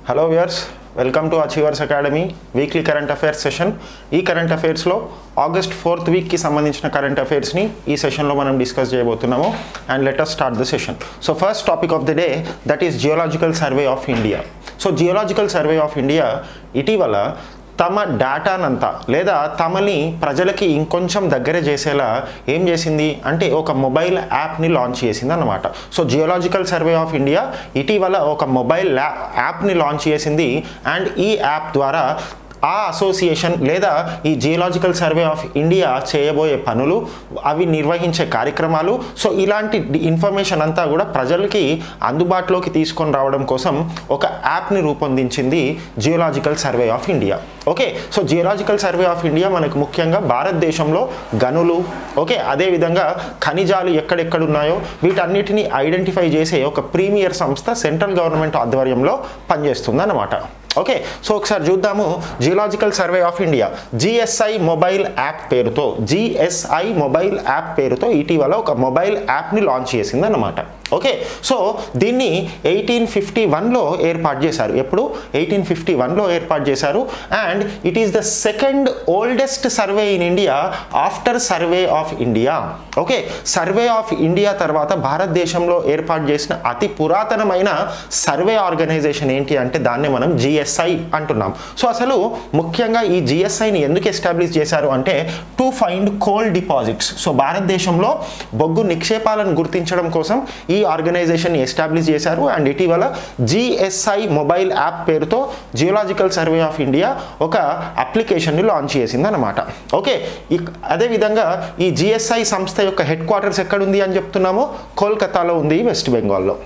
Hello viewers welcome to achievers academy weekly current affairs session ఈ current అఫైర్స్లో August fourth వీక్కి సంబంధించిన current అఫైర్స్ని ఈ సెషన్లో మనం డిస్కస్ చేయబోతున్నాము and let us start the session so first topic of the day that is geological survey of India so geological survey of India ఇటీవల తమ డేటానంతా లేదా తమని ప్రజలకి ఇంకొంచెం దగ్గర చేసేలా ఏం చేసింది అంటే ఒక మొబైల్ యాప్ని లాంచ్ చేసింది అన్నమాట so geological survey of India ఇటీవల ఒక మొబైల్ యాప్ని లాంచ్ చేసింది అండ్ ఈ యాప్ ద్వారా ఆ అసోసియేషన్ లేదా ఈ జియోలాజికల్ సర్వే ఆఫ్ ఇండియా చేయబోయే పనులు అవి నిర్వహించే కార్యక్రమాలు సో ఇలాంటి ఇన్ఫర్మేషన్ అంతా కూడా ప్రజలకి అందుబాటులోకి తీసుకొని రావడం కోసం ఒక యాప్ని రూపొందించింది geological survey of India okay so geological survey of India మనకు ముఖ్యంగా భారతదేశంలో గనులు ఓకే అదేవిధంగా ఖనిజాలు ఎక్కడెక్కడ ఉన్నాయో వీటన్నిటిని ఐడెంటిఫై చేసే ఒక ప్రీమియర్ సంస్థ సెంట్రల్ గవర్నమెంట్ ఆధ్వర్యంలో పనిచేస్తుంది అన్నమాట ఓకే సో ఒకసారి చూద్దాము geological survey of India GSI mobile app పేరుతో జిఎస్ఐ మొబైల్ యాప్ పేరుతో ఇటీవల ఒక మొబైల్ యాప్ని లాంచ్ చేసింది అన్నమాట ఓకే సో దీన్ని ఎయిటీన్ ఫిఫ్టీ వన్లో ఏర్పాటు చేశారు ఎప్పుడు ఎయిటీన్ ఫిఫ్టీ వన్లో ఏర్పాటు చేశారు and it is the second oldest survey in India after survey of India okay survey of India తర్వాత భారతదేశంలో ఏర్పాటు చేసిన అతి పురాతనమైన సర్వే ఆర్గనైజేషన్ ఏంటి అంటే దాన్ని మనం జిఎస్ఐ అంటున్నాం సో అసలు ముఖ్యంగా ఈ జిఎస్ఐని ఎందుకు ఎస్టాబ్లిష్ చేశారు అంటే to find coal deposits so భారతదేశంలో బొగ్గు నిక్షేపాలను గుర్తించడం కోసం ఈ ఆర్గనైజేషన్ ఎస్టాబ్లిష్ చేశారు అండ్ ఇటీవల జిఎస్ఐ మొబైల్ యాప్ పేరుతో జియోలాజికల్ సర్వే ఆఫ్ ఇండియా ఒక అప్లికేషన్ని లాంచ్ చేసింది అనమాట ఓకే అదేవిధంగా ఈ జిఎస్ఐ సంస్థ యొక్క హెడ్ క్వార్టర్స్ ఎక్కడుంది అని చెప్తున్నామో కోల్కతాలో ఉంది వెస్ట్ బెంగాల్లో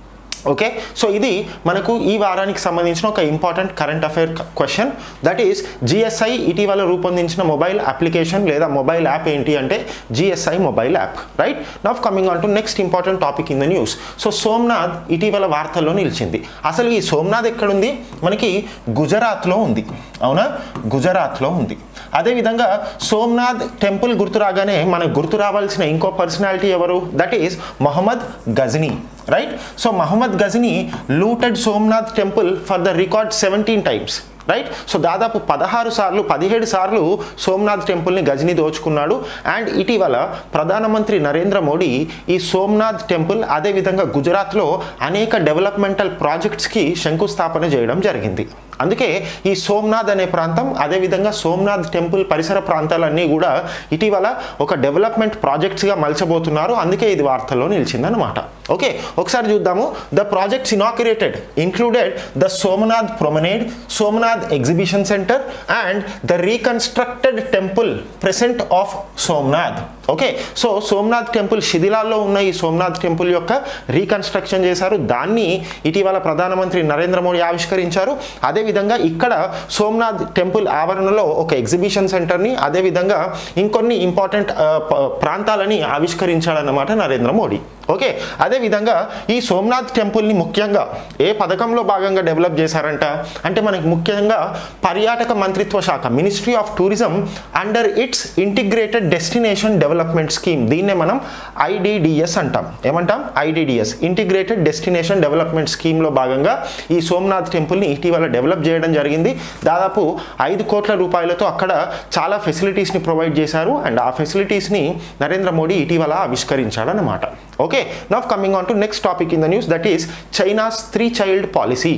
ఓకే సో ఇది మనకు ఈ వారానికి సంబంధించిన ఒక important current affair question that is GSI ఇటీవల రూపొందించిన మొబైల్ అప్లికేషన్ లేదా మొబైల్ యాప్ ఏంటి అంటే GSI mobile app right now coming on to next important topic in the news so Somnath ఇటీవల వార్తల్లో నిలిచింది అసలు ఈ సోమ్నాథ్ ఎక్కడుంది మనకి గుజరాత్లో ఉంది అవునా గుజరాత్లో ఉంది అదేవిధంగా సోమ్నాథ్ టెంపుల్ గుర్తు రాగానే మనకు గుర్తు రావాల్సిన ఇంకో పర్సనాలిటీ ఎవరు that is Mohammed Ghazni right so Mohammed Ghazni looted Somnath temple for the record seventeen times right so దాదాపు పదహారు సార్లు పదిహేడు సార్లు సోమ్నాథ్ టెంపుల్ని గజని దోచుకున్నాడు అండ్ ఇటీవల ప్రధానమంత్రి నరేంద్ర మోడీ ఈ సోమ్నాథ్ టెంపుల్ అదేవిధంగా గుజరాత్లో అనేక డెవలప్మెంటల్ ప్రాజెక్ట్స్కి శంకుస్థాపన చేయడం జరిగింది అందుకే ఈ సోమ్నాథ్ అనే ప్రాంతం అదేవిధంగా సోమ్నాథ్ టెంపుల్ పరిసర ప్రాంతాలన్నీ కూడా ఇటీవల ఒక డెవలప్మెంట్ ప్రాజెక్ట్స్గా మలచబోతున్నారు అందుకే ఇది వార్తల్లో నిలిచిందనమాట ఓకే ఒకసారి చూద్దాము the projects inaugurated included the Somnath promenade Somnath exhibition centre and the reconstructed temple present of Somnath okay so Somnath temple శిథిలాల్లో ఉన్న ఈ సోమనాథ్ టెంపుల్ యొక్క రీకన్స్ట్రక్షన్ చేశారు దాన్ని ఇటీవల ప్రధానమంత్రి నరేంద్ర మోడీ ఆవిష్కరించారు అదేవిధంగా ఇక్కడ సోమనాథ్ టెంపుల్ ఆవరణలో ఒక ఎగ్జిబిషన్ సెంటర్ని అదేవిధంగా ఇంకొన్ని ఇంపార్టెంట్ ప్రాంతాలని ఆవిష్కరించాడన్నమాట నరేంద్ర మోడీ ఓకే అదేవిధంగా ఈ సోమనాథ్ టెంపుల్ని ముఖ్యంగా ఏ పథకంలో భాగంగా డెవలప్ చేశారంట అంటే మనకి ముఖ్యంగా పర్యాటక మంత్రిత్వ శాఖ ministry of tourism under its integrated destination development scheme దీన్నే మనం ఐడిడిఎస్ అంటాం ఏమంటాం ఐడిడిఎస్ ఇంటిగ్రేటెడ్ డెస్టినేషన్ డెవలప్మెంట్ స్కీమ్లో భాగంగా ఈ సోమనాథ్ టెంపుల్ని ఇటీవల డెవలప్ చేయడం జరిగింది దాదాపు ఐదు కోట్ల రూపాయలతో అక్కడ చాలా ఫెసిలిటీస్ని ప్రొవైడ్ చేశారు అండ్ ఆ ఫెసిలిటీస్ని నరేంద్ర మోడీ ఇటీవల ఆవిష్కరించాడనమాట okay now coming on to next topic in the news that is China's three child policy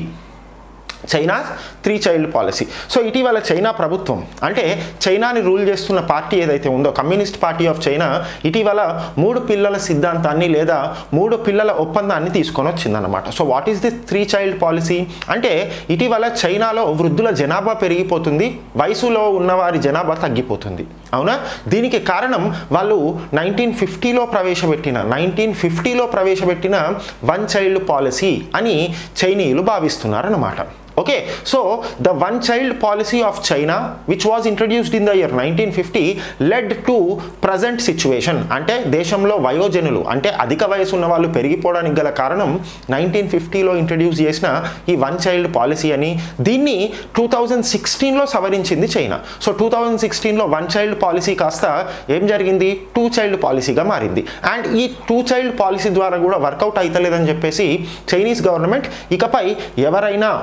China three child policy so ఇటీవల చైనా ప్రభుత్వం అంటే చైనాని రూల్ చేస్తున్న పార్టీ ఏదైతే ఉందో కమ్యూనిస్ట్ పార్టీ ఆఫ్ చైనా ఇటీవల మూడు పిల్లల సిద్ధాంతాన్ని లేదా మూడు పిల్లల ఒప్పందాన్ని తీసుకొని వచ్చిందనమాట so what is this three child policy అంటే ఇటీవల చైనాలో వృద్ధుల జనాభా పెరిగిపోతుంది వయసులో ఉన్నవారి జనాభా తగ్గిపోతుంది అవునా దీనికి కారణం వాళ్ళు నైన్టీన్ ఫిఫ్టీలో ప్రవేశపెట్టిన నైన్టీన్ ఫిఫ్టీలో ప్రవేశపెట్టిన వన్ చైల్డ్ పాలసీ అని చైనీయులు భావిస్తున్నారన్నమాట Okay, so the one child policy of China, which was introduced in the year 1950, led to present situation. అంటే దేశంలో వయోజనులు అంటే అధిక వయసు ఉన్న వాళ్ళు పెరిగిపోవడానికి గల కారణం నైన్టీన్ ఫిఫ్టీలో ఇంట్రడ్యూస్ చేసిన ఈ వన్ చైల్డ్ పాలసీ అని దీన్ని టూ థౌజండ్ సిక్స్టీన్లో సవరించింది చైనా సో టూ థౌజండ్ సిక్స్టీన్లో వన్ చైల్డ్ పాలసీ కాస్త ఏం జరిగింది టూ చైల్డ్ పాలసీగా మారింది అండ్ ఈ టూ చైల్డ్ పాలసీ ద్వారా కూడా వర్కౌట్ అవుతలేదని చెప్పేసి చైనీస్ గవర్నమెంట్ ఇకపై ఎవరైనా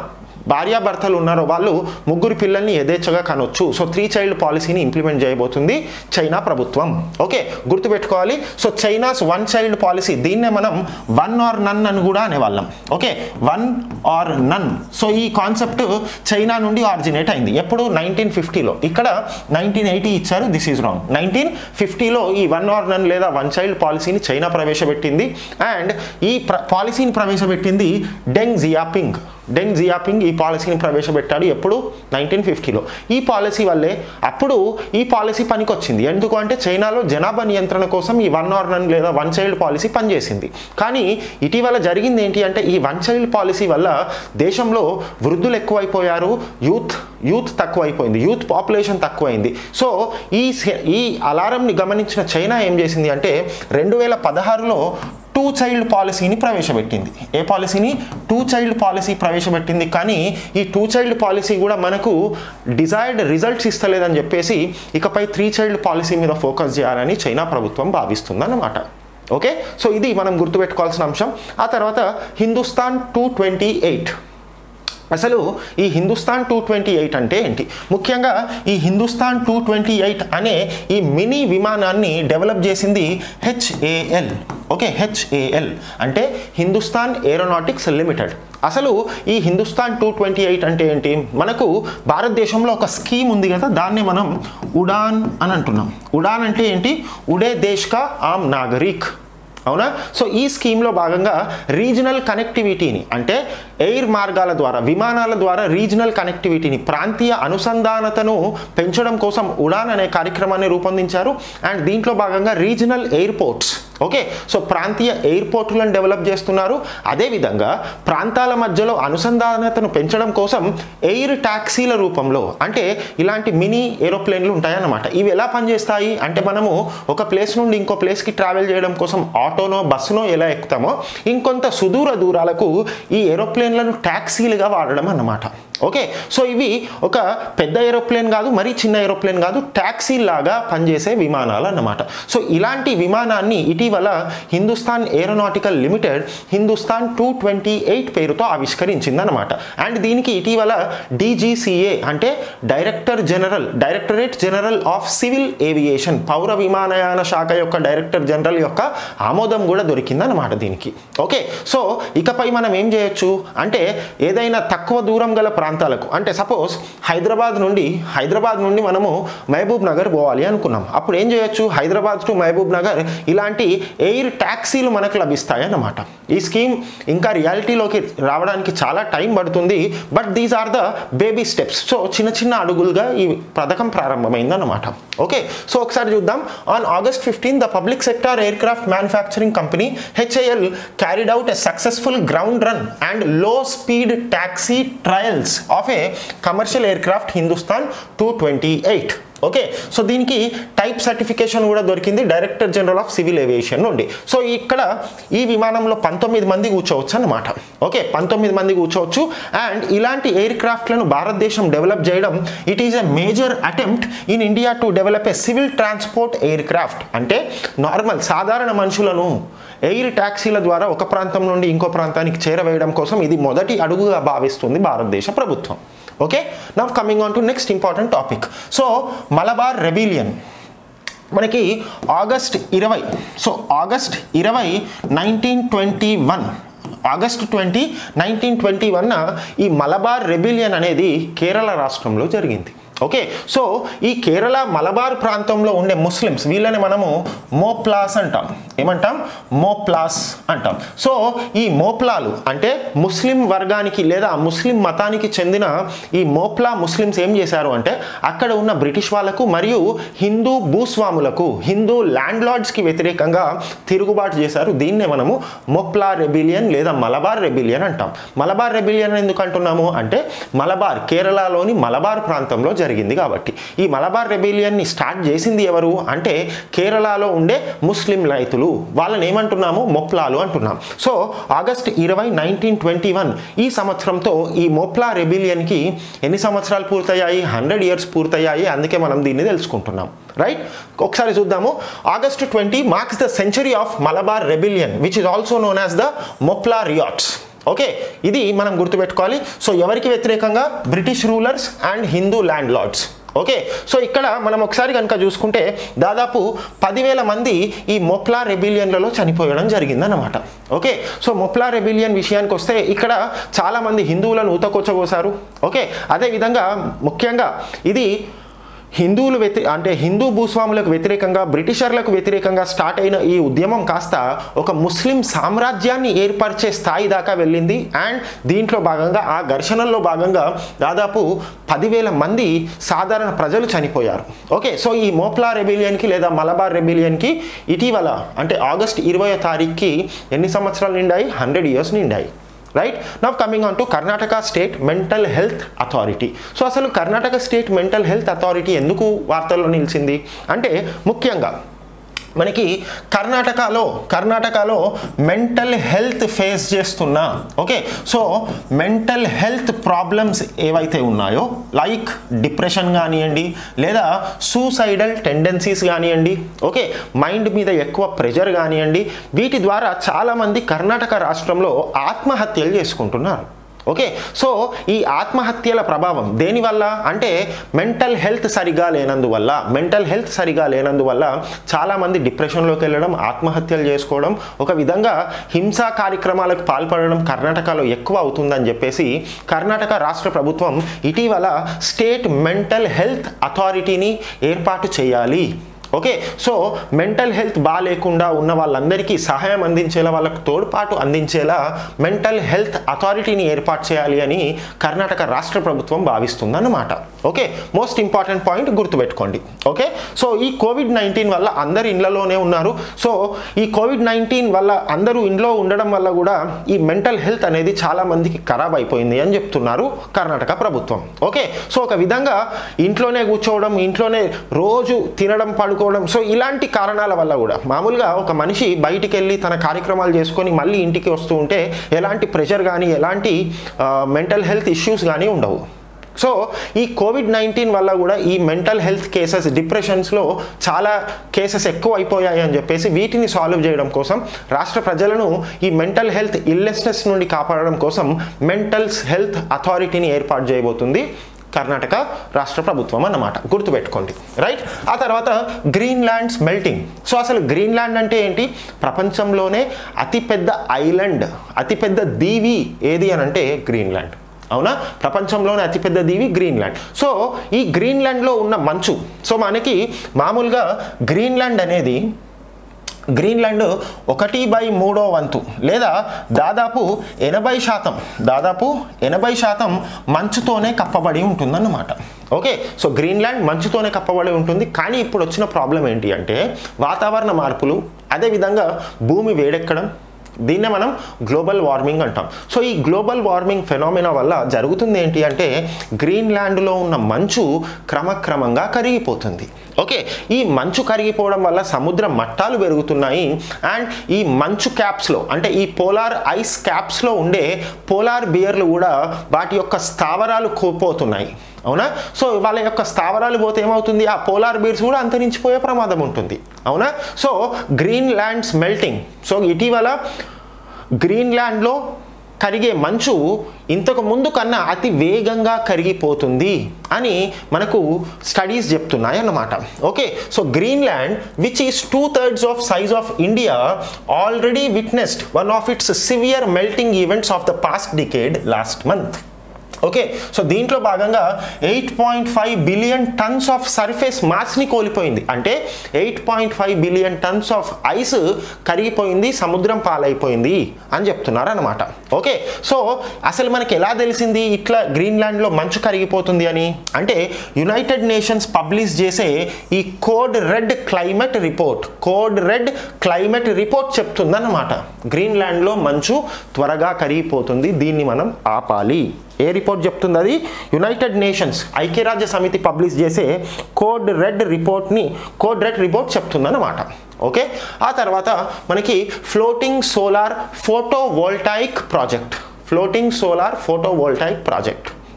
భార్యాభర్తలు ఉన్నారో వాళ్ళు ముగ్గురు పిల్లల్ని యథేచ్ఛగా కనొచ్చు సో త్రీ చైల్డ్ పాలసీని ఇంప్లిమెంట్ చేయబోతుంది చైనా ప్రభుత్వం ఓకే గుర్తుపెట్టుకోవాలి so China's one child policy దీన్నే మనం వన్ ఆర్ నన్ అని కూడా అనేవాళ్ళం okay one or none so ఈ కాన్సెప్ట్ చైనా నుండి ఆరిజినేట్ అయింది ఎప్పుడు నైన్టీన్ ఫిఫ్టీలో ఇక్కడ నైన్టీన్ ఎయిటీ ఇచ్చారు దిస్ ఈజ్ రాంగ్ నైన్టీన్ ఫిఫ్టీలో ఈ వన్ ఆర్ నన్ లేదా వన్ చైల్డ్ పాలసీని చైనా ప్రవేశపెట్టింది అండ్ ఈ ప్ర పాలసీని ప్రవేశపెట్టింది డెంగ్ జియాపింగ్ డెంగ్ జియాపింగ్ ఈ పాలసీని ప్రవేశపెట్టాడు ఎప్పుడు నైన్టీన్ ఫిఫ్టీలో ఈ పాలసీ వల్లే అప్పుడు ఈ పాలసీ పనికొచ్చింది ఎందుకు అంటే చైనాలో జనాభా నియంత్రణ కోసం ఈ వన్ ఆర్ నన్ లేదా వన్ చైల్డ్ పాలసీ పనిచేసింది కానీ ఇటీవల జరిగింది ఏంటి అంటే ఈ వన్ చైల్డ్ పాలసీ వల్ల దేశంలో వృద్ధులు ఎక్కువైపోయారు యూత్ యూత్ తక్కువైపోయింది యూత్ పాపులేషన్ తక్కువైంది సో ఈ ఈ అలారంని గమనించిన చైనా ఏం చేసింది అంటే రెండు వేల పదహారులో టూ చైల్డ్ పాలసీని ప్రవేశపెట్టింది ఏ పాలసీని టూ చైల్డ్ పాలసీ ప్రవేశపెట్టింది కానీ ఈ టూ చైల్డ్ పాలసీ కూడా మనకు డిజైర్డ్ రిజల్ట్స్ ఇస్తలేదని చెప్పేసి ఇకపై త్రీ చైల్డ్ పాలసీ మీద ఫోకస్ చేయాలని చైనా ప్రభుత్వం భావిస్తుందన్నమాట ఓకే సో ఇది మనం గుర్తుపెట్టుకోవాల్సిన అంశం ఆ తర్వాత హిందుస్థాన్ టూ ట్వంటీ ఎయిట్ అసలు ఈ హిందుస్థాన్ టూ ట్వంటీ ఎయిట్ అంటే ఏంటి ముఖ్యంగా ఈ హిందుస్థాన్ టూ ట్వంటీ ఎయిట్ అనే ఈ మినీ విమానాన్ని డెవలప్ చేసింది హెచ్ఏఎల్ ఓకే హెచ్ఏఎల్ అంటే హిందుస్థాన్ ఏరోనాటిక్స్ లిమిటెడ్ అసలు ఈ హిందుస్థాన్ టూ ట్వంటీ ఎయిట్ అంటే ఏంటి మనకు భారతదేశంలో ఒక స్కీమ్ ఉంది కదా దాన్ని మనం ఉడాన్ అని అంటున్నాం ఉడాన్ అంటే ఏంటి ఉడే దేశ్ కా ఆమ్ నాగరిక్ అవునా సో ఈ స్కీమ్లో భాగంగా రీజనల్ కనెక్టివిటీని అంటే ఎయిర్ మార్గాల ద్వారా విమానాల ద్వారా రీజనల్ కనెక్టివిటీని ప్రాంతీయ అనుసంధానతను పెంచడం కోసం ఉడాన్ అనే కార్యక్రమాన్ని రూపొందించారు అండ్ దీంట్లో భాగంగా రీజనల్ ఎయిర్పోర్ట్స్ ఓకే సో ప్రాంతీయ ఎయిర్పోర్టులను డెవలప్ చేస్తున్నారు అదేవిధంగా ప్రాంతాల మధ్యలో అనుసంధానతను పెంచడం కోసం ఎయిర్ ట్యాక్సీల రూపంలో అంటే ఇలాంటి మినీ ఏరోప్లేన్లు ఉంటాయన్నమాట ఇవి ఎలా పనిచేస్తాయి అంటే మనము ఒక ప్లేస్ నుండి ఇంకో ప్లేస్కి ట్రావెల్ చేయడం కోసం ఆటోనో బస్సునో ఎలా ఎక్కుతామో ఇంకొంత సుదూర దూరాలకు ఈ ఏరోప్లేన్లను ట్యాక్సీలుగా వాడడం అన్నమాట ఓకే సో ఇవి ఒక పెద్ద ఏరోప్లేన్ కాదు మరీ చిన్న ఏరోప్లేన్ కాదు ట్యాక్సీ లాగా పనిచేసే విమానాలు అన్నమాట సో ఇలాంటి విమానాన్ని ఇటీవల Hindustan aeronautical limited Hindustan two twenty eight పేరుతో ఆవిష్కరించింది అనమాట అండ్ దీనికి ఇటీవల డీజీసీఏ అంటే director general directorate general of civil aviation పౌర విమానయాన శాఖ యొక్క డైరెక్టర్ జనరల్ యొక్క ఆమోదం కూడా దొరికింది అనమాట దీనికి ఓకే సో ఇకపై మనం ఏం చేయొచ్చు అంటే ఏదైనా తక్కువ దూరం గల ప్రాంతాలకు అంటే సపోజ్ హైదరాబాద్ నుండి హైదరాబాద్ నుండి మనము మహబూబ్ నగర్ పోవాలి అనుకున్నాం అప్పుడు ఏం చేయొచ్చు హైదరాబాద్ టు మహబూబ్ నగర్ ఇలాంటి ఎయిర్ ట్యాక్సీలు మనకు లభిస్తాయి అన్నమాట ఈ స్కీమ్ ఇంకా రియాలిటీలోకి రావడానికి చాలా టైం పడుతుంది but these are the baby steps so చిన్న చిన్న అడుగులుగా ఈ పథకం ప్రారంభమైంది అన్నమాట ఓకే సో ఒకసారి చూద్దాం on August fifteen the public sector aircraft manufacturing company HAL carried out a successful ground run and low speed taxi trials of a commercial aircraft Hindustan two twenty eight okay so దీనికి type certification కూడా దొరికింది director general of civil aviation నుండి so ఇక్కడ ఈ విమానంలో పంతొమ్మిది మంది కూర్చోవచ్చు అన్నమాట ఓకే పంతొమ్మిది మంది కూర్చోవచ్చు అండ్ ఇలాంటి ఎయిర్ క్రాఫ్ట్లను భారతదేశం డెవలప్ చేయడం it is a major attempt in India to develop a civil transport aircraft అంటే నార్మల్ సాధారణ మనుషులను ఎయిర్ ట్యాక్సీల ద్వారా ఒక ప్రాంతం నుండి ఇంకో ప్రాంతానికి చేరవేయడం కోసం ఇది మొదటి అడుగుగా భావిస్తుంది భారతదేశ ప్రభుత్వం okay now coming on to next important topic so Malabar rebellion మనకి ఆగస్ట్ ఇరవై సో ఆగస్ట్ ఇరవై nineteen twenty one August twenty nineteen twenty వన్న ఈ మలబార్ రెబిలియన్ అనేది కేరళ రాష్ట్రంలో జరిగింది ఓకే సో ఈ కేరళ మలబార్ ప్రాంతంలో ఉండే ముస్లిమ్స్ వీళ్ళని మనము మోప్లాస్ అంటాం ఏమంటాం మోప్లాస్ అంటాం సో ఈ మోప్లాలు అంటే ముస్లిం వర్గానికి లేదా ముస్లిం మతానికి చెందిన ఈ మోప్లా ముస్లిమ్స్ ఏం చేశారు అంటే అక్కడ ఉన్న బ్రిటిష్ వాళ్ళకు మరియు హిందూ భూస్వాములకు హిందూ ల్యాండ్ లార్డ్స్కి వ్యతిరేకంగా తిరుగుబాటు చేశారు దీన్నే మనము మోప్లా రెబిలియన్ లేదా మలబార్ రెబిలియన్ అంటాం మలబార్ రెబిలియన్ ఎందుకు అంటున్నాము అంటే మలబార్ కేరళలోని మలబార్ ప్రాంతంలో జరిగింది కాబట్టి ఈ మలబార్ రెబిలియన్ని స్టార్ట్ చేసింది ఎవరు అంటే కేరళలో ఉండే ముస్లిం రైతులు వాళ్ళని ఏమంటున్నాము మొప్లాలు అంటున్నాం సో ఆగస్ట్ ఇరవై నైన్టీన్ ట్వంటీ వన్ ఈ సంవత్సరంతో ఈ మొప్లా రెబిలియన్కి ఎన్ని సంవత్సరాలు పూర్తయ్యాయి హండ్రెడ్ ఇయర్స్ పూర్తయ్యాయి అందుకే మనం దీన్ని తెలుసుకుంటున్నాం రైట్ ఒకసారి చూద్దాము August twenty marks the century of Malabar rebellion which is also known as the Moplah riots okay ఇది మనం గుర్తుపెట్టుకోవాలి సో ఎవరికి వ్యతిరేకంగా British rulers and Hindu landlords okay so ఇక్కడ మనం ఒకసారి కనుక చూసుకుంటే దాదాపు పదివేల మంది ఈ మొప్లా రెబిలియన్లలో చనిపోయడం జరిగిందన్నమాట ఓకే సో మొప్లా రెబిలియన్ విషయానికి వస్తే ఇక్కడ చాలామంది హిందువులను ఊతకొచ్చబోసారు ఓకే అదేవిధంగా ముఖ్యంగా ఇది హిందువులు వ్యతి అంటే హిందూ భూస్వాములకు వ్యతిరేకంగా బ్రిటిషర్లకు వ్యతిరేకంగా స్టార్ట్ అయిన ఈ ఉద్యమం కాస్త ఒక ముస్లిం సామ్రాజ్యాన్ని ఏర్పరిచే స్థాయి దాకా వెళ్ళింది అండ్ దీంట్లో భాగంగా ఆ ఘర్షణల్లో భాగంగా దాదాపు పదివేల మంది సాధారణ ప్రజలు చనిపోయారు ఓకే సో ఈ మోప్లా రెబిలియన్కి లేదా మలబార్ రెబిలియన్కి ఇటీవల అంటే ఆగస్ట్ ఇరవై తారీఖుకి ఎన్ని సంవత్సరాలు నిండాయి హండ్రెడ్ ఇయర్స్ నిండాయి right now coming on to Karnataka State Mental Health Authority so అసలు Karnataka State Mental Health Authority ఎందుకు వార్తల్లో నిలిచింది అంటే ముఖ్యంగా మనకి కర్ణాటకలో కర్ణాటకలో మెంటల్ హెల్త్ ఫేస్ చేస్తున్న okay so mental health problems ఏవైతే ఉన్నాయో లైక్ డిప్రెషన్ కానివ్వండి లేదా సూసైడల్ టెండెన్సీస్ కానివ్వండి ఓకే మైండ్ మీద ఎక్కువ ప్రెషర్ కానివ్వండి వీటి ద్వారా చాలామంది కర్ణాటక రాష్ట్రంలో ఆత్మహత్యలు చేసుకుంటున్నారు ఓకే సో ఈ ఆత్మహత్యల ప్రభావం దేనివల్ల అంటే మెంటల్ హెల్త్ సరిగా లేనందువల్ల మెంటల్ హెల్త్ సరిగా లేనందువల్ల చాలామంది డిప్రెషన్లోకి వెళ్ళడం ఆత్మహత్యలు చేసుకోవడం ఒక విధంగా హింసా కార్యక్రమాలకు పాల్పడడం కర్ణాటకలో ఎక్కువ అవుతుందని చెప్పేసి కర్ణాటక రాష్ట్ర ప్రభుత్వం ఇటీవల స్టేట్ మెంటల్ హెల్త్ అథారిటీని ఏర్పాటు చేయాలి ఓకే సో మెంటల్ హెల్త్ బాగాలేకుండా ఉన్న వాళ్ళందరికీ సహాయం అందించేలా వాళ్ళకు తోడ్పాటు అందించేలా మెంటల్ హెల్త్ అథారిటీని ఏర్పాటు చేయాలి అని కర్ణాటక రాష్ట్ర ప్రభుత్వం భావిస్తుందన్నమాట ఓకే మోస్ట్ ఇంపార్టెంట్ పాయింట్ గుర్తుపెట్టుకోండి ఓకే సో ఈ కోవిడ్ నైన్టీన్ వల్ల అందరు ఇండ్లలోనే ఉన్నారు సో ఈ కోవిడ్ నైన్టీన్ వల్ల అందరూ ఇంట్లో ఉండడం వల్ల కూడా ఈ మెంటల్ హెల్త్ అనేది చాలా మందికి ఖరాబ్ అయిపోయింది అని చెప్తున్నారు కర్ణాటక ప్రభుత్వం ఓకే సో ఒక విధంగా ఇంట్లోనే కూర్చోవడం ఇంట్లోనే రోజు తినడం పడుకో పడుకోవడం సో ఇలాంటి కారణాల వల్ల కూడా మామూలుగా ఒక మనిషి బయటికి వెళ్ళి తన కార్యక్రమాలు చేసుకొని మళ్ళీ ఇంటికి వస్తూ ఉంటే ఎలాంటి ప్రెషర్ కానీ ఎలాంటి మెంటల్ హెల్త్ ఇష్యూస్ కానీ ఉండవు సో ఈ కోవిడ్ నైన్టీన్ వల్ల కూడా ఈ మెంటల్ హెల్త్ కేసెస్ డిప్రెషన్స్లో చాలా కేసెస్ ఎక్కువ అయిపోయాయి అని చెప్పేసి వీటిని సాల్వ్ చేయడం కోసం రాష్ట్ర ప్రజలను ఈ మెంటల్ హెల్త్ ఇల్నెస్నెస్ నుండి కాపాడడం కోసం మెంటల్ హెల్త్ అథారిటీని ఏర్పాటు చేయబోతుంది కర్ణాటక రాష్ట్ర ప్రభుత్వం అన్నమాట గుర్తుపెట్టుకోండి రైట్ ఆ తర్వాత గ్రీన్లాండ్స్ మెల్టింగ్ సో అసలు గ్రీన్లాండ్ అంటే ఏంటి ప్రపంచంలోనే అతిపెద్ద ఐలాండ్ అతిపెద్ద దీవి ఏది అని అంటే గ్రీన్లాండ్ అవునా ప్రపంచంలోనే అతిపెద్ద దీవి గ్రీన్లాండ్ సో ఈ గ్రీన్లాండ్లో ఉన్న మంచు సో మనకి మామూలుగా గ్రీన్లాండ్ అనేది గ్రీన్లాండ్ ఒకటి బై మూడో వంతు లేదా దాదాపు ఎనభై శాతం దాదాపు ఎనభై శాతం మంచుతోనే కప్పబడి ఉంటుందన్నమాట ఓకే సో గ్రీన్లాండ్ మంచుతోనే కప్పబడి ఉంటుంది కానీ ఇప్పుడు వచ్చిన ప్రాబ్లం ఏంటి అంటే వాతావరణ మార్పులు అదేవిధంగా భూమి వేడెక్కడం దీన్నే మనం గ్లోబల్ వార్మింగ్ అంటాం సో ఈ గ్లోబల్ వార్మింగ్ ఫెనామినా వల్ల జరుగుతుంది ఏంటి అంటే గ్రీన్లాండ్లో ఉన్న మంచు క్రమక్రమంగా కరిగిపోతుంది ఓకే ఈ మంచు కరిగిపోవడం వల్ల సముద్ర మట్టాలు పెరుగుతున్నాయి అండ్ ఈ మంచు క్యాప్స్లో అంటే ఈ పోలార్ ఐస్ క్యాప్స్లో ఉండే పోలార్ బియర్లు కూడా వాటి యొక్క స్థావరాలు కోల్పోతున్నాయి అవునా సో వాళ్ళ యొక్క స్థావరాలు పోతే ఏమవుతుంది ఆ పోలార్ బీర్స్ కూడా అంతరించిపోయే ప్రమాదం ఉంటుంది అవునా so Greenland's melting so ఇటీవల గ్రీన్లాండ్లో కరిగే మంచు ఇంతకు ముందు కన్నా అతి వేగంగా కరిగిపోతుంది అని మనకు స్టడీస్ చెప్తున్నాయి అన్నమాట okay so Greenland which is two thirds of size of India already witnessed one of its severe melting events of the past decade last month okay so దీంట్లో భాగంగా eight point five billion tons of surface మాస్ని కోల్పోయింది అంటే eight point five billion tons of ice కరిగిపోయింది సముద్రం పాలైపోయింది అని చెప్తున్నారు అనమాట ఓకే సో అసలు మనకి ఎలా తెలిసింది ఇట్లా గ్రీన్లాండ్లో మంచు కరిగిపోతుంది అని అంటే యునైటెడ్ నేషన్స్ పబ్లిష్ చేసే ఈ code red climate report code red climate report చెప్తుందన్నమాట గ్రీన్లాండ్లో మంచు త్వరగా కరిగిపోతుంది దీన్ని మనం ఆపాలి ఏ రిపోర్ట్ చెప్తుంది అది యునైటెడ్ నేషన్స్ ఐక్యరాజ్య సమితి పబ్లిష్ చేసే కోడ్ రెడ్ రిపోర్ట్ని కోడ్ రెడ్ రిపోర్ట్ చెప్తుందన్నమాట ఓకే ఆ తర్వాత మనకి floating solar photovoltaic project floating solar photovoltaic project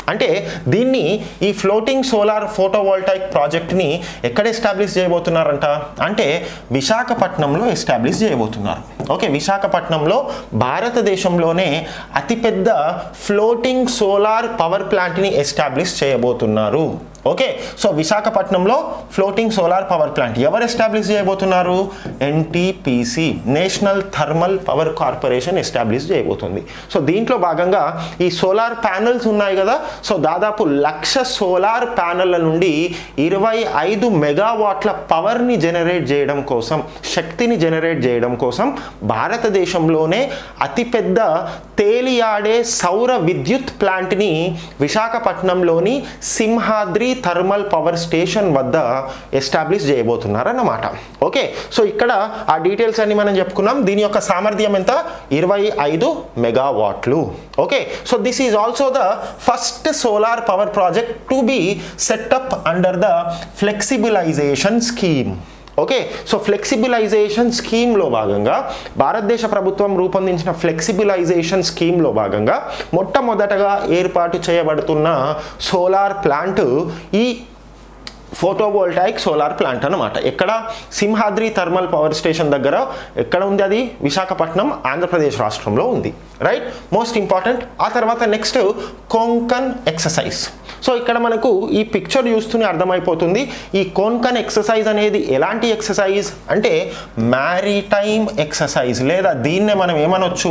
అంటే దీన్ని ఈ ఫ్లోటింగ్ సోలార్ ఫోటోవోల్టాయిక్ ప్రాజెక్ట్ని ఎక్కడ ఎస్టాబ్లిష్ చేయబోతున్నారంట అంటే విశాఖపట్నంలో ఎస్టాబ్లిష్ చేయబోతున్నారు ఓకే విశాఖపట్నంలో భారతదేశంలోనే అతిపెద్ద ఫ్లోటింగ్ సోలార్ పవర్ ప్లాంట్ని ఎస్టాబ్లిష్ చేయబోతున్నారు ఓకే సో విశాఖపట్నంలో ఫ్లోటింగ్ సోలార్ పవర్ ప్లాంట్ ఎవరు ఎస్టాబ్లిష్ చేయబోతున్నారు NTPC National Thermal Power Corporation establish చేయబోతుంది సో దీంట్లో భాగంగా ఈ సోలార్ ప్యానల్స్ ఉన్నాయి కదా సో దాదాపు లక్ష సోలార్ ప్యానెళ్ల నుండి ఇరవై ఐదు మెగావాట్ల పవర్ని జనరేట్ చేయడం కోసం శక్తిని జనరేట్ చేయడం కోసం భారతదేశంలోనే అతిపెద్ద తేలియాడే సౌర విద్యుత్ ప్లాంట్ని విశాఖపట్నంలోని సింహాద్రి థర్మల్ పవర్ స్టేషన్ వద్ద ఎస్టాబ్లిష్ చేయబోతున్నారన్నమాట ఓకే సో ఇక్కడ ఆ డీటెయిల్స్ అన్ని మనం చెప్పుకున్నాం దీని యొక్క సామర్థ్యం ఎంత ఇరవై ఐదు మెగావాట్లు okay so this is also the first solar power project to be setup under the flexibilisation scheme okay so flexibilisation స్కీమ్లో భాగంగా భారతదేశ ప్రభుత్వం రూపొందించిన ఫ్లెక్సిబిలైజేషన్ స్కీమ్లో భాగంగా మొట్టమొదటగా ఏర్పాటు చేయబడుతున్న సోలార్ ప్లాంట్ ఈ ఫోటోవోల్టాయిక్ సోలార్ ప్లాంట్ అనమాట ఎక్కడ సింహాద్రి థర్మల్ పవర్ స్టేషన్ దగ్గర ఎక్కడ ఉంది అది విశాఖపట్నం ఆంధ్రప్రదేశ్ రాష్ట్రంలో ఉంది రైట్ మోస్ట్ ఇంపార్టెంట్ ఆ తర్వాత నెక్స్ట్ కోంకన్ ఎక్సర్సైజ్ సో ఇక్కడ మనకు ఈ పిక్చర్ చూస్తూనే అర్థమైపోతుంది ఈ కోన్కన్ ఎక్సర్సైజ్ అనేది ఎలాంటి ఎక్సర్సైజ్ అంటే మ్యారీటైమ్ ఎక్సర్సైజ్ లేదా దీన్నే మనం ఏమనొచ్చు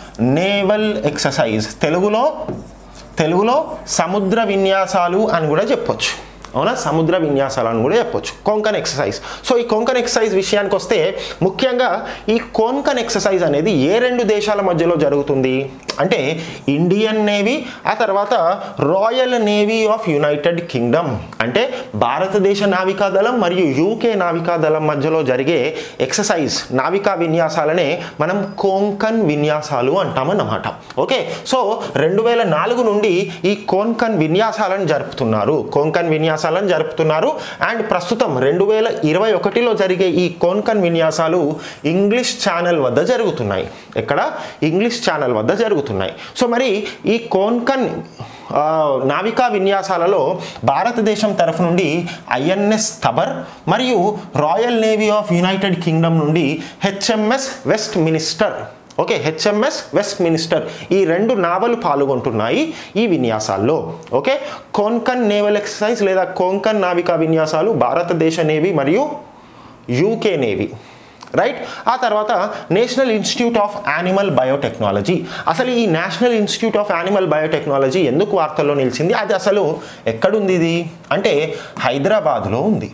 నేవల్ ఎక్సర్సైజ్ తెలుగులో తెలుగులో సముద్ర విన్యాసాలు అని కూడా చెప్పొచ్చు అవునా సముద్ర విన్యాసాలను కూడా చెప్పొచ్చు కోంకన్ ఎక్సర్సైజ్ సో ఈ కోంకన్ ఎక్సర్సైజ్ విషయానికి వస్తే ముఖ్యంగా ఈ కోంకన్ ఎక్సర్సైజ్ అనేది ఏ రెండు దేశాల మధ్యలో జరుగుతుంది అంటే ఇండియన్ నేవీ ఆ తర్వాత Royal Navy of United Kingdom అంటే భారతదేశ నావికా దళం మరియు యూకే నావికా దళం మధ్యలో జరిగే ఎక్సర్సైజ్ నావికా విన్యాసాలనే మనం కోంకన్ విన్యాసాలు అంటామన్నమాట ఓకే సో రెండు వేల నాలుగు నుండి ఈ కోంకన్ విన్యాసాలను జరుపుతున్నారు కోంకన్ విన్యాసాలను జరుపుతున్నారు అండ్ ప్రస్తుతం రెండు వేల ఇరవై ఒకటిలో జరిగే ఈ కోన్కన్ విన్యాసాలు ఇంగ్లీష్ ఛానల్ వద్ద జరుగుతున్నాయి ఎక్కడ ఇంగ్లీష్ ఛానల్ వద్ద జరుగుతున్నాయి సో మరి ఈ కోన్కన్ ఆ, నావికా విన్యాసాలలో భారతదేశం తరఫు నుండి ఐఎన్ఎస్ తబర్ మరియు Royal Navy of United Kingdom నుండి HMS Westminster okay HMS Westminster ఈ రెండు నావలు పాల్గొంటున్నాయి ఈ విన్యాసాల్లో ఓకే కోన్కన్ నేవల్ ఎక్సర్సైజ్ లేదా కోంకన్ నావికా విన్యాసాలు భారతదేశ నేవీ మరియు యూకే నేవీ రైట్ ఆ తర్వాత National Institute of Animal Biotechnology అసలు ఈ National Institute of Animal Biotechnology ఎందుకు వార్తల్లో నిలిచింది అది అసలు ఎక్కడుంది ఇది అంటే హైదరాబాద్లో ఉంది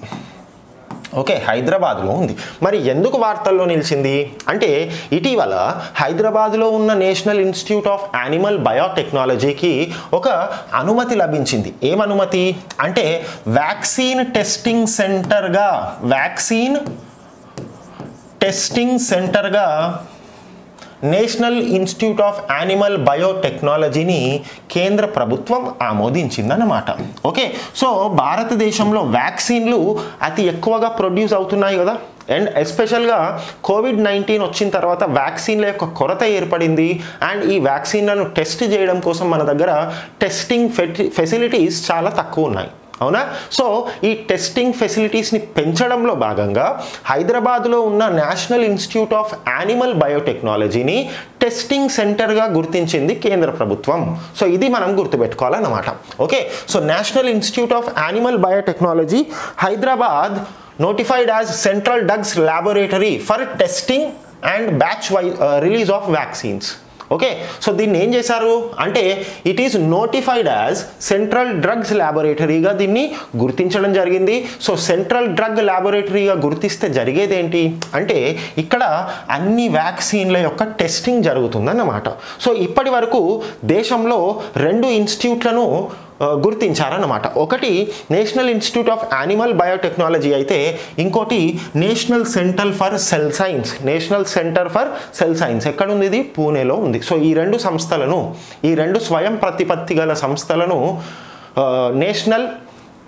ఓకే హైదరాబాద్లో ఉంది మరి ఎందుకు వార్తల్లో నిలిచింది అంటే ఇటీవల హైదరాబాద్లో ఉన్న నేషనల్ ఇన్స్టిట్యూట్ ఆఫ్ యానిమల్ బయోటెక్నాలజీకి ఒక అనుమతి లభించింది ఏం అనుమతి అంటే వ్యాక్సిన్ టెస్టింగ్ సెంటర్గా వ్యాక్సిన్ టెస్టింగ్ సెంటర్గా నేషనల్ ఇన్స్టిట్యూట్ ఆఫ్ యానిమల్ బయోటెక్నాలజీని కేంద్ర ప్రభుత్వం ఆమోదించిందన్నమాట ఓకే సో భారతదేశంలో వ్యాక్సిన్లు అతి ఎక్కువగా ప్రొడ్యూస్ అవుతున్నాయి కదా అండ్ ఎస్పెషల్గా కోవిడ్ నైన్టీన్ వచ్చిన తర్వాత వ్యాక్సిన్ల యొక్క కొరత ఏర్పడింది అండ్ ఈ వ్యాక్సిన్లను టెస్ట్ చేయడం కోసం మన దగ్గర టెస్టింగ్ ఫెసిలిటీస్ చాలా తక్కువ ఉన్నాయి అవునా సో ఈ టెస్టింగ్ ఫెసిలిటీస్ని పెంచడంలో భాగంగా హైదరాబాద్లో ఉన్న నేషనల్ ఇన్స్టిట్యూట్ ఆఫ్ యానిమల్ బయోటెక్నాలజీని టెస్టింగ్ సెంటర్గా గుర్తించింది కేంద్ర ప్రభుత్వం సో ఇది మనం గుర్తుపెట్టుకోవాలన్నమాట okay so National Institute of Animal Biotechnology Hyderabad notified as central Drugs Laboratory for testing and batch wise release of vaccines okay so దీన్ని ఏం చేశారు అంటే it is notified as central drugs ల్యాబొరేటరీగా దీన్ని గుర్తించడం జరిగింది సో సెంట్రల్ డ్రగ్ ల్యాబొరేటరీగా గుర్తిస్తే జరిగేది ఏంటి అంటే ఇక్కడ అన్ని వ్యాక్సిన్ల యొక్క టెస్టింగ్ జరుగుతుందన్నమాట సో ఇప్పటి వరకు దేశంలో రెండు ఇన్స్టిట్యూట్లను ఆ, గుర్తించారన్నమాట ఒకటి National Institute of Animal Biotechnology అయితే ఇంకోటి National Centre for Cell Science National Centre for Cell Science ఎక్కడ ఉంది ఇది పూణేలో ఉంది సో ఈ రెండు సంస్థలను ఈ రెండు స్వయం ప్రతిపత్తి గల సంస్థలను ఆ, నేషనల్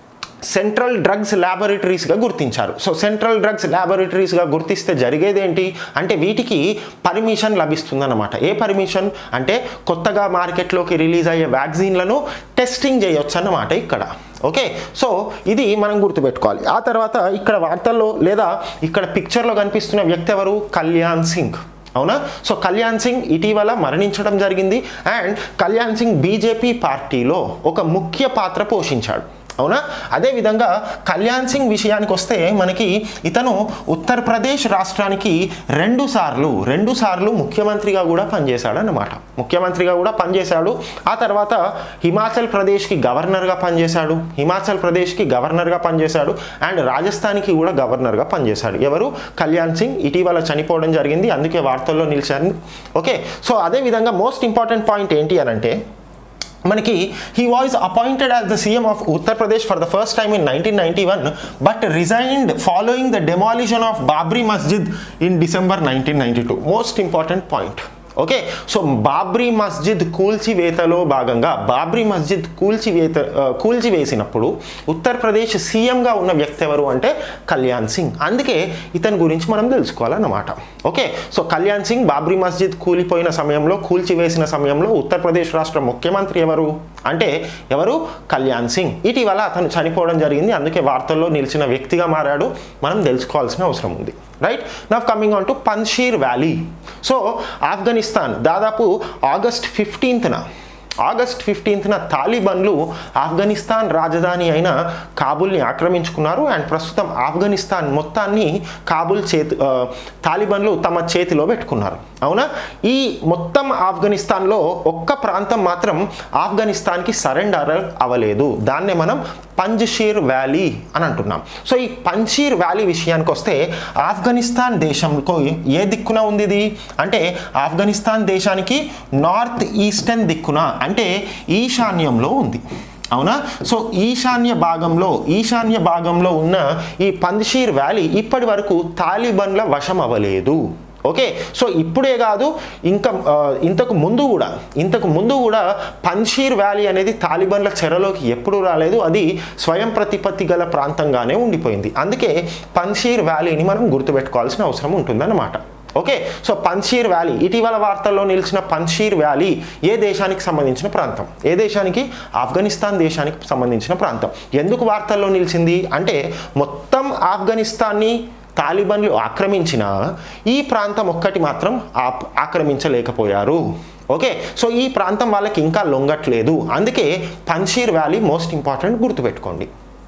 సెంట్రల్ డ్రగ్స్ ల్యాబొరేటరీస్గా గుర్తించారు సో సెంట్రల్ డ్రగ్స్ ల్యాబొరేటరీస్గా గుర్తిస్తే జరిగేది ఏంటి అంటే వీటికి పర్మిషన్ లభిస్తుందన్నమాట ఏ పర్మిషన్ అంటే కొత్తగా మార్కెట్లోకి రిలీజ్ అయ్యే వ్యాక్సిన్లను టెస్టింగ్ చేయొచ్చు అన్నమాట ఇక్కడ ఓకే సో ఇది మనం గుర్తుపెట్టుకోవాలి ఆ తర్వాత ఇక్కడ వార్తల్లో లేదా ఇక్కడ పిక్చర్లో కనిపిస్తున్న వ్యక్తి ఎవరు కళ్యాణ్ సింగ్ అవునా సో కళ్యాణ్ సింగ్ ఇటీవల మరణించడం జరిగింది అండ్ కళ్యాణ్ సింగ్ బీజేపీ పార్టీలో ఒక ముఖ్య పాత్ర పోషించాడు అవునా అదేవిధంగా కళ్యాణ్ సింగ్ విషయానికి వస్తే మనకి ఇతను ఉత్తరప్రదేశ్ రాష్ట్రానికి రెండు సార్లు రెండు సార్లు ముఖ్యమంత్రిగా కూడా పనిచేశాడు అన్నమాట ముఖ్యమంత్రిగా కూడా పనిచేశాడు ఆ తర్వాత హిమాచల్ ప్రదేశ్కి గవర్నర్గా పనిచేశాడు హిమాచల్ ప్రదేశ్కి గవర్నర్గా పనిచేశాడు అండ్ రాజస్థాన్కి కూడా గవర్నర్గా పనిచేశాడు ఎవరు కళ్యాణ్ సింగ్ ఇటీవల చనిపోవడం జరిగింది అందుకే వార్తల్లో నిలిచారు ఓకే సో అదేవిధంగా మోస్ట్ ఇంపార్టెంట్ పాయింట్ ఏంటి అని అంటే మనకి he was appointed as the CM of Uttar Pradesh for the first time in nineteen ninety one but resigned following the demolition of Babri Masjid in December nineteen ninety two most important point okay so Babri Masjid కూల్చివేతలో భాగంగా బాబ్రీ మస్జిద్ కూల్చివేత ఆ, కూల్చివేసినప్పుడు ఉత్తరప్రదేశ్ సీఎంగా ఉన్న వ్యక్తి ఎవరు అంటే కళ్యాణ్ సింగ్ అందుకే ఇతని గురించి మనం తెలుసుకోవాలన్నమాట ఓకే సో కళ్యాణ్ సింగ్ బాబ్రీ మస్జిద్ కూలిపోయిన సమయంలో కూల్చివేసిన సమయంలో ఉత్తరప్రదేశ్ రాష్ట్ర ముఖ్యమంత్రి ఎవరు అంటే ఎవరు కళ్యాణ్ సింగ్ ఇటీవల అతను చనిపోవడం జరిగింది అందుకే వార్తల్లో నిలిచిన వ్యక్తిగా మారాడు మనం తెలుసుకోవాల్సిన అవసరం ఉంది right now coming on to Panjshir valley so Afghanistan దాదాపు ఆగస్ట్ ఫిఫ్టీన్త్న ఆగస్ట్ ఫిఫ్టీన్త్న తాలిబన్లు ఆఫ్ఘనిస్తాన్ రాజధాని అయిన కాబుల్ని ఆక్రమించుకున్నారు అండ్ ప్రస్తుతం ఆఫ్ఘనిస్తాన్ మొత్తాన్ని కాబుల్ చేతి ఆ, తాలిబన్లు తమ చేతిలో పెట్టుకున్నారు అవునా ఈ మొత్తం ఆఫ్ఘనిస్తాన్లో ఒక్క ప్రాంతం మాత్రం ఆఫ్ఘనిస్తాన్కి సరెండర్ అవ్వలేదు దాన్నే మనం పంజషీర్ వ్యాలీ అని అంటున్నాం సో ఈ పంజీర్ వ్యాలీ విషయానికి వస్తే ఆఫ్ఘనిస్తాన్ దేశంలో ఏ దిక్కున ఉంది ఇది అంటే ఆఫ్ఘనిస్తాన్ దేశానికి నార్త్ ఈస్టర్న్ దిక్కున అంటే ఈశాన్యంలో ఉంది అవునా సో ఈశాన్య భాగంలో ఈశాన్య భాగంలో ఉన్న ఈ పంజషీర్ వ్యాలీ ఇప్పటి వరకు తాలిబన్ల వశం అవ్వలేదు ఓకే సో ఇప్పుడే కాదు ఇంకా ఆ, ఇంతకు ముందు కూడా ఇంతకు ముందు కూడా పంషీర్ వ్యాలీ అనేది తాలిబన్ల చెరలోకి ఎప్పుడూ రాలేదు అది స్వయం ప్రతిపత్తి గల ప్రాంతంగానే ఉండిపోయింది అందుకే పంషీర్ వ్యాలీని మనం గుర్తుపెట్టుకోవాల్సిన అవసరం ఉంటుందన్నమాట ఓకే సో పంషీర్ వ్యాలీ ఇటీవల వార్తల్లో నిలిచిన పంషీర్ వ్యాలీ ఏ దేశానికి సంబంధించిన ప్రాంతం ఏ దేశానికి ఆఫ్ఘనిస్తాన్ దేశానికి సంబంధించిన ప్రాంతం ఎందుకు వార్తల్లో నిలిచింది అంటే మొత్తం ఆఫ్ఘనిస్తాన్ని తాలిబన్లు ఆక్రమించిన ఈ ప్రాంతం ఒక్కటి మాత్రం ఆప్- ఆక్రమించలేకపోయారు ఓకే సో ఈ ప్రాంతం వాళ్ళకి ఇంకా లొంగట్లేదు అందుకే పంషీర్ వ్యాలీ మోస్ట్ ఇంపార్టెంట్ గుర్తుపెట్టుకోండి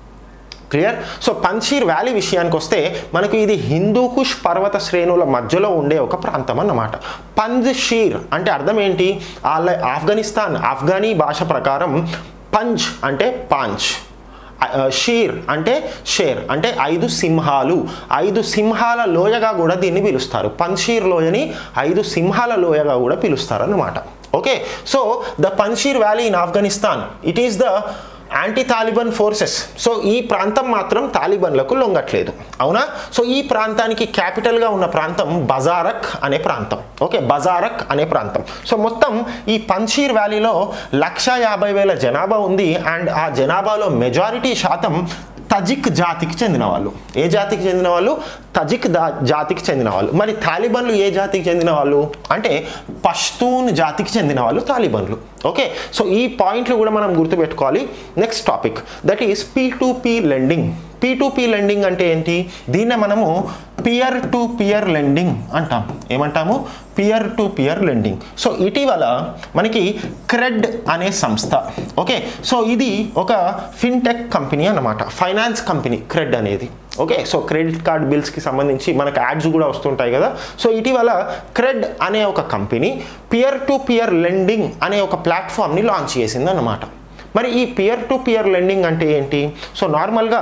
క్లియర్ సో పంచీర్ వ్యాలీ విషయానికి వస్తే మనకు ఇది హిందూ కుష్ పర్వత శ్రేణుల మధ్యలో ఉండే ఒక ప్రాంతం అన్నమాట పంజ్ షీర్ అంటే అర్థం ఏంటి వాళ్ళ ఆఫ్ఘనిస్తాన్ ఆఫ్ఘనీ భాష ప్రకారం పంజ్ అంటే పాంచ్ ఆ, షీర్ అంటే షేర్ అంటే ఐదు సింహాలు ఐదు సింహాల లోయగా కూడా దీన్ని పిలుస్తారు పంషీర్ లోయని ఐదు సింహాల లోయగా కూడా పిలుస్తారు అన్నమాట okay so the Panjshir valley in Afghanistan it is the anti Taliban forces so ఈ ప్రాంతం మాత్రం తాలిబన్లకు లొంగట్లేదు అవునా సో ఈ ప్రాంతానికి క్యాపిటల్గా ఉన్న ప్రాంతం బజారక్ అనే ప్రాంతం ఓకే బజారక్ అనే ప్రాంతం సో మొత్తం ఈ పంచీర్ వ్యాలీలో లక్ష యాభై వేల జనాభా ఉంది అండ్ ఆ జనాభాలో మెజారిటీ శాతం తజిక్ జాతికి చెందిన వాళ్ళు ఏ జాతికి చెందిన వాళ్ళు తజిక్ దా జాతికి చెందిన వాళ్ళు మరి తాలిబన్లు ఏ జాతికి చెందిన వాళ్ళు అంటే పష్తూన్ జాతికి చెందిన వాళ్ళు తాలిబన్లు ఓకే సో ఈ పాయింట్లు కూడా మనం గుర్తుపెట్టుకోవాలి next topic that is P to P lending P to P lending అంటే ఏంటి దీన్నే మనము పియర్ టు పియర్ లెండింగ్ అంటాం ఏమంటాము peer to peer lending so ఇటీవల మనకి క్రెడ్ అనే సంస్థ ఓకే సో ఇది ఒక ఫిన్టెక్ కంపెనీ అన్నమాట ఫైనాన్స్ కంపెనీ క్రెడ్ అనేది ఓకే సో క్రెడిట్ కార్డ్ బిల్స్కి సంబంధించి మనకు యాడ్స్ కూడా వస్తుంటాయి కదా సో ఇటీవల క్రెడ్ అనే ఒక company peer to peer lending అనే ఒక ప్లాట్ఫామ్ని లాంచ్ చేసింది అన్నమాట మరి ఈ పియర్ టు పియర్ లెండింగ్ అంటే ఏంటి సో నార్మల్గా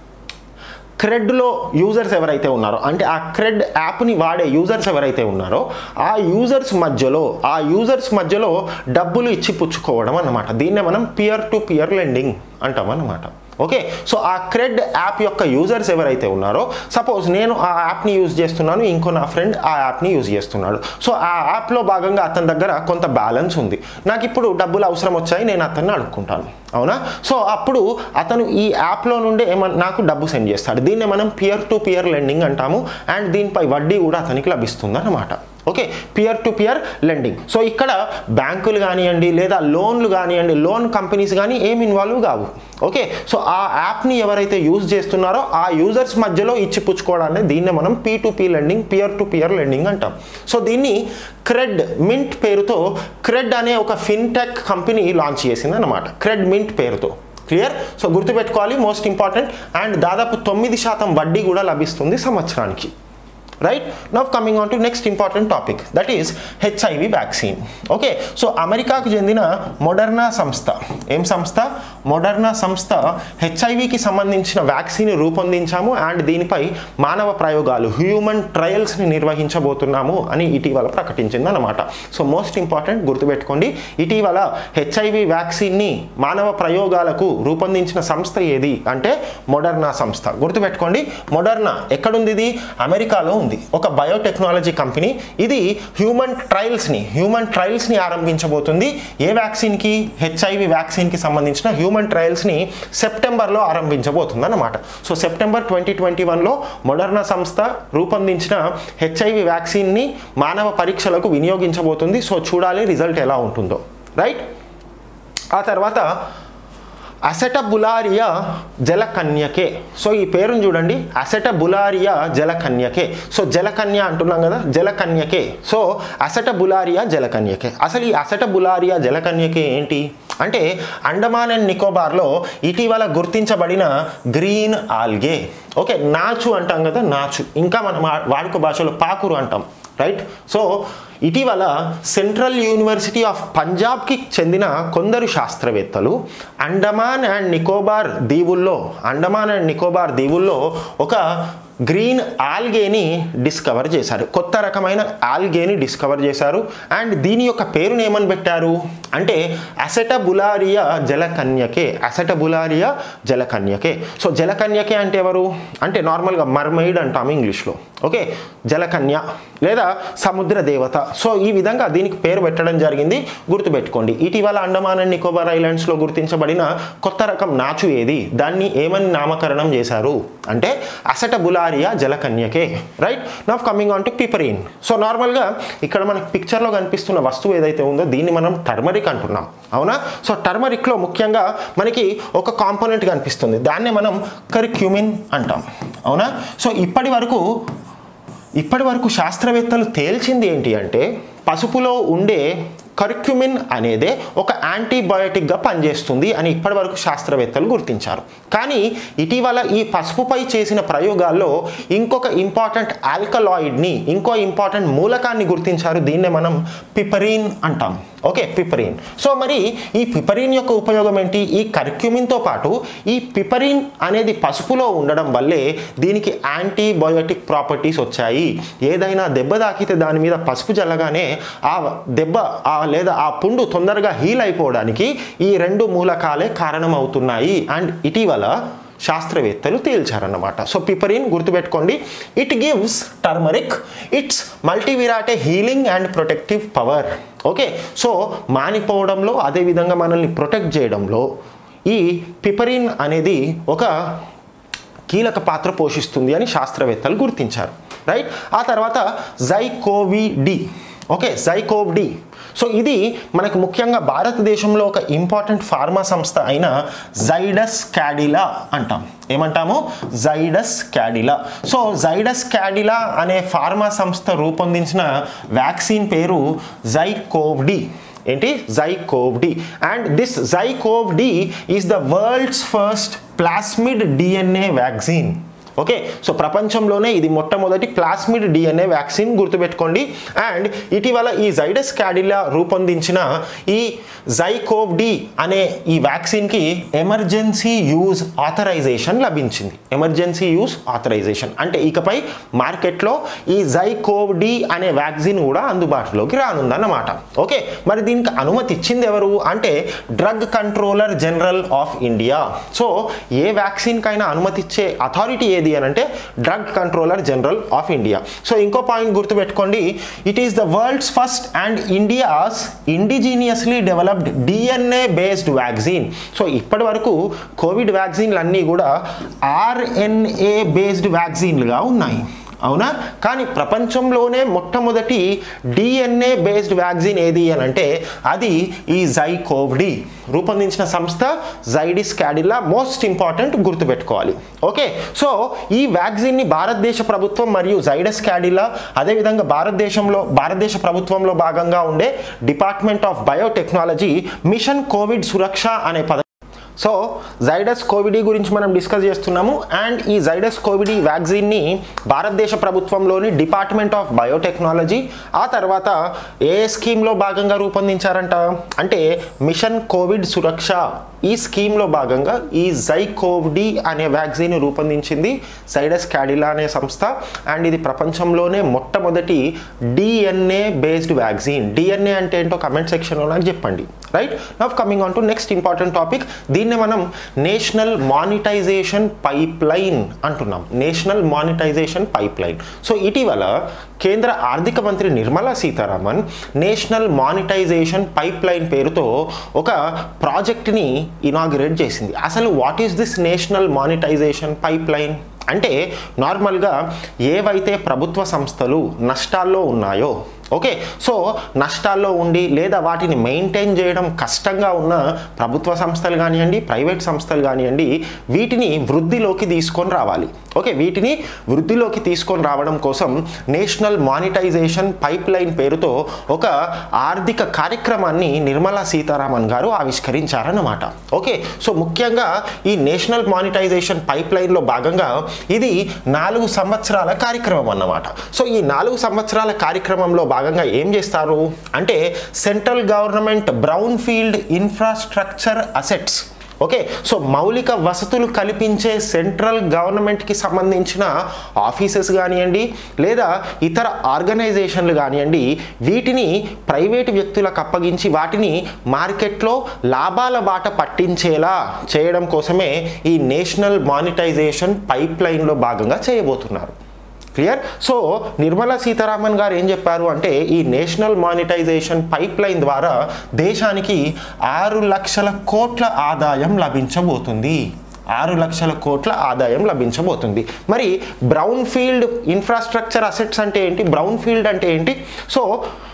క్రెడ్లో యూజర్స్ ఎవరైతే ఉన్నారో అంటే ఆ క్రెడ్ యాప్ని వాడే యూజర్స్ ఎవరైతే ఉన్నారో ఆ యూజర్స్ మధ్యలో ఆ యూజర్స్ మధ్యలో డబ్బులు ఇచ్చి పుచ్చుకోవడం అన్నమాట దీన్నే మనం పియర్ టు పియర్ లెండింగ్ అంటాం అన్నమాట ఓకే సో ఆ క్రెడ్ యాప్ యొక్క యూజర్స్ ఎవరైతే ఉన్నారో సపోజ్ నేను ఆ యాప్ని యూజ్ చేస్తున్నాను ఇంకో నా ఫ్రెండ్ ఆ యాప్ని యూజ్ చేస్తున్నాడు సో ఆ యాప్లో భాగంగా అతని దగ్గర కొంత బ్యాలెన్స్ ఉంది నాకు ఇప్పుడు డబ్బులు అవసరం వచ్చాయి నేను అతన్ని అడుక్కుంటాను అవునా సో అప్పుడు అతను ఈ యాప్లో నుండి ఏమన్నా నాకు డబ్బు సెండ్ చేస్తాడు దీన్నే మనం పియర్ టు పియర్ లెండింగ్ అంటాము అండ్ దీనిపై వడ్డీ కూడా అతనికి లభిస్తుంది అన్నమాట okay peer to peer lending so ఇక్కడ బ్యాంకులు కానివ్వండి లేదా లోన్లు కానివ్వండి లోన్ కంపెనీస్ కానీ ఏం ఇన్వాల్వ్ కావు ఓకే సో ఆ యాప్ని ఎవరైతే యూజ్ చేస్తున్నారో ఆ యూజర్స్ మధ్యలో ఇచ్చి పుచ్చుకోవడాన్ని దీన్నే మనం P to P lending peer to peer lending అంటాం సో దీన్ని క్రెడ్ మింట్ పేరుతో క్రెడ్ అనే ఒక ఫిన్టెక్ కంపెనీ లాంచ్ చేసింది అనమాట క్రెడ్ మింట్ పేరుతో క్లియర్ సో గుర్తుపెట్టుకోవాలి మోస్ట్ ఇంపార్టెంట్ అండ్ దాదాపు తొమ్మిది శాతం వడ్డీ కూడా లభిస్తుంది సంవత్సరానికి right now coming on to next important topic that is HIV vaccine okay so అమెరికాకు చెందిన మొడర్నా సంస్థ ఏం సంస్థ మొడర్నా సంస్థ హెచ్ఐవికి సంబంధించిన వ్యాక్సిన్ రూపొందించాము అండ్ దీనిపై మానవ ప్రయోగాలు హ్యూమన్ ట్రయల్స్ని నిర్వహించబోతున్నాము అని ఇటీవల ప్రకటించింది అనమాట సో మోస్ట్ ఇంపార్టెంట్ గుర్తుపెట్టుకోండి ఇటీవల హెచ్ఐవి వ్యాక్సిన్ని మానవ ప్రయోగాలకు రూపొందించిన సంస్థ ఏది అంటే మొడర్నా సంస్థ గుర్తుపెట్టుకోండి మొడర్నా ఎక్కడుంది ఇది అమెరికాలో ఉంది ఒక బయోటెక్నాలజీ కంపెనీ ఇది హ్యూమన్ ట్రయల్స్ని హ్యూమన్ ట్రయల్స్ని ఆరంభించబోతుంది ఏ వ్యాక్సిన్కి హెచ్ఐవి వ్యాక్సిన్కి సంబంధించిన హ్యూమన్ ట్రయల్స్ని సెప్టెంబర్లో ఆరంభించబోతుంది అన్నమాట సో సెప్టెంబర్ ట్వంటీ ట్వంటీ వన్లో మొడర్నా సంస్థ రూపొందించిన హెచ్ఐవి వ్యాక్సిన్ని మానవ పరీక్షలకు వినియోగించబోతుంది సో చూడాలి రిజల్ట్ ఎలా ఉంటుందో రైట్ ఆ తర్వాత అసెటబులారియా జలకన్యకే సో ఈ పేరును చూడండి అసెటబులారియా జలకన్యకే సో జలకన్య అంటున్నాం కదా జలకన్యకే సో అసెటబులారియా జలకన్యకే అసలు ఈ అసెటబులారియా జలకన్యకే ఏంటి అంటే అండమాన్ అండ్ నికోబార్లో ఇటీవల గుర్తించబడిన గ్రీన్ ఆల్గే ఓకే నాచు అంటాం కదా నాచు ఇంకా మనం వాడుక భాషలో పాకురు అంటాం రైట్ సో ఇటీవల సెంట్రల్ యూనివర్సిటీ ఆఫ్ పంజాబ్కి చెందిన కొందరు శాస్త్రవేత్తలు అండమాన్ అండ్ నికోబార్ దీవుల్లో అండమాన్ అండ్ నికోబార్ దీవుల్లో ఒక గ్రీన్ ఆల్గేని డిస్కవర్ చేశారు కొత్త రకమైన ఆల్గేని డిస్కవర్ చేశారు అండ్ దీని యొక్క పేరుని ఏమని పెట్టారు అంటే అసెటబులారియా జలకన్యకే అసెటబులారియా జలకన్యకే సో జలకన్యకే అంటే ఎవరు అంటే నార్మల్గా మర్మైడ్ అంటాము ఇంగ్లీష్లో ఓకే జలకన్య లేదా సముద్ర దేవత సో ఈ విధంగా దీనికి పేరు పెట్టడం జరిగింది గుర్తుపెట్టుకోండి ఇటీవల అండమాన్ అండ్ నికోబార్ ఐలాండ్స్లో గుర్తించబడిన కొత్త రకం నాచు ఏది దాన్ని ఏమని నామకరణం చేశారు అంటే అసటబులారియా జలకన్యకే right now coming on to piperine so నార్మల్గా ఇక్కడ మనకి పిక్చర్లో కనిపిస్తున్న వస్తువు ఏదైతే ఉందో దీన్ని మనం టర్మరిక్ అంటున్నాం అవునా సో టర్మరిక్లో ముఖ్యంగా మనకి ఒక కాంపోనెంట్ కనిపిస్తుంది దాన్నే మనం కరిక్యూమిన్ అంటాం అవునా సో ఇప్పటి వరకు ఇప్పటి వరకు శాస్త్రవేత్తలు తేల్చింది ఏంటి అంటే పసుపులో ఉండే కర్క్యుమిన్ అనేదే ఒక యాంటీబయోటిక్గా పనిచేస్తుంది అని ఇప్పటివరకు శాస్త్రవేత్తలు గుర్తించారు కానీ ఇటీవల ఈ పసుపుపై చేసిన ప్రయోగాల్లో ఇంకొక ఇంపార్టెంట్ ఆల్కలాయిడ్ని ఇంకో ఇంపార్టెంట్ మూలకాన్ని గుర్తించారు దీన్నే మనం పిపరీన్ అంటాం ఓకే పిపరీన్ సో మరి ఈ పిపరీన్ యొక్క ఉపయోగం ఏంటి ఈ కర్క్యూమిన్తో పాటు ఈ పిపరీన్ అనేది పసుపులో ఉండడం వల్లే దీనికి యాంటీబయోటిక్ ప్రాపర్టీస్ వచ్చాయి ఏదైనా దెబ్బ తాకితే దాని మీద పసుపు జల్లగానే ఆ దెబ్బ ఆ లేదా ఆ పుండు తొందరగా హీల్ అయిపోవడానికి ఈ రెండు మూలకాలే కారణమవుతున్నాయి అండ్ ఇటీవల శాస్త్రవేత్తలు తేల్చారన్నమాట సో పిపరిన్ గుర్తుపెట్టుకోండి it gives turmeric its multivariate healing and protective power okay so మానిపోవడంలో అదేవిధంగా మనల్ని ప్రొటెక్ట్ చేయడంలో ఈ పిపరిన్ అనేది ఒక కీలక పాత్ర పోషిస్తుంది అని శాస్త్రవేత్తలు గుర్తించారు రైట్ ఆ తర్వాత ZyCoV D okay ZyCoV D so ఇది మనకు ముఖ్యంగా భారతదేశంలో ఒక ఇంపార్టెంట్ ఫార్మా సంస్థ అయిన జైడస్ క్యాడిలా అంటాం ఏమంటాము జైడస్ క్యాడిలా సో జైడస్ క్యాడిలా అనే ఫార్మా సంస్థ రూపొందించిన వ్యాక్సిన్ పేరు జైకోవ్ డి ఏంటి ZyCoV D and this ZyCoV D is the world's first plasmid DNA vaccine okay so ప్రపంచంలోనే ఇది మొట్టమొదటి ప్లాస్మిడ్ డిఎన్ఏ వ్యాక్సిన్ గుర్తుపెట్టుకోండి అండ్ ఇటీవల ఈ జైడస్ క్యాడిలా రూపొందించిన ఈ జైకోవ్ డి అనే ఈ వ్యాక్సిన్కి ఎమర్జెన్సీ యూజ్ ఆథరైజేషన్ లభించింది ఎమర్జెన్సీ యూజ్ ఆథరైజేషన్ అంటే ఇకపై మార్కెట్లో ఈ జైకోవ్ డి అనే వ్యాక్సిన్ కూడా అందుబాటులోకి రానుందన్నమాట ఓకే మరి దీనికి అనుమతి ఇచ్చింది ఎవరు అంటే Drug Controller General of India so ఏ వ్యాక్సిన్కైనా అనుమతి ఇచ్చే అథారిటీ ఏది ఏది అని అంటే Drug Controller General of India so ఇంకో పాయింట్ గుర్తుపెట్టుకోండి it is the world's first and India's indigenously developed DNA based vaccine so ఇప్పటి వరకు కోవిడ్ వ్యాక్సిన్లు అన్నీ కూడా ఆర్ఎన్ఏ బేస్డ్ వ్యాక్సిన్లుగా ఉన్నాయి అవునా కానీ ప్రపంచంలోనే మొట్టమొదటి డిఎన్ఏ బేస్డ్ వ్యాక్సిన్ ఏది అని అంటే అది ఈ జైకోవ్డి రూపొందించిన సంస్థ జైడిస్ క్యాడిల్లా మోస్ట్ ఇంపార్టెంట్ గుర్తుపెట్టుకోవాలి ఓకే సో ఈ వ్యాక్సిన్ని భారతదేశ ప్రభుత్వం మరియు జైడస్ క్యాడిల్లా అదేవిధంగా భారతదేశంలో భారతదేశ ప్రభుత్వంలో భాగంగా ఉండే department of biotechnology mission Covid Suraksha అనే పద సో జైడస్ కోవిడ్ గురించి మనం డిస్కస్ చేస్తున్నాము అండ్ ఈ జైడస్ కోవిడ్ వ్యాక్సిన్ని భారతదేశ ప్రభుత్వంలోని డిపార్ట్మెంట్ ఆఫ్ బయోటెక్నాలజీ ఆ తర్వాత ఏ స్కీమ్లో భాగంగా రూపొందించారంట అంటే మిషన్ కోవిడ్ సురక్ష ఈ స్కీమ్లో భాగంగా ఈ జైకోవ్డి అనే వ్యాక్సిన్ రూపొందించింది జైడస్ క్యాడిలా అనే సంస్థ అండ్ ఇది ప్రపంచంలోనే మొట్టమొదటి డిఎన్ఏ బేస్డ్ వ్యాక్సిన్ డిఎన్ఏ అంటే ఏంటో కమెంట్ సెక్షన్లో నాకు చెప్పండి right now coming on to next important topic దీన్ని మనం నేషనల్ మానిటైజేషన్ పైప్ లైన్ అంటున్నాం national monetisation pipeline so ఇటీవల కేంద్ర ఆర్థిక మంత్రి Nirmala Sitharaman national monetisation pipeline పేరుతో ఒక ప్రాజెక్ట్ని ఇనాగ్రేట్ చేసింది అసలు what is this national monetisation pipeline అంటే నార్మల్గా ఏవైతే ప్రభుత్వ సంస్థలు నష్టాల్లో ఉన్నాయో ఓకే సో నష్టాల్లో ఉండి లేదా వాటిని మెయింటైన్ చేయడం కష్టంగా ఉన్న ప్రభుత్వ సంస్థలు కానివ్వండి ప్రైవేట్ సంస్థలు కానివ్వండి వీటిని వృద్ధిలోకి తీసుకొని రావాలి ఓకే వీటిని వృద్ధిలోకి తీసుకొని రావడం కోసం నేషనల్ మానిటైజేషన్ పైప్ లైన్ పేరుతో ఒక ఆర్థిక కార్యక్రమాన్ని నిర్మలా సీతారామన్ గారు ఆవిష్కరించారన్నమాట ఓకే సో ముఖ్యంగా ఈ నేషనల్ మానిటైజేషన్ పైప్ లైన్లో భాగంగా ఇది నాలుగు సంవత్సరాల కార్యక్రమం అన్నమాట సో ఈ నాలుగు సంవత్సరాల కార్యక్రమంలో భాగంగా ఏం చేస్తారు అంటే central government brownfield infrastructure assets okay so మౌలిక వసతులు కల్పించే సెంట్రల్ గవర్నమెంట్కి సంబంధించిన ఆఫీసెస్ కానివ్వండి లేదా ఇతర ఆర్గనైజేషన్లు కానివ్వండి వీటిని ప్రైవేటు వ్యక్తులకు అప్పగించి వాటిని మార్కెట్లో లాభాల బాట పట్టించేలా చేయడం కోసమే ఈ నేషనల్ మానిటైజేషన్ పైప్ లైన్లో భాగంగా చేయబోతున్నారు క్లియర్ సో నిర్మలా సీతారామన్ గారు ఏం చెప్పారు అంటే ఈ నేషనల్ మానిటైజేషన్ పైప్ లైన్ ద్వారా దేశానికి ఆరు లక్షల కోట్ల ఆదాయం లభించబోతుంది ఆరు లక్షల కోట్ల ఆదాయం లభించబోతుంది మరి బ్రౌన్ ఫీల్డ్ ఇన్ఫ్రాస్ట్రక్చర్ అసెట్స్ అంటే ఏంటి బ్రౌన్ ఫీల్డ్ అంటే ఏంటి సో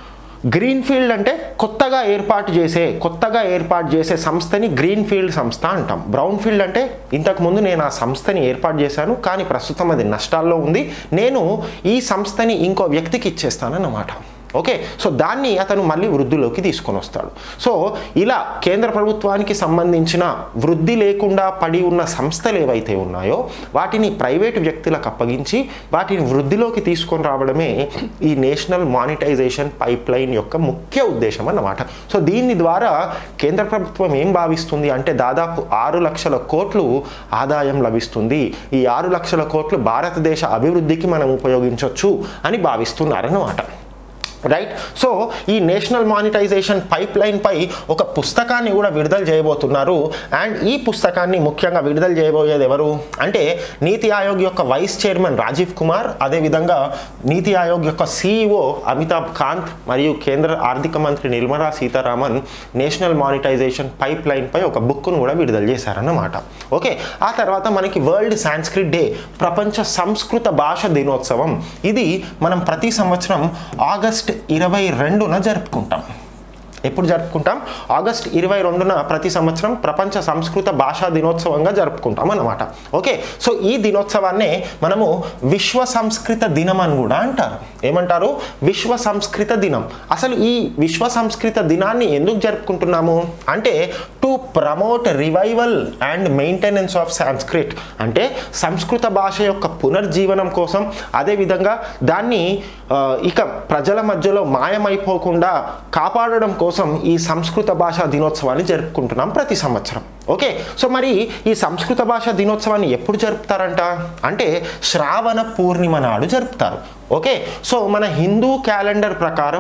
గ్రీన్ ఫీల్డ్ అంటే కొత్తగా ఏర్పాటు చేసే కొత్తగా ఏర్పాటు చేసే సంస్థని గ్రీన్ ఫీల్డ్ సంస్థ అంటాం బ్రౌన్ ఫీల్డ్ అంటే ఇంతకుముందు నేను ఆ సంస్థని ఏర్పాటు చేశాను కానీ ప్రస్తుతం అది నష్టాల్లో ఉంది నేను ఈ సంస్థని ఇంకో వ్యక్తికి ఇచ్చేస్తానన్నమాట ఓకే సో దాన్ని అతను మళ్ళీ వృద్ధిలోకి తీసుకొని వస్తాడు సో ఇలా కేంద్ర ప్రభుత్వానికి సంబంధించిన వృద్ధి లేకుండా పడి ఉన్న సంస్థలు ఏవైతే ఉన్నాయో వాటిని ప్రైవేటు వ్యక్తులకు అప్పగించి వాటిని వృద్ధిలోకి తీసుకొని రావడమే ఈ నేషనల్ మానిటైజేషన్ పైప్ లైన్ యొక్క ముఖ్య ఉద్దేశం అన్నమాట సో దీని ద్వారా కేంద్ర ప్రభుత్వం ఏం భావిస్తుంది అంటే దాదాపు ఆరు లక్షల కోట్లు ఆదాయం లభిస్తుంది ఈ ఆరు లక్షల కోట్లు భారతదేశ అభివృద్ధికి మనం ఉపయోగించవచ్చు అని భావిస్తున్నారన్నమాట రైట్ సో ఈ నేషనల్ మానిటైజేషన్ పైప్ లైన్ పై ఒక పుస్తకాన్ని కూడా విడుదల చేయబోతున్నారు అండ్ ఈ పుస్తకాన్ని ముఖ్యంగా విడుదల చేయబోయేది ఎవరు అంటే నీతి ఆయోగ్ యొక్క వైస్ చైర్మన్ రాజీవ్ కుమార్ అదేవిధంగా నీతి ఆయోగ్ యొక్క సిఇఓ అమితాబ్ కాంత్ మరియు కేంద్ర ఆర్థిక మంత్రి Nirmala Sitharaman national monetisation pipeline పై ఒక బుక్ను కూడా విడుదల చేశారన్నమాట ఓకే ఆ తర్వాత మనకి వరల్డ్ సాంస్క్రిట్ డే ప్రపంచ సంస్కృత భాష దినోత్సవం ఇది మనం ప్రతి సంవత్సరం ఆగస్ట్ ఇరవై రెండున జరుపుకుంటాం ఎప్పుడు జరుపుకుంటాం ఆగస్ట్ ఇరవై రెండున ప్రతి సంవత్సరం ప్రపంచ సంస్కృత భాషా దినోత్సవంగా జరుపుకుంటాం అన్నమాట ఓకే సో ఈ దినోత్సవాన్నే మనము విశ్వ సంస్కృత దినం అని కూడా అంటారు ఏమంటారు విశ్వ సంస్కృత దినం అసలు ఈ విశ్వ సంస్కృత దినాన్ని ఎందుకు జరుపుకుంటున్నాము అంటే to promote revival and maintenance of Sanskrit అంటే సంస్కృత భాష యొక్క పునర్జీవనం కోసం అదేవిధంగా దాన్ని ఆ, ఇక ప్రజల మధ్యలో మాయమైపోకుండా కాపాడడం కోసం ఈ సంస్కృత భాషా దినోత్సవాన్ని జరుపుకుంటున్నాం ప్రతి సంవత్సరం ఓకే సో మరి ఈ సంస్కృత భాషా దినోత్సవాన్ని ఎప్పుడు జరుపుతారంట అంటే శ్రావణ పూర్ణిమ నాడు జరుపుతారు ఓకే సో మన హిందూ క్యాలెండర్ ప్రకారం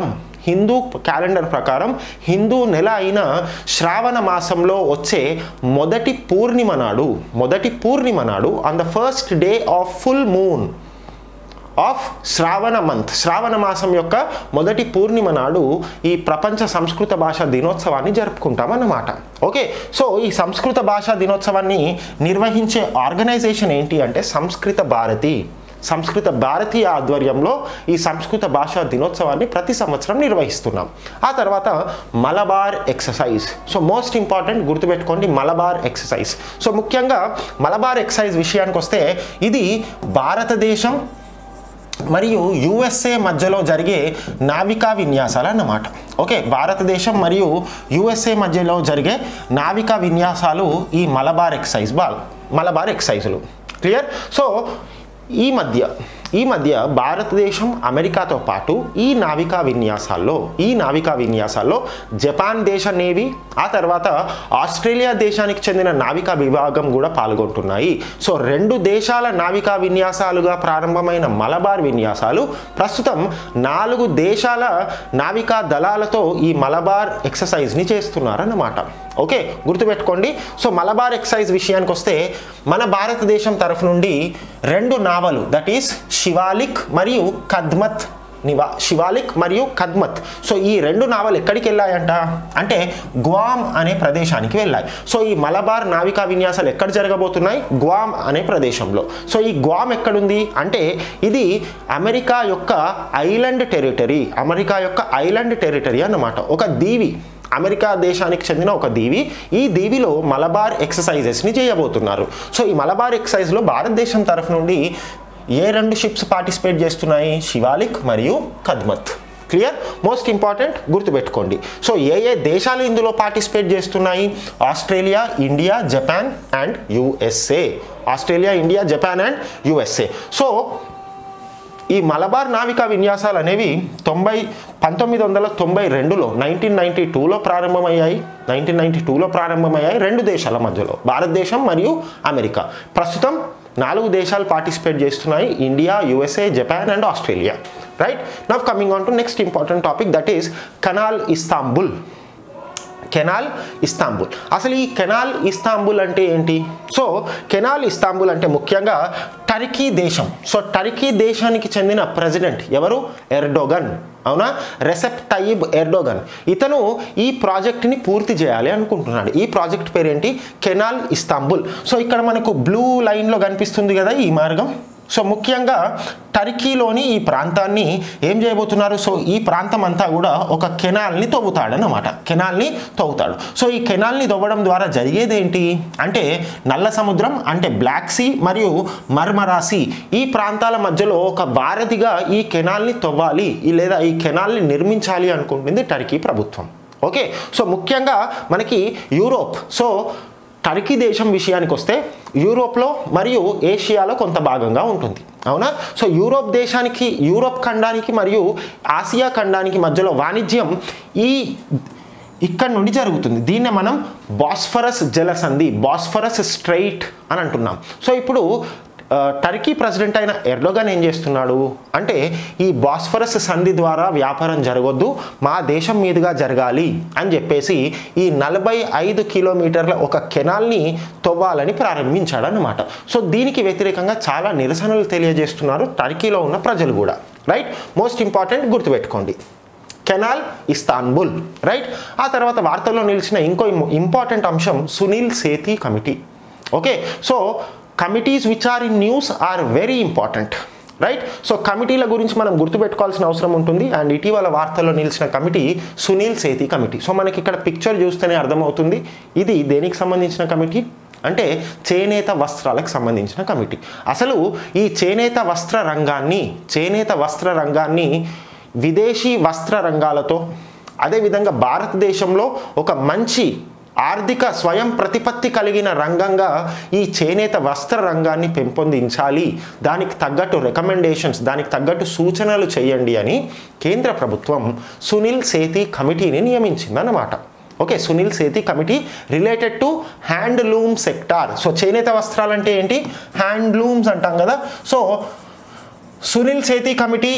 హిందూ క్యాలెండర్ ప్రకారం హిందూ నెల అయిన శ్రావణ మాసంలో వచ్చే మొదటి పూర్ణిమ నాడు మొదటి పూర్ణిమ నాడు on the first day of full moon of Shravana month Shravana మాసం యొక్క మొదటి పూర్ణిమ నాడు ఈ ప్రపంచ సంస్కృత భాషా దినోత్సవాన్ని జరుపుకుంటామన్నమాట ఓకే సో ఈ సంస్కృత భాషా దినోత్సవాన్ని నిర్వహించే ఆర్గనైజేషన్ ఏంటి అంటే సంస్కృత భారతి సంస్కృత భారతీయ ఆధ్వర్యంలో ఈ సంస్కృత భాషా దినోత్సవాన్ని ప్రతి సంవత్సరం నిర్వహిస్తున్నాం ఆ తర్వాత Malabar exercise so most important గుర్తుపెట్టుకోండి మలబార్ ఎక్సర్సైజ్ సో ముఖ్యంగా మలబార్ ఎక్సర్సైజ్ విషయానికి వస్తే ఇది భారతదేశం మరియు యుఎస్ఏ మధ్యలో జరిగే నావికా విన్యాసాలు అన్నమాట ఓకే భారతదేశం మరియు యుఎస్ఏ మధ్యలో జరిగే నావికా విన్యాసాలు ఈ మలబార్ ఎక్సైజ్ బాల్ మలబార్ ఎక్సైజులు క్లియర్ సో ఈ మధ్య ఈ మధ్య భారతదేశం అమెరికాతో పాటు ఈ నావికా విన్యాసాల్లో ఈ నావికా విన్యాసాల్లో జపాన్ దేశ నేవీ ఆ తర్వాత ఆస్ట్రేలియా దేశానికి చెందిన నావికా విభాగం కూడా పాల్గొంటున్నాయి సో రెండు దేశాల నావికా విన్యాసాలుగా ప్రారంభమైన మలబార్ విన్యాసాలు ప్రస్తుతం నాలుగు దేశాల నావికా దళాలతో ఈ మలబార్ ఎక్సర్సైజ్ని చేస్తున్నారన్నమాట ఓకే గుర్తుపెట్టుకోండి సో మలబార్ ఎక్సైజ్ విషయానికి వస్తే మన భారతదేశం తరఫు నుండి రెండు నావలు దట్ ఈస్ శివాలిక్ మరియు కద్మత్ నివా శివాలిక్ మరియు కద్మత్ సో ఈ రెండు నావలు ఎక్కడికి వెళ్ళాయంట అంటే గ్వామ్ అనే ప్రదేశానికి వెళ్ళాయి సో ఈ మలబార్ నావికా విన్యాసాలు ఎక్కడ జరగబోతున్నాయి గ్వామ్ అనే ప్రదేశంలో సో ఈ గ్వామ్ ఎక్కడుంది అంటే ఇది అమెరికా యొక్క ఐలాండ్ టెరిటరీ అమెరికా యొక్క ఐలాండ్ టెరిటరీ అన్నమాట ఒక దీవి అమెరికా దేశానికి చెందిన ఒక దీవి ఈ దీవిలో మలబార్ ఎక్సర్సైజెస్ని చేయబోతున్నారు సో ఈ మలబార్ ఎక్సర్సైజ్లో భారతదేశం తరఫు నుండి ఏ రెండు షిప్స్ పార్టిసిపేట్ చేస్తున్నాయి శివాలిక్ మరియు కద్మత్ క్లియర్ మోస్ట్ ఇంపార్టెంట్ గుర్తుపెట్టుకోండి సో ఏ ఏ దేశాలు ఇందులో పార్టిసిపేట్ చేస్తున్నాయి Australia India Japan and USA Australia India Japan and USA so ఈ మలబార్ నావికా విన్యాసాలు అనేవి తొంభై పంతొమ్మిది వందల తొంభై రెండులో నైన్టీన్ నైన్టీ టూలో ప్రారంభమయ్యాయి నైన్టీన్ నైన్టీ టూలో ప్రారంభమయ్యాయి రెండు దేశాల మధ్యలో భారతదేశం మరియు అమెరికా ప్రస్తుతం నాలుగు దేశాలు పార్టిసిపేట్ చేస్తున్నాయి India USA Japan and Australia right now coming on to next important topic that is canal Istanbul canal Istanbul అసలు ఈ కెనాల్ ఇస్తాంబుల్ అంటే ఏంటి సో కెనాల్ ఇస్తాంబుల్ అంటే ముఖ్యంగా టర్కీ దేశం సో టర్కీ దేశానికి చెందిన ప్రెసిడెంట్ ఎవరు ఎర్డోగన్ అవునా రెసెప్ తయ్యిబ్ ఎర్డోగన్ ఇతను ఈ ప్రాజెక్ట్ని పూర్తి చేయాలి అనుకుంటున్నాడు ఈ ప్రాజెక్ట్ పేరేంటి కెనాల్ ఇస్తాంబుల్ సో ఇక్కడ మనకు బ్లూ లైన్లో కనిపిస్తుంది కదా ఈ మార్గం సో ముఖ్యంగా టర్కీలోని ఈ ప్రాంతాన్ని ఏం చేయబోతున్నారు సో ఈ ప్రాంతం అంతా కూడా ఒక కెనాల్ని తవ్వుతాడనమాట కెనాల్ని తవ్వుతాడు సో ఈ కెనాల్ని తవ్వడం ద్వారా జరిగేది ఏంటి అంటే నల్ల సముద్రం అంటే బ్లాక్ సీ మరియు మర్మరా సీ ఈ ప్రాంతాల మధ్యలో ఒక వారధిగా ఈ కెనాల్ని తవ్వాలి ఈ లేదా ఈ కెనాల్ని నిర్మించాలి అనుకుంటుంది టర్కీ ప్రభుత్వం ఓకే సో ముఖ్యంగా మనకి యూరోప్ సో టర్కీ దేశం విషయానికి వస్తే యూరోప్లో మరియు ఏషియాలో కొంత భాగంగా ఉంటుంది అవునా సో యూరోప్ దేశానికి యూరోప్ ఖండానికి మరియు ఆసియా ఖండానికి మధ్యలో వాణిజ్యం ఈ ఇక్కడ నుండి జరుగుతుంది దీన్నే మనం బాస్ఫరస్ జలసంధి బాస్ఫరస్ స్ట్రైట్ అని అంటున్నాం సో ఇప్పుడు ఆ, టర్కీ ప్రెసిడెంట్ అయిన ఎర్డోగన్ ఏం చేస్తున్నాడు అంటే ఈ బాస్ఫరస్ సంధి ద్వారా వ్యాపారం జరగొద్దు మా దేశం మీదుగా జరగాలి అని చెప్పేసి ఈ నలభై ఐదు కిలోమీటర్ల ఒక కెనాల్ని తవ్వాలని ప్రారంభించాడు అనమాట సో దీనికి వ్యతిరేకంగా చాలా నిరసనలు తెలియజేస్తున్నారు టర్కీలో ఉన్న ప్రజలు కూడా రైట్ మోస్ట్ ఇంపార్టెంట్ గుర్తుపెట్టుకోండి కెనాల్ ఇస్తాన్బుల్ రైట్ ఆ తర్వాత వార్తల్లో నిలిచిన ఇంకో ఇంపార్టెంట్ అంశం Sunil Sethi committee okay so committees which are in news are very important right so కమిటీల గురించి మనం గుర్తుపెట్టుకోవాల్సిన అవసరం ఉంటుంది అండ్ ఇటీవల వార్తల్లో నిలిచిన committee Sunil Sethi committee so మనకి ఇక్కడ పిక్చర్ చూస్తేనే అర్థమవుతుంది ఇది దేనికి సంబంధించిన కమిటీ అంటే చేనేత వస్త్రాలకు సంబంధించిన కమిటీ అసలు ఈ చేనేత వస్త్ర రంగాన్ని చేనేత వస్త్ర రంగాన్ని విదేశీ వస్త్ర రంగాలతో అదేవిధంగా భారతదేశంలో ఒక మంచి ఆర్థిక స్వయం ప్రతిపత్తి కలిగిన రంగంగా ఈ చేనేత వస్త్ర రంగాన్ని పెంపొందించాలి దానికి తగ్గట్టు రికమెండేషన్స్ దానికి తగ్గట్టు సూచనలు చేయండి అని కేంద్ర ప్రభుత్వం సునీల్ సేతి కమిటీని నియమించిందన్నమాట okay Sunil Sethi committee related to handloom sector so చేనేత వస్త్రాలు అంటే ఏంటి హ్యాండ్లూమ్స్ అంటాం కదా so Sunil Sethi committee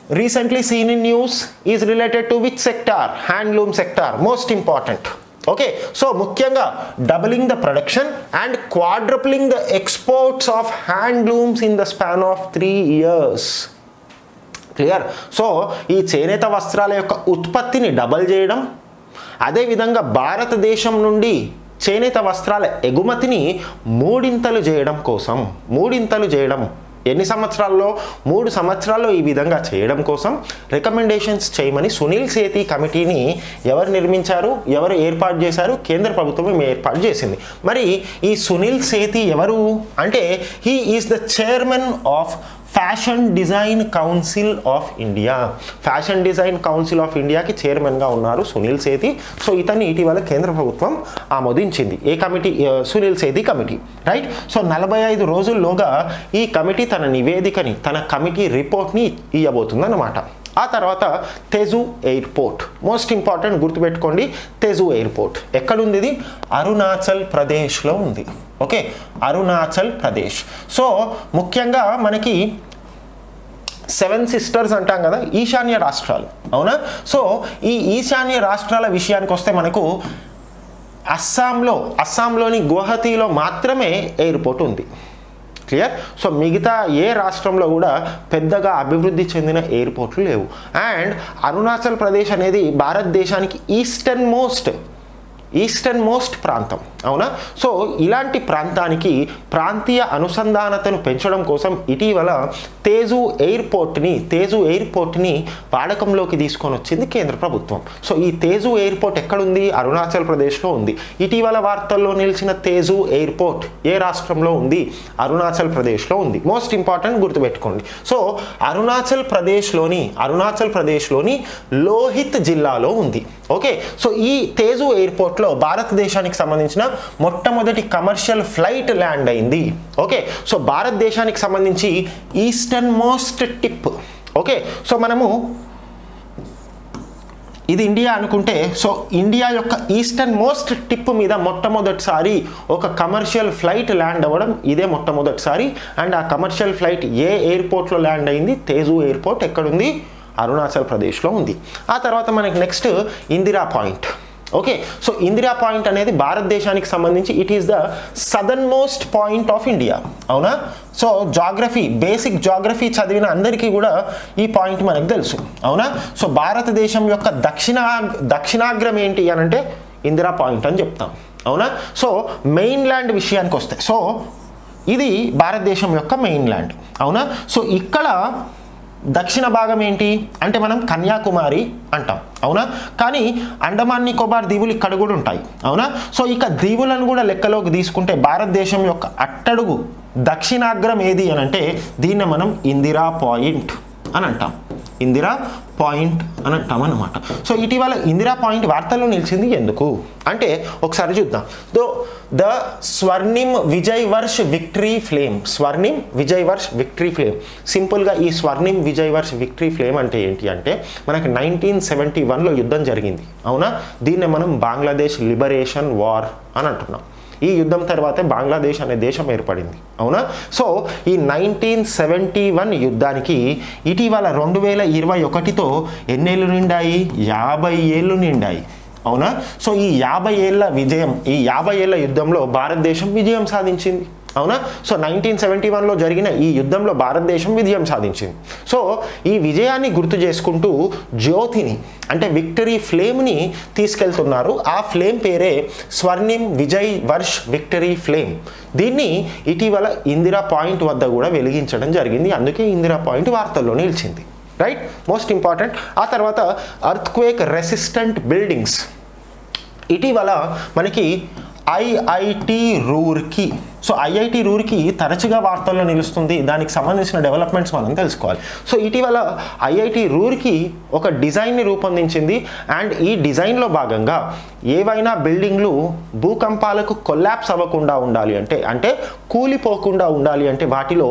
recently seen in news is related to which sector handloom sector most important okay so ముఖ్యంగా doubling the production and quadrupling the exports of handlooms in the span of three years clear so ఈ చేనేత వస్త్రాల యొక్క ఉత్పత్తిని double చేయడం అదేవిధంగా భారతదేశం నుండి చేనేత వస్త్రాల ఎగుమతిని మూడింతలు చేయడం కోసం మూడింతలు చేయడం ఎన్ని సంవత్సరాల్లో మూడు సంవత్సరాల్లో ఈ విధంగా చేయడం కోసం రికమెండేషన్స్ చేయమని సునీల్ సేతి కమిటీని ఎవరు నిర్మించారు ఎవరు ఏర్పాటు చేశారు కేంద్ర ప్రభుత్వం ఏర్పాటు చేసింది మరి ఈ సునీల్ సేతి ఎవరు అంటే he is the chairman of fashion design council of India fashion design council of ఇండియాకి చైర్మన్గా ఉన్నారు సునీల్ సేతి సో ఇతన్ని ఇటీవల కేంద్ర ప్రభుత్వం ఆమోదించింది ఏ కమిటీ ఆ, Sunil Sethi committee right so నలభై ఐదు రోజుల్లోగా ఈ కమిటీ తన నివేదికని తన కమిటీ రిపోర్ట్ని ఇవ్వబోతుంది అన్నమాట ఆ తర్వాత తెజు ఎయిర్పోర్ట్ మోస్ట్ ఇంపార్టెంట్ గుర్తుపెట్టుకోండి తెజు ఎయిర్పోర్ట్ ఎక్కడుంది ఇది అరుణాచల్ ప్రదేశ్లో ఉంది ఓకే అరుణాచల్ ప్రదేశ్ సో ముఖ్యంగా మనకి సెవెన్ సిస్టర్స్ అంటాం కదా ఈశాన్య రాష్ట్రాలు అవునా సో ఈ ఈశాన్య రాష్ట్రాల విషయానికి వస్తే మనకు అస్సాంలో అస్సాంలోని గువహతిలో మాత్రమే ఎయిర్పోర్ట్ ఉంది క్లియర్ సో మిగతా ఏ రాష్ట్రంలో కూడా పెద్దగా అభివృద్ధి చెందిన ఎయిర్పోర్ట్లు లేవు అండ్ అరుణాచల్ ప్రదేశ్ అనేది భారతదేశానికి ఈస్టర్న్ మోస్ట్ ఈస్టర్న్ మోస్ట్ ప్రాంతం అవునా సో ఇలాంటి ప్రాంతానికి ప్రాంతీయ అనుసంధానతను పెంచడం కోసం ఇటీవల తేజు ఎయిర్పోర్ట్ని తేజు ఎయిర్పోర్ట్ని వాడకంలోకి తీసుకొని వచ్చింది కేంద్ర ప్రభుత్వం సో ఈ తేజు ఎయిర్పోర్ట్ ఎక్కడుంది అరుణాచల్ ప్రదేశ్లో ఉంది ఇటీవల వార్తల్లో నిలిచిన తేజు ఎయిర్పోర్ట్ ఏ రాష్ట్రంలో ఉంది అరుణాచల్ ప్రదేశ్లో ఉంది మోస్ట్ ఇంపార్టెంట్ గుర్తుపెట్టుకోండి సో అరుణాచల్ ప్రదేశ్లోని అరుణాచల్ ప్రదేశ్లోని లోహిత్ జిల్లాలో ఉంది ఓకే సో ఈ తేజు ఎయిర్పోర్ట్లో భారతదేశానికి సంబంధించిన మొట్టమొదటి కమర్షియల్ ఫ్లైట్ ల్యాండ్ అయింది ఓకే సో భారతదేశానికి సంబంధించి eastern most tip okay so మనము ఇది ఇండియా అనుకుంటే సో ఇండియా యొక్క ఈస్టర్న్ మోస్ట్ టిప్ మీద మొట్టమొదటిసారి ఒక కమర్షియల్ ఫ్లైట్ ల్యాండ్ అవ్వడం ఇదే మొట్టమొదటిసారి అండ్ ఆ కమర్షియల్ ఫ్లైట్ ఏ ఎయిర్పోర్ట్లో ల్యాండ్ అయింది తేజు ఎయిర్పోర్ట్ ఎక్కడుంది అరుణాచల్ ప్రదేశ్లో ఉంది ఆ తర్వాత మనకి next Indira point okay so Indira point అనేది భారతదేశానికి సంబంధించి it is the southern most point of India అవునా సో జాగ్రఫీ బేసిక్ జాగ్రఫీ చదివిన అందరికీ కూడా ఈ పాయింట్ మనకు తెలుసు అవునా సో భారతదేశం యొక్క దక్షిణ దక్షిణాగ్రం ఏంటి అని అంటే ఇందిరా పాయింట్ అని చెప్తాం అవునా సో మెయిన్ ల్యాండ్ విషయానికి వస్తే సో ఇది భారతదేశం యొక్క మెయిన్ ల్యాండ్ అవునా సో ఇక్కడ దక్షిణ భాగం ఏంటి అంటే మనం కన్యాకుమారి అంటాం అవునా కానీ అండమాన్ నికోబార్ దీవులు ఇక్కడ కూడా ఉంటాయి అవునా సో ఇక దీవులను కూడా లెక్కలోకి తీసుకుంటే భారతదేశం యొక్క అట్టడుగు దక్షిణాగ్రం ఏది అని అంటే దీన్ని మనం ఇందిరా పాయింట్ అని అంటాం ఇందిరా పాయింట్ అని అంటాం అన్నమాట సో ఇటీవల ఇందిరా పాయింట్ వార్తల్లో నిలిచింది ఎందుకు అంటే ఒకసారి చూద్దాం though the Swarnim Vijay Varsh victory flame Swarnim Vijay Varsh victory flame సింపుల్గా ఈ స్వర్ణిం విజయ్ వర్ష్ విక్టరీ ఫ్లేమ్ అంటే ఏంటి అంటే మనకి నైన్టీన్ సెవెంటీ వన్లో యుద్ధం జరిగింది అవునా దీన్నే మనం బంగ్లాదేశ్ లిబరేషన్ వార్ అని అంటున్నాం ఈ యుద్ధం తర్వాతే బంగ్లాదేశ్ అనే దేశం ఏర్పడింది అవునా సో ఈ నైన్టీన్ సెవెంటీ వన్ యుద్ధానికి ఇటీవల రెండు వేల ఇరవై ఒకటితో ఎన్నేళ్ళు నిండాయి యాభై ఏళ్ళు నిండాయి అవునా సో ఈ యాభై ఏళ్ళ విజయం ఈ యాభై ఏళ్ళ యుద్ధంలో భారతదేశం విజయం సాధించింది అవునా సో నైన్టీన్ సెవెంటీ వన్లో జరిగిన ఈ యుద్ధంలో భారతదేశం విజయం సాధించింది సో ఈ విజయాన్ని గుర్తు చేసుకుంటూ జ్యోతిని అంటే విక్టరీ ఫ్లేమ్ని తీసుకెళ్తున్నారు ఆ ఫ్లేమ్ పేరే స్వర్ణిం విజయ్ వర్ష్ విక్టరీ ఫ్లేమ్ దీన్ని ఇటీవల ఇందిరా పాయింట్ వద్ద కూడా వెలిగించడం జరిగింది అందుకే ఇందిరా పాయింట్ వార్తల్లో నిలిచింది రైట్ మోస్ట్ ఇంపార్టెంట్ ఆ తర్వాత అర్త్ క్వేక్ రెసిస్టెంట్ బిల్డింగ్స్ ఇటీవల మనకి IIT Roorkee so IIT Roorkee తరచుగా వార్తల్లో నిలుస్తుంది దానికి సంబంధించిన డెవలప్మెంట్స్ మనం తెలుసుకోవాలి సో ఇటీవల ఐఐటి రూర్కి ఒక డిజైన్ని రూపొందించింది అండ్ ఈ డిజైన్లో భాగంగా ఏవైనా బిల్డింగ్లు భూకంపాలకు కొల్లాప్స్ అవ్వకుండా ఉండాలి అంటే అంటే కూలిపోకుండా ఉండాలి అంటే వాటిలో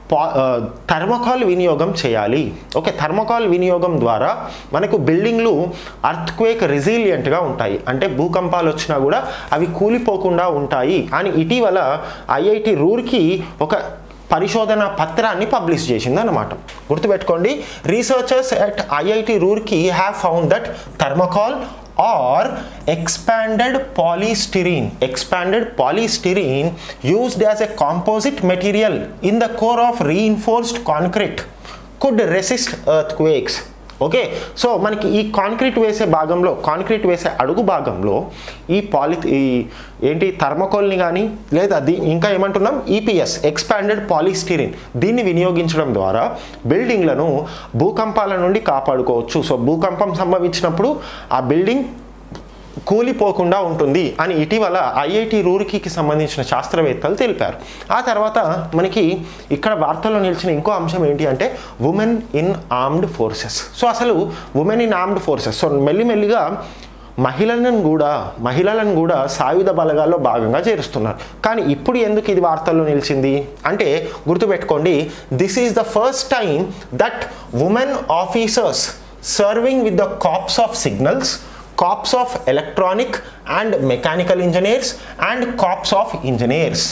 థర్మకాల్ వినియోగం చేయాలి ఓకే థర్మకాల్ వినియోగం ద్వారా మనకు బిల్డింగ్లు అర్త్క్వేక్ రెసిలియంట్గా ఉంటాయి అంటే భూకంపాలు వచ్చినా కూడా అవి కూలిపోకుండా ఉంటాయి అని ఇటీవల ఐఐటి రూర్కి ఒక పరిశోధన పత్రాన్ని పబ్లిష్ చేసింది అనమాట గుర్తుపెట్టుకోండి researchers at IIT Roorkee have found that thermocol or expanded polystyrene expanded polystyrene used as a composite material in the core of reinforced concrete could resist earthquakes okay so మనకి ఈ కాంక్రీట్ వేసే భాగంలో కాంక్రీట్ వేసే అడుగు భాగంలో ఈ పాలి ఈ ఏంటి థర్మకోల్ని కానీ లేదా దీ ఇంకా ఏమంటున్నాం ఈపీఎస్ ఎక్స్పాండెడ్ పాలిస్టిరిన్ దీన్ని వినియోగించడం ద్వారా బిల్డింగ్లను భూకంపాల నుండి కాపాడుకోవచ్చు సో భూకంపం సంభవించినప్పుడు ఆ బిల్డింగ్ కూలిపోకుండా ఉంటుంది అని ఇటీవల ఐఐటి రూర్కీకి సంబంధించిన శాస్త్రవేత్తలు తెలిపారు ఆ తర్వాత మనకి ఇక్కడ వార్తల్లో నిలిచిన ఇంకో అంశం ఏంటి అంటే women in armed forces so అసలు women in armed forces so మెల్లిమెల్లిగా మహిళలను కూడా మహిళలను కూడా సాయుధ బలగాల్లో భాగంగా చేరుస్తున్నారు కానీ ఇప్పుడు ఎందుకు ఇది వార్తల్లో నిలిచింది అంటే గుర్తుపెట్టుకోండి this is the first time that women officers serving with the corps of signals corps of electronic and mechanical engineers and corps of engineers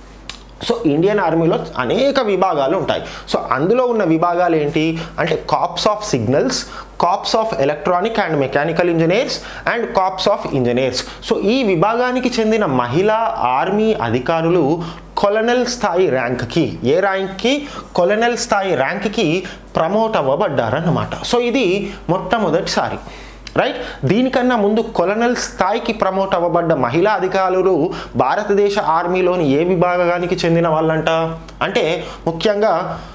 so Indian ఆర్మీలో అనేక విభాగాలు ఉంటాయి సో అందులో ఉన్న విభాగాలు ఏంటి అంటే corps of signals corps of electronic and mechanical engineers and corps of engineers so ఈ విభాగానికి చెందిన మహిళా ఆర్మీ అధికారులు కొలనల్ స్థాయి ర్యాంక్కి ఏ ర్యాంక్కి కొలనల్ స్థాయి ర్యాంక్కి ప్రమోట్ అవ్వబడ్డారన్నమాట సో ఇది మొట్టమొదటిసారి రైట్ దీనికన్నా ముందు కొలనల్ స్థాయికి ప్రమోట్ అవ్వబడ్డ మహిళా అధికారులు భారతదేశ ఆర్మీలోని ఏ విభాగానికి చెందిన వాళ్ళంట అంటే ముఖ్యంగా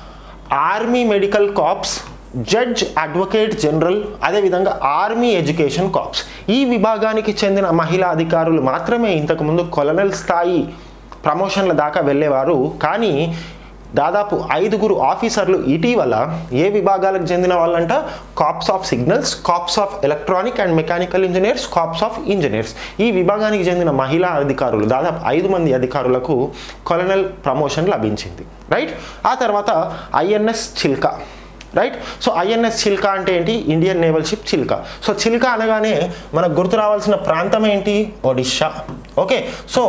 army medical corps judge advocate general అదేవిధంగా ఆర్మీ ఎడ్యుకేషన్ కాప్స్ ఈ విభాగానికి చెందిన మహిళా అధికారులు మాత్రమే ఇంతకుముందు కొలనల్ స్థాయి ప్రమోషన్ల దాకా వెళ్ళేవారు కానీ దాదాపు ఐదుగురు ఆఫీసర్లు ఇటీవల ఏ విభాగాలకు చెందిన వాళ్ళంట corps of signals corps of electronic and mechanical engineers corps of engineers ఈ విభాగానికి చెందిన మహిళా అధికారులు దాదాపు ఐదు మంది అధికారులకు కొలనల్ ప్రమోషన్ లభించింది రైట్ ఆ తర్వాత INS Chilka right so INS Chilka అంటే ఏంటి Indian naval ship Chilka so Chilka అనగానే మనకు గుర్తు రావాల్సిన ప్రాంతం ఏంటి ఒడిషా ఓకే సో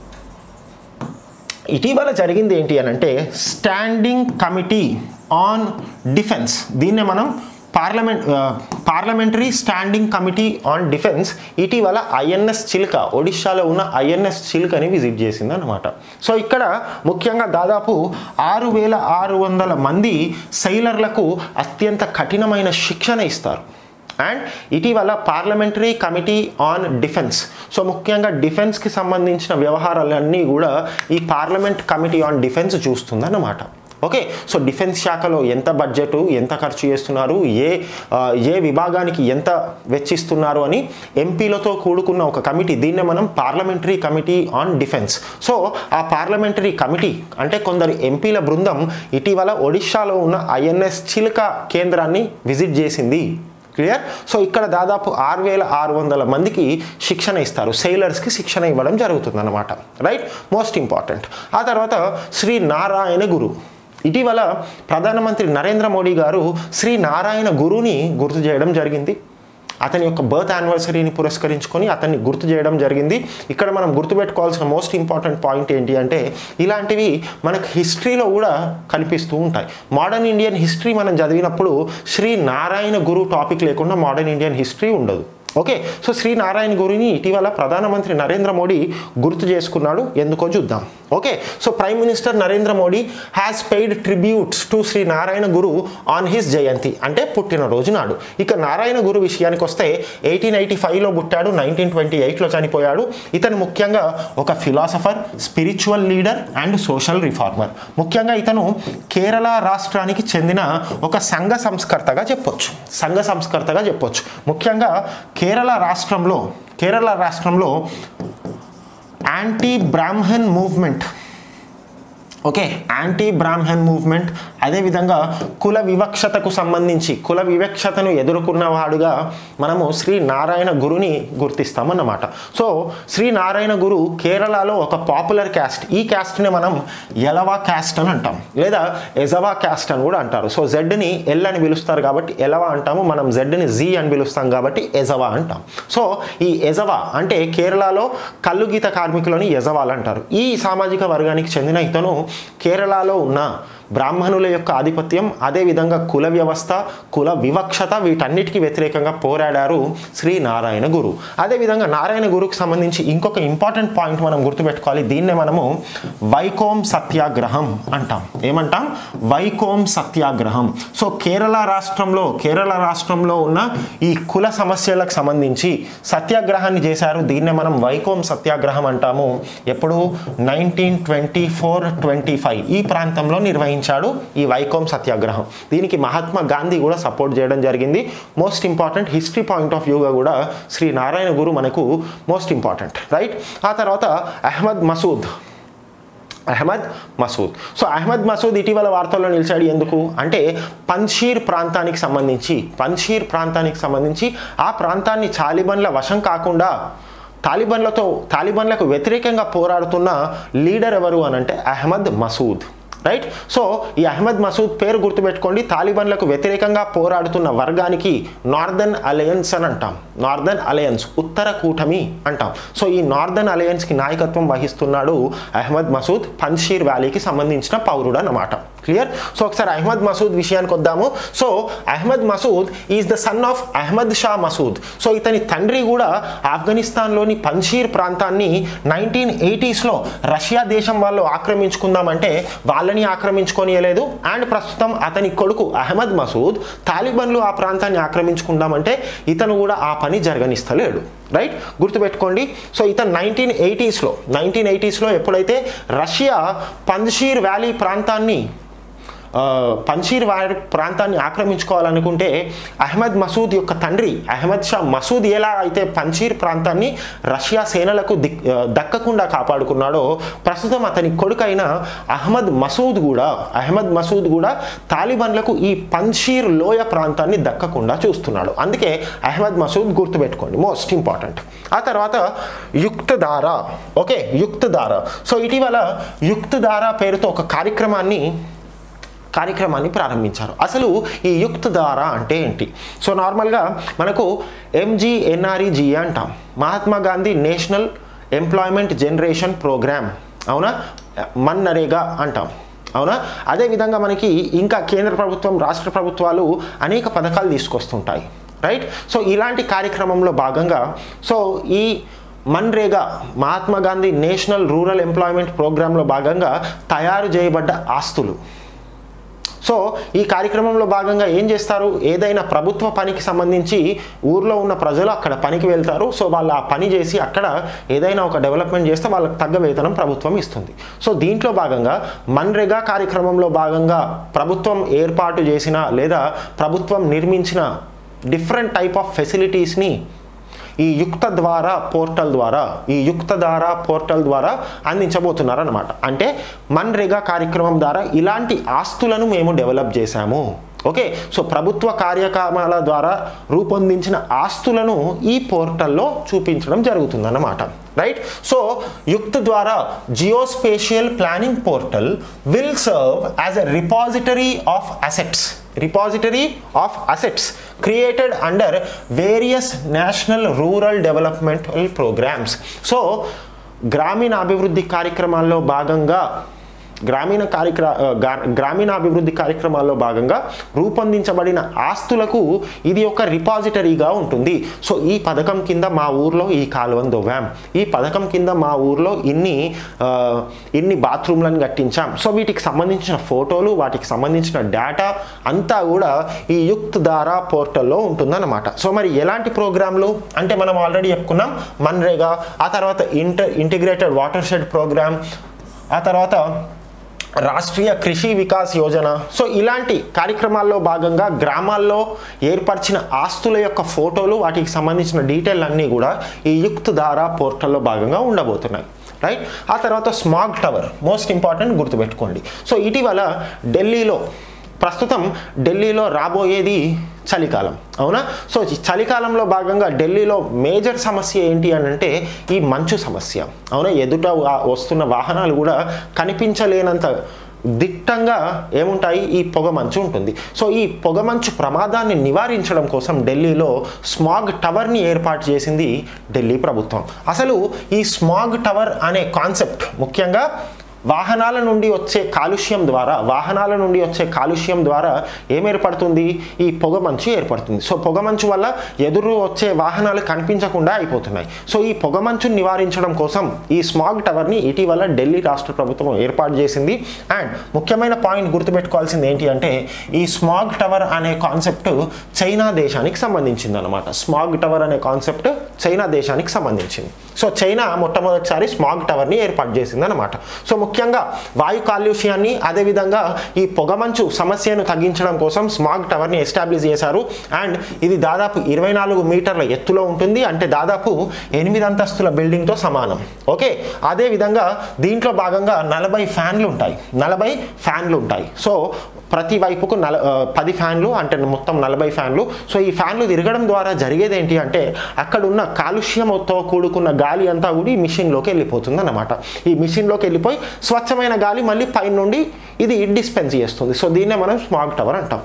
ఇటీవల జరిగింది ఏంటి అని అంటే స్టాండింగ్ కమిటీ ఆన్ డిఫెన్స్ దీన్నే మనం parliament parliamentary standing committee on defence ఇటీవల ఐఎన్ఎస్ చిల్క ఒడిశాలో ఉన్న ఐఎన్ఎస్ చిల్కని విజిట్ చేసింది అనమాట సో ఇక్కడ ముఖ్యంగా దాదాపు ఆరు వేల ఆరు వందల మంది సైలర్లకు అత్యంత కఠినమైన శిక్షణ ఇస్తారు అండ్ ఇటీవల parliamentary committee on defence so ముఖ్యంగా డిఫెన్స్కి సంబంధించిన వ్యవహారాలన్నీ కూడా ఈ పార్లమెంట్ కమిటీ ఆన్ డిఫెన్స్ చూస్తుందన్నమాట ఓకే సో డిఫెన్స్ శాఖలో ఎంత బడ్జెట్ ఎంత ఖర్చు చేస్తున్నారు ఏ ఆ, ఏ విభాగానికి ఎంత వెచ్చిస్తున్నారు అని ఎంపీలతో కూడుకున్న ఒక కమిటీ దీన్నే మనం parliamentary committee on defence so ఆ పార్లమెంటరీ కమిటీ అంటే కొందరు ఎంపీల బృందం ఇటీవల ఒడిశాలో ఉన్న ఐఎన్ఎస్ చిలుక కేంద్రాన్ని విజిట్ చేసింది క్లియర్ సో ఇక్కడ దాదాపు ఆరు వేల ఆరు వందల మందికి శిక్షణ ఇస్తారు సెయిలర్స్కి శిక్షణ ఇవ్వడం జరుగుతుంది అనమాట రైట్ మోస్ట్ ఇంపార్టెంట్ ఆ తర్వాత శ్రీ నారాయణ గురు ఇటీవల ప్రధానమంత్రి నరేంద్ర మోడీ గారు శ్రీ నారాయణ గురుని గుర్తు చేయడం జరిగింది అతని యొక్క బర్త్ యానివర్సరీని పురస్కరించుకొని అతన్ని గుర్తు చేయడం జరిగింది ఇక్కడ మనం గుర్తుపెట్టుకోవాల్సిన మోస్ట్ ఇంపార్టెంట్ పాయింట్ ఏంటి అంటే ఇలాంటివి మనకు హిస్టరీలో కూడా కనిపిస్తూ ఉంటాయి మోడర్న్ ఇండియన్ హిస్టరీ మనం చదివినప్పుడు శ్రీ నారాయణ గురు టాపిక్ లేకుండా మోడర్న్ ఇండియన్ హిస్టరీ ఉండదు ఓకే సో శ్రీ నారాయణ గురిని ఇటీవల ప్రధానమంత్రి నరేంద్ర మోడీ గుర్తు చేసుకున్నాడు ఎందుకో చూద్దాం okay so prime minister Narendra Modi has paid tributes to Shri Narayana Guru on his jayanti అంటే పుట్టినరోజు నాడు ఇక నారాయణ గురు విషయానికి వస్తే ఎయిటీన్ ఎయిటీ ఫైవ్లో పుట్టాడు నైన్టీన్ ట్వంటీ ఎయిట్లో చనిపోయాడు ఇతను ముఖ్యంగా ఒక philosopher spiritual leader and social reformer ముఖ్యంగా ఇతను కేరళ రాష్ట్రానికి చెందిన ఒక సంఘ సంస్కర్తగా చెప్పొచ్చు సంఘ సంస్కర్తగా చెప్పొచ్చు ముఖ్యంగా కేరళ రాష్ట్రంలో కేరళ రాష్ట్రంలో anti Brahmin movement okay anti Brahmin movement అదేవిధంగా కుల వివక్షతకు సంబంధించి కుల వివక్షతను ఎదుర్కొన్నవాడుగా మనము శ్రీ నారాయణ గురుని గుర్తిస్తామన్నమాట సో శ్రీ నారాయణ గురు కేరళలో ఒక పాపులర్ క్యాస్ట్ ఈ క్యాస్ట్ని మనం ఎలవా క్యాస్ట్ అని అంటాం లేదా ఎజవా క్యాస్ట్ అని కూడా అంటారు సో జెడ్ని ఎల్ అని పిలుస్తారు కాబట్టి ఎలవా అంటాము మనం జెడ్ని జీ అని పిలుస్తాం కాబట్టి ఎజవా అంటాం సో ఈ ఎజవా అంటే కేరళలో కల్లు గీత కార్మికులని ఎజవాలు అంటారు ఈ సామాజిక వర్గానికి చెందిన ఇతను కేరళలో ఉన్న బ్రాహ్మణుల యొక్క ఆధిపత్యం అదేవిధంగా కుల వ్యవస్థ కుల వివక్షత వీటన్నిటికీ వ్యతిరేకంగా పోరాడారు శ్రీ నారాయణ గురు అదేవిధంగా నారాయణ గురుకు సంబంధించి ఇంకొక ఇంపార్టెంట్ పాయింట్ మనం గుర్తుపెట్టుకోవాలి దీన్నే మనము వైకోం సత్యాగ్రహం అంటాం ఏమంటాం వైకోం సత్యాగ్రహం సో కేరళ రాష్ట్రంలో కేరళ రాష్ట్రంలో ఉన్న ఈ కుల సమస్యలకు సంబంధించి సత్యాగ్రహాన్ని చేశారు దీన్నే మనం వైకోం సత్యాగ్రహం అంటాము ఎప్పుడు nineteen twenty four twenty five ఈ ప్రాంతంలో నిర్వహించాడు ఈ వైకోం సత్యాగ్రహం దీనికి మహాత్మా గాంధీ కూడా సపోర్ట్ చేయడం జరిగింది most important history point of వ్యూగా కూడా శ్రీ నారాయణ గురు మనకు మోస్ట్ ఇంపార్టెంట్ రైట్ ఆ తర్వాత అహ్మద్ మసూద్ అహ్మద్ మసూద్ సో అహ్మద్ మసూద్ ఇటీవల వార్తల్లో నిలిచాడు ఎందుకు అంటే పంషీర్ ప్రాంతానికి సంబంధించి పంషీర్ ప్రాంతానికి సంబంధించి ఆ ప్రాంతాన్ని చాలిబన్ల వశం కాకుండా తాలిబన్లతో తాలిబన్లకు వ్యతిరేకంగా పోరాడుతున్న లీడర్ ఎవరు అని అంటే అహ్మద్ మసూద్ రైట్ సో ఈ అహ్మద్ మసూద్ పేరు గుర్తుపెట్టుకోండి తాలిబన్లకు వ్యతిరేకంగా పోరాడుతున్న వర్గానికి నార్దర్న్ అలయన్స్ అని అంటాం నార్దర్న్ అలయన్స్ ఉత్తర కూటమి అంటాం సో ఈ నార్దర్న్ అలయన్స్కి నాయకత్వం వహిస్తున్నాడు అహ్మద్ మసూద్ పంషీర్ వ్యాలీకి సంబంధించిన పౌరుడు అన్నమాట క్లియర్ సో ఒకసారి అహ్మద్ మసూద్ విషయానికి వద్దాము so Ahmad Masood is the son of Ahmad Shah Masood so ఇతని తండ్రి కూడా ఆఫ్ఘనిస్తాన్లోని పంషీర్ ప్రాంతాన్ని నైన్టీన్ ఎయిటీస్లో రష్యా దేశం వాళ్ళు ఆక్రమించుకుందామంటే వాళ్ళని ఆక్రమించుకోనియలేదు అండ్ ప్రస్తుతం అతని కొడుకు అహ్మద్ మసూద్ తాలిబన్లు ఆ ప్రాంతాన్ని ఆక్రమించుకుందామంటే ఇతను కూడా ఆ పని జరగనిస్తలేడు రైట్ గుర్తుపెట్టుకోండి సో ఇతను నైన్టీన్ ఎయిటీస్లో నైన్టీన్ ఎయిటీస్లో ఎప్పుడైతే రష్యా పంషీర్ వ్యాలీ ప్రాంతాన్ని ఆ, పంషీర్ వారి ప్రాంతాన్ని ఆక్రమించుకోవాలనుకుంటే అహ్మద్ మసూద్ యొక్క తండ్రి అహ్మద్ షా మసూద్ ఎలా అయితే పంషీర్ ప్రాంతాన్ని రష్యా సేనలకు దిక్ ఆ, దక్కకుండా కాపాడుకున్నాడో ప్రస్తుతం అతని కొడుకైన అహ్మద్ మసూద్ కూడా అహ్మద్ మసూద్ కూడా తాలిబన్లకు ఈ పంషీర్ లోయ ప్రాంతాన్ని దక్కకుండా చూస్తున్నాడు అందుకే అహ్మద్ మసూద్ గుర్తుపెట్టుకోండి మోస్ట్ ఇంపార్టెంట్ ఆ తర్వాత యుక్తధార ఓకే యుక్తధార సో ఇటీవల యుక్తధార పేరుతో ఒక కార్యక్రమాన్ని కార్యక్రమాన్ని ప్రారంభించారు అసలు ఈ యుక్త ధార అంటే ఏంటి సో నార్మల్గా మనకు ఎంజీఎన్ఆర్ఈజీఏ అంటాం Mahatma Gandhi national employment generation programme అవునా మన్నరేగా అంటాం అవునా అదేవిధంగా మనకి ఇంకా కేంద్ర ప్రభుత్వం రాష్ట్ర ప్రభుత్వాలు అనేక పథకాలు తీసుకొస్తుంటాయి రైట్ సో ఇలాంటి కార్యక్రమంలో భాగంగా సో ఈ MNREGA Mahatma Gandhi national rural employment ప్రోగ్రాంలో భాగంగా తయారు చేయబడ్డ ఆస్తులు సో ఈ కార్యక్రమంలో భాగంగా ఏం చేస్తారు ఏదైనా ప్రభుత్వ పనికి సంబంధించి ఊర్లో ఉన్న ప్రజలు అక్కడ పనికి వెళ్తారు సో వాళ్ళు ఆ పని చేసి అక్కడ ఏదైనా ఒక డెవలప్మెంట్ చేస్తే వాళ్ళకి తగ్గ వేతనం ప్రభుత్వం ఇస్తుంది సో దీంట్లో భాగంగా మన్రేగా కార్యక్రమంలో భాగంగా ప్రభుత్వం ఏర్పాటు చేసిన లేదా ప్రభుత్వం నిర్మించిన డిఫరెంట్ టైప్ ఆఫ్ ఫెసిలిటీస్ని ఈ యుక్త ద్వారా పోర్టల్ ద్వారా ఈ యుక్త ద్వారా పోర్టల్ ద్వారా అందించబోతున్నారు అనమాట అంటే మన్రేగా కార్యక్రమం ద్వారా ఇలాంటి ఆస్తులను మేము డెవలప్ చేశాము ఓకే సో ప్రభుత్వ కార్యక్రమాల ద్వారా రూపొందించిన ఆస్తులను ఈ పోర్టల్లో చూపించడం జరుగుతుందన్నమాట right so Yuktdhara geospatial planning portal will serve as a repository of assets repository of assets created under various national rural developmental programmes so గ్రామీణ అభివృద్ధి కార్యక్రమాల్లో భాగంగా గ్రామీణ కార్యక్ర గా- గ్రామీణ అభివృద్ధి కార్యక్రమాల్లో భాగంగా రూపొందించబడిన ఆస్తులకు ఇది ఒక రిపాజిటరీగా ఉంటుంది సో ఈ పథకం కింద మా ఊర్లో ఈ కాలువను దొవ్వాం ఈ పథకం కింద మా ఊర్లో ఇన్ని ఆ, ఇన్ని బాత్రూమ్లను కట్టించాం సో వీటికి సంబంధించిన ఫోటోలు వాటికి సంబంధించిన డేటా అంతా కూడా ఈ యుక్త్ దారా పోర్టల్లో ఉంటుందన్నమాట సో మరి ఎలాంటి ప్రోగ్రాంలు అంటే మనం ఆల్రెడీ చెప్పుకున్నాం మన్రేగా ఆ తర్వాత inter integrated watershed programme ఆ తర్వాత రాష్ట్రీయ కృషి వికాస్ యోజన సో ఇలాంటి కార్యక్రమాల్లో భాగంగా గ్రామాల్లో ఏర్పరిచిన ఆస్తుల యొక్క ఫోటోలు వాటికి సంబంధించిన డీటెయిల్ అన్నీ కూడా ఈ యుక్త్ దారా పోర్టల్లో భాగంగా ఉండబోతున్నాయి రైట్ ఆ తర్వాత స్మాగ్ టవర్ మోస్ట్ ఇంపార్టెంట్ గుర్తుపెట్టుకోండి సో ఇటీవల ఢిల్లీలో ప్రస్తుతం ఢిల్లీలో రాబోయేది చలికాలం అవునా సో ఈ చలికాలంలో భాగంగా ఢిల్లీలో మేజర్ సమస్య ఏంటి అని అంటే ఈ మంచు సమస్య అవునా ఎదుట వా- వస్తున్న వాహనాలు కూడా కనిపించలేనంత దిట్టంగా ఏముంటాయి ఈ పొగ మంచు ఉంటుంది సో ఈ పొగ మంచు ప్రమాదాన్ని నివారించడం కోసం ఢిల్లీలో స్మాగ్ టవర్ని ఏర్పాటు చేసింది ఢిల్లీ ప్రభుత్వం అసలు ఈ స్మాగ్ టవర్ అనే కాన్సెప్ట్ ముఖ్యంగా వాహనాల నుండి వచ్చే కాలుష్యం ద్వారా వాహనాల నుండి వచ్చే కాలుష్యం ద్వారా ఏం ఏర్పడుతుంది ఈ పొగ మంచు ఏర్పడుతుంది సో పొగ మంచు వల్ల ఎదురు వచ్చే వాహనాలు కనిపించకుండా అయిపోతున్నాయి సో ఈ పొగ మంచుని నివారించడం కోసం ఈ స్మాగ్ టవర్ని ఇటీవల ఢిల్లీ రాష్ట్ర ప్రభుత్వం ఏర్పాటు చేసింది అండ్ ముఖ్యమైన పాయింట్ గుర్తుపెట్టుకోవాల్సింది ఏంటి అంటే ఈ స్మాగ్ టవర్ అనే కాన్సెప్ట్ చైనా దేశానికి సంబంధించింది అనమాట స్మాగ్ టవర్ అనే కాన్సెప్ట్ చైనా దేశానికి సంబంధించింది సో చైనా మొట్టమొదటిసారి స్మాగ్ టవర్ని ఏర్పాటు చేసింది అనమాట సో ముఖ్యంగా వాయు కాలుష్యాన్ని అదేవిధంగా ఈ పొగమంచు సమస్యను తగ్గించడం కోసం స్మాగ్ టవర్ని ఎస్టాబ్లిష్ చేశారు అండ్ ఇది దాదాపు ఇరవై నాలుగు మీటర్ల ఎత్తులో ఉంటుంది అంటే దాదాపు ఎనిమిది అంతస్తుల బిల్డింగ్తో సమానం ఓకే అదేవిధంగా దీంట్లో భాగంగా నలభై ఫ్యాన్లు ఉంటాయి నలభై ఫ్యాన్లు ఉంటాయి సో ప్రతి వైపుకు నల ఆ, పది ఫ్యాన్లు అంటే మొత్తం నలభై ఫ్యాన్లు సో ఈ ఫ్యాన్లు తిరగడం ద్వారా జరిగేది ఏంటి అంటే అక్కడ ఉన్న కాలుష్యంతో కూడుకున్న గాలి అంతా కూడా ఈ మిషన్లోకి వెళ్ళిపోతుంది అన్నమాట ఈ మిషన్లోకి వెళ్ళిపోయి స్వచ్ఛమైన గాలి మళ్ళీ పైన నుండి ఇది డిస్పెన్స్ చేస్తుంది సో దీన్నే మనం స్మాగ్ టవర్ అంటాం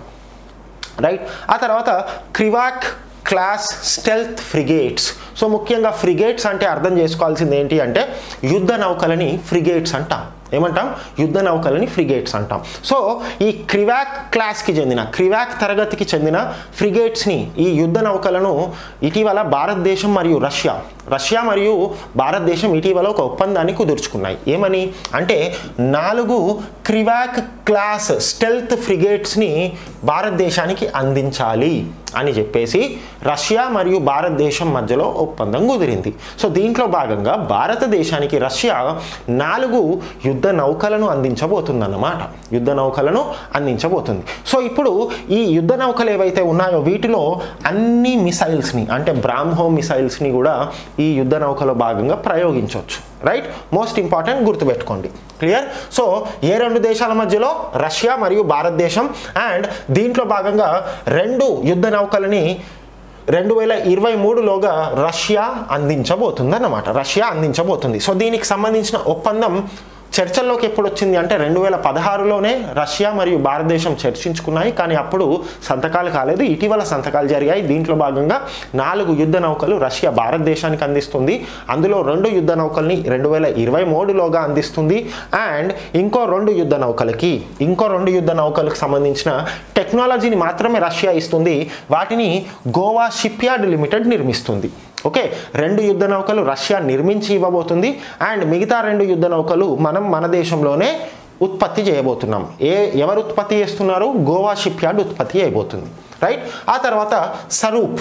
రైట్ ఆ తర్వాత Krivak class stealth frigates so ముఖ్యంగా ఫ్రిగేట్స్ అంటే అర్థం చేసుకోవాల్సింది ఏంటి అంటే యుద్ధ నౌకలని ఫ్రిగేట్స్ అంటాం ఏమంటాం యుద్ధ నౌకలని ఫ్రిగేట్స్ అంటాం సో ఈ క్రివాక్ క్లాస్కి చెందిన క్రివాక్ తరగతికి చెందిన ఫ్రిగేట్స్ని ఈ యుద్ధ నౌకలను ఇటీవల భారతదేశం మరియు రష్యా రష్యా మరియు భారతదేశం ఇటీవల ఒక ఒప్పందాన్ని కుదుర్చుకున్నాయి ఏమని అంటే నాలుగు క్రివాక్ క్లాస్ స్టెల్త్ ఫ్రిగేట్స్ని భారతదేశానికి అందించాలి అని చెప్పేసి రష్యా మరియు భారతదేశం మధ్యలో ఒప్పందం కుదిరింది సో దీంట్లో భాగంగా భారతదేశానికి రష్యా నాలుగు యుద్ధ నౌకలను అందించబోతుందన్నమాట యుద్ధ నౌకలను అందించబోతుంది సో ఇప్పుడు ఈ యుద్ధ నౌకలు ఏవైతే ఉన్నాయో వీటిలో అన్ని మిసైల్స్ని అంటే బ్రాహ్మో మిసైల్స్ని కూడా ఈ యుద్ధ నౌకలో భాగంగా ప్రయోగించవచ్చు రైట్ మోస్ట్ ఇంపార్టెంట్ గుర్తుపెట్టుకోండి క్లియర్ సో ఏ రెండు దేశాల మధ్యలో రష్యా మరియు భారతదేశం అండ్ దీంట్లో భాగంగా రెండు యుద్ధ నౌకలని రెండు వేల ఇరవై మూడులోగా రష్యా అందించబోతుంది అన్నమాట రష్యా అందించబోతుంది సో దీనికి సంబంధించిన ఒప్పందం చర్చల్లోకి ఎప్పుడు వచ్చింది అంటే రెండు వేల పదహారులోనే రష్యా మరియు భారతదేశం చర్చించుకున్నాయి కానీ అప్పుడు సంతకాలు కాలేదు ఇటీవల సంతకాలు జరిగాయి దీంట్లో భాగంగా నాలుగు యుద్ధ నౌకలు రష్యా భారతదేశానికి అందిస్తుంది అందులో రెండు యుద్ధ నౌకల్ని రెండు వేల ఇరవై మూడులోగా అందిస్తుంది అండ్ ఇంకో రెండు యుద్ధ నౌకలకి ఇంకో రెండు యుద్ధ నౌకలకు సంబంధించిన టెక్నాలజీని మాత్రమే రష్యా ఇస్తుంది వాటిని గోవా షిప్ యార్డ్ లిమిటెడ్ నిర్మిస్తుంది ఓకే రెండు యుద్ధ నౌకలు రష్యా నిర్మించి ఇవ్వబోతుంది అండ్ మిగతా రెండు యుద్ధ నౌకలు మనం మన దేశంలోనే ఉత్పత్తి చేయబోతున్నాం ఏ ఎవరు ఉత్పత్తి చేస్తున్నారు గోవా షిప్ యార్డ్ ఉత్పత్తి చేయబోతుంది రైట్ ఆ తర్వాత సరూప్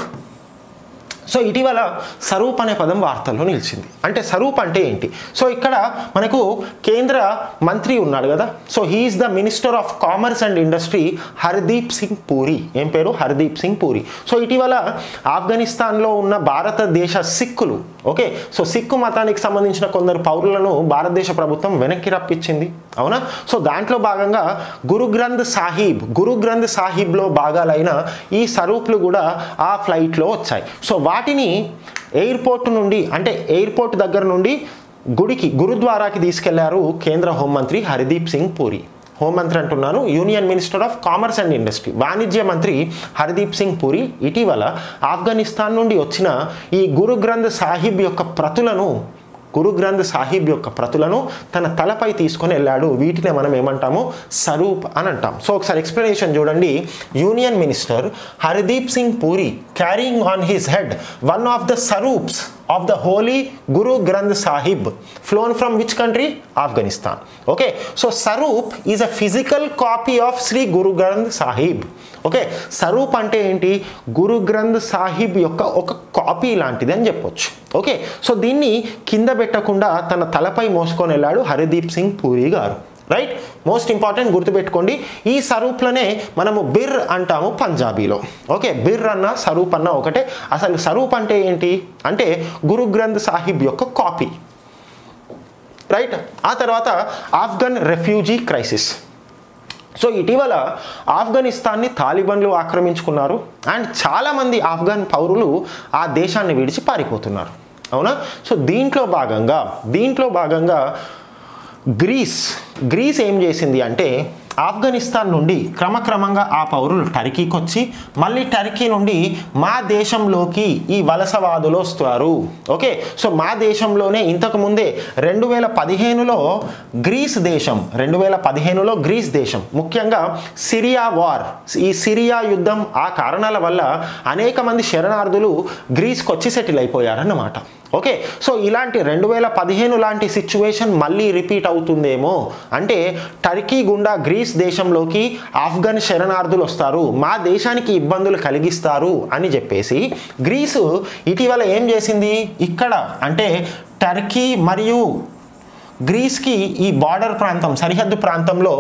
సో ఇటీవల సరూప్ అనే పదం వార్తల్లో నిలిచింది అంటే సరూప్ అంటే ఏంటి సో ఇక్కడ మనకు కేంద్ర మంత్రి ఉన్నాడు కదా so he is the minister of commerce and industry Hardeep Singh Puri ఏం పేరు హర్దీప్ సింగ్ పూరి సో ఇటీవల ఆఫ్ఘనిస్తాన్లో ఉన్న భారతదేశ సిక్కులు ఓకే సో సిక్కు మతానికి సంబంధించిన కొందరు పౌరులను భారతదేశ ప్రభుత్వం వెనక్కి రప్పించింది అవునా సో దాంట్లో భాగంగా గురు గ్రంథ్ సాహిబ్ గురు గ్రంథ్ సాహిబ్లో భాగాలైన ఈ సరూప్లు కూడా ఆ ఫ్లైట్లో వచ్చాయి సో వాటిని ఎయిర్పోర్ట్ నుండి అంటే ఎయిర్పోర్ట్ దగ్గర నుండి గుడికి గురుద్వారాకి తీసుకెళ్లారు కేంద్ర హోంమంత్రి హరిదీప్ సింగ్ పూరి హోంమంత్రి అంటున్నాను union minister of commerce and industry వాణిజ్య మంత్రి హర్దీప్ సింగ్ పూరి ఇటీవల ఆఫ్ఘనిస్తాన్ నుండి వచ్చిన ఈ గురు గ్రంథ్ సాహిబ్ యొక్క ప్రతులను గురు గ్రంథ్ సాహిబ్ యొక్క ప్రతులను తన తలపై తీసుకొని వెళ్ళాడు వీటినే మనం ఏమంటాము సరూప్ అని అంటాం సో ఒకసారి ఎక్స్ప్లెనేషన్ చూడండి union minister Hardeep Singh Puri carrying on his head one of the saroops of the holy Guru Granth Sahib flown from which country Afghanistan okay so saroop is a physical copy of Shri Guru Granth Sahib okay saroop అంటే ఏంటి గురు గ్రంథ్ సాహిబ్ యొక్క ఒక కాపీ లాంటిది అని చెప్పొచ్చు ఓకే సో దీన్ని కింద పెట్టకుండా తన తలపై మోసుకొని వెళ్ళాడు హరిదీప్ సింగ్ పూరి గారు రైట్ మోస్ట్ ఇంపార్టెంట్ గుర్తుపెట్టుకోండి ఈ సరూప్లనే మనము బిర్ అంటాము పంజాబీలో ఓకే బిర్ అన్న సరూప్ అన్న ఒకటే అసలు సరూప్ అంటే ఏంటి అంటే గురు గ్రంథ్ సాహిబ్ యొక్క కాపీ రైట్ ఆ తర్వాత ఆఫ్ఘన్ రెఫ్యూజీ క్రైసిస్ సో ఇటీవల ఆఫ్ఘనిస్తాన్ని తాలిబన్లు ఆక్రమించుకున్నారు అండ్ చాలామంది ఆఫ్ఘన్ పౌరులు ఆ దేశాన్ని విడిచి పారిపోతున్నారు అవునా సో దీంట్లో భాగంగా దీంట్లో భాగంగా గ్రీస్ గ్రీస్ ఏం చేసింది అంటే ఆఫ్ఘనిస్తాన్ నుండి క్రమక్రమంగా ఆ పౌరులు టర్కీకి వచ్చి మళ్ళీ టర్కీ నుండి మా దేశంలోకి ఈ వలసవాదులు వస్తారు ఓకే సో మా దేశంలోనే ఇంతకు ముందే రెండు వేల పదిహేనులో గ్రీస్ దేశం రెండు వేల పదిహేనులో గ్రీస్ దేశం ముఖ్యంగా సిరియా వార్ ఈ సిరియా యుద్ధం ఆ కారణాల వల్ల అనేక మంది శరణార్థులు గ్రీస్కి వచ్చి సెటిల్ అయిపోయారన్నమాట ఓకే సో ఇలాంటి రెండు వేల పదిహేను లాంటి సిచ్యువేషన్ మళ్ళీ రిపీట్ అవుతుందేమో అంటే టర్కీ గుండా గ్రీస్ దేశంలోకి ఆఫ్ఘన్ శరణార్థులు వస్తారు మా దేశానికి ఇబ్బందులు కలిగిస్తారు అని చెప్పేసి గ్రీసు ఇటీవల ఏం చేసింది ఇక్కడ అంటే టర్కీ మరియు గ్రీస్కి ఈ బార్డర్ ప్రాంతం సరిహద్దు ప్రాంతంలో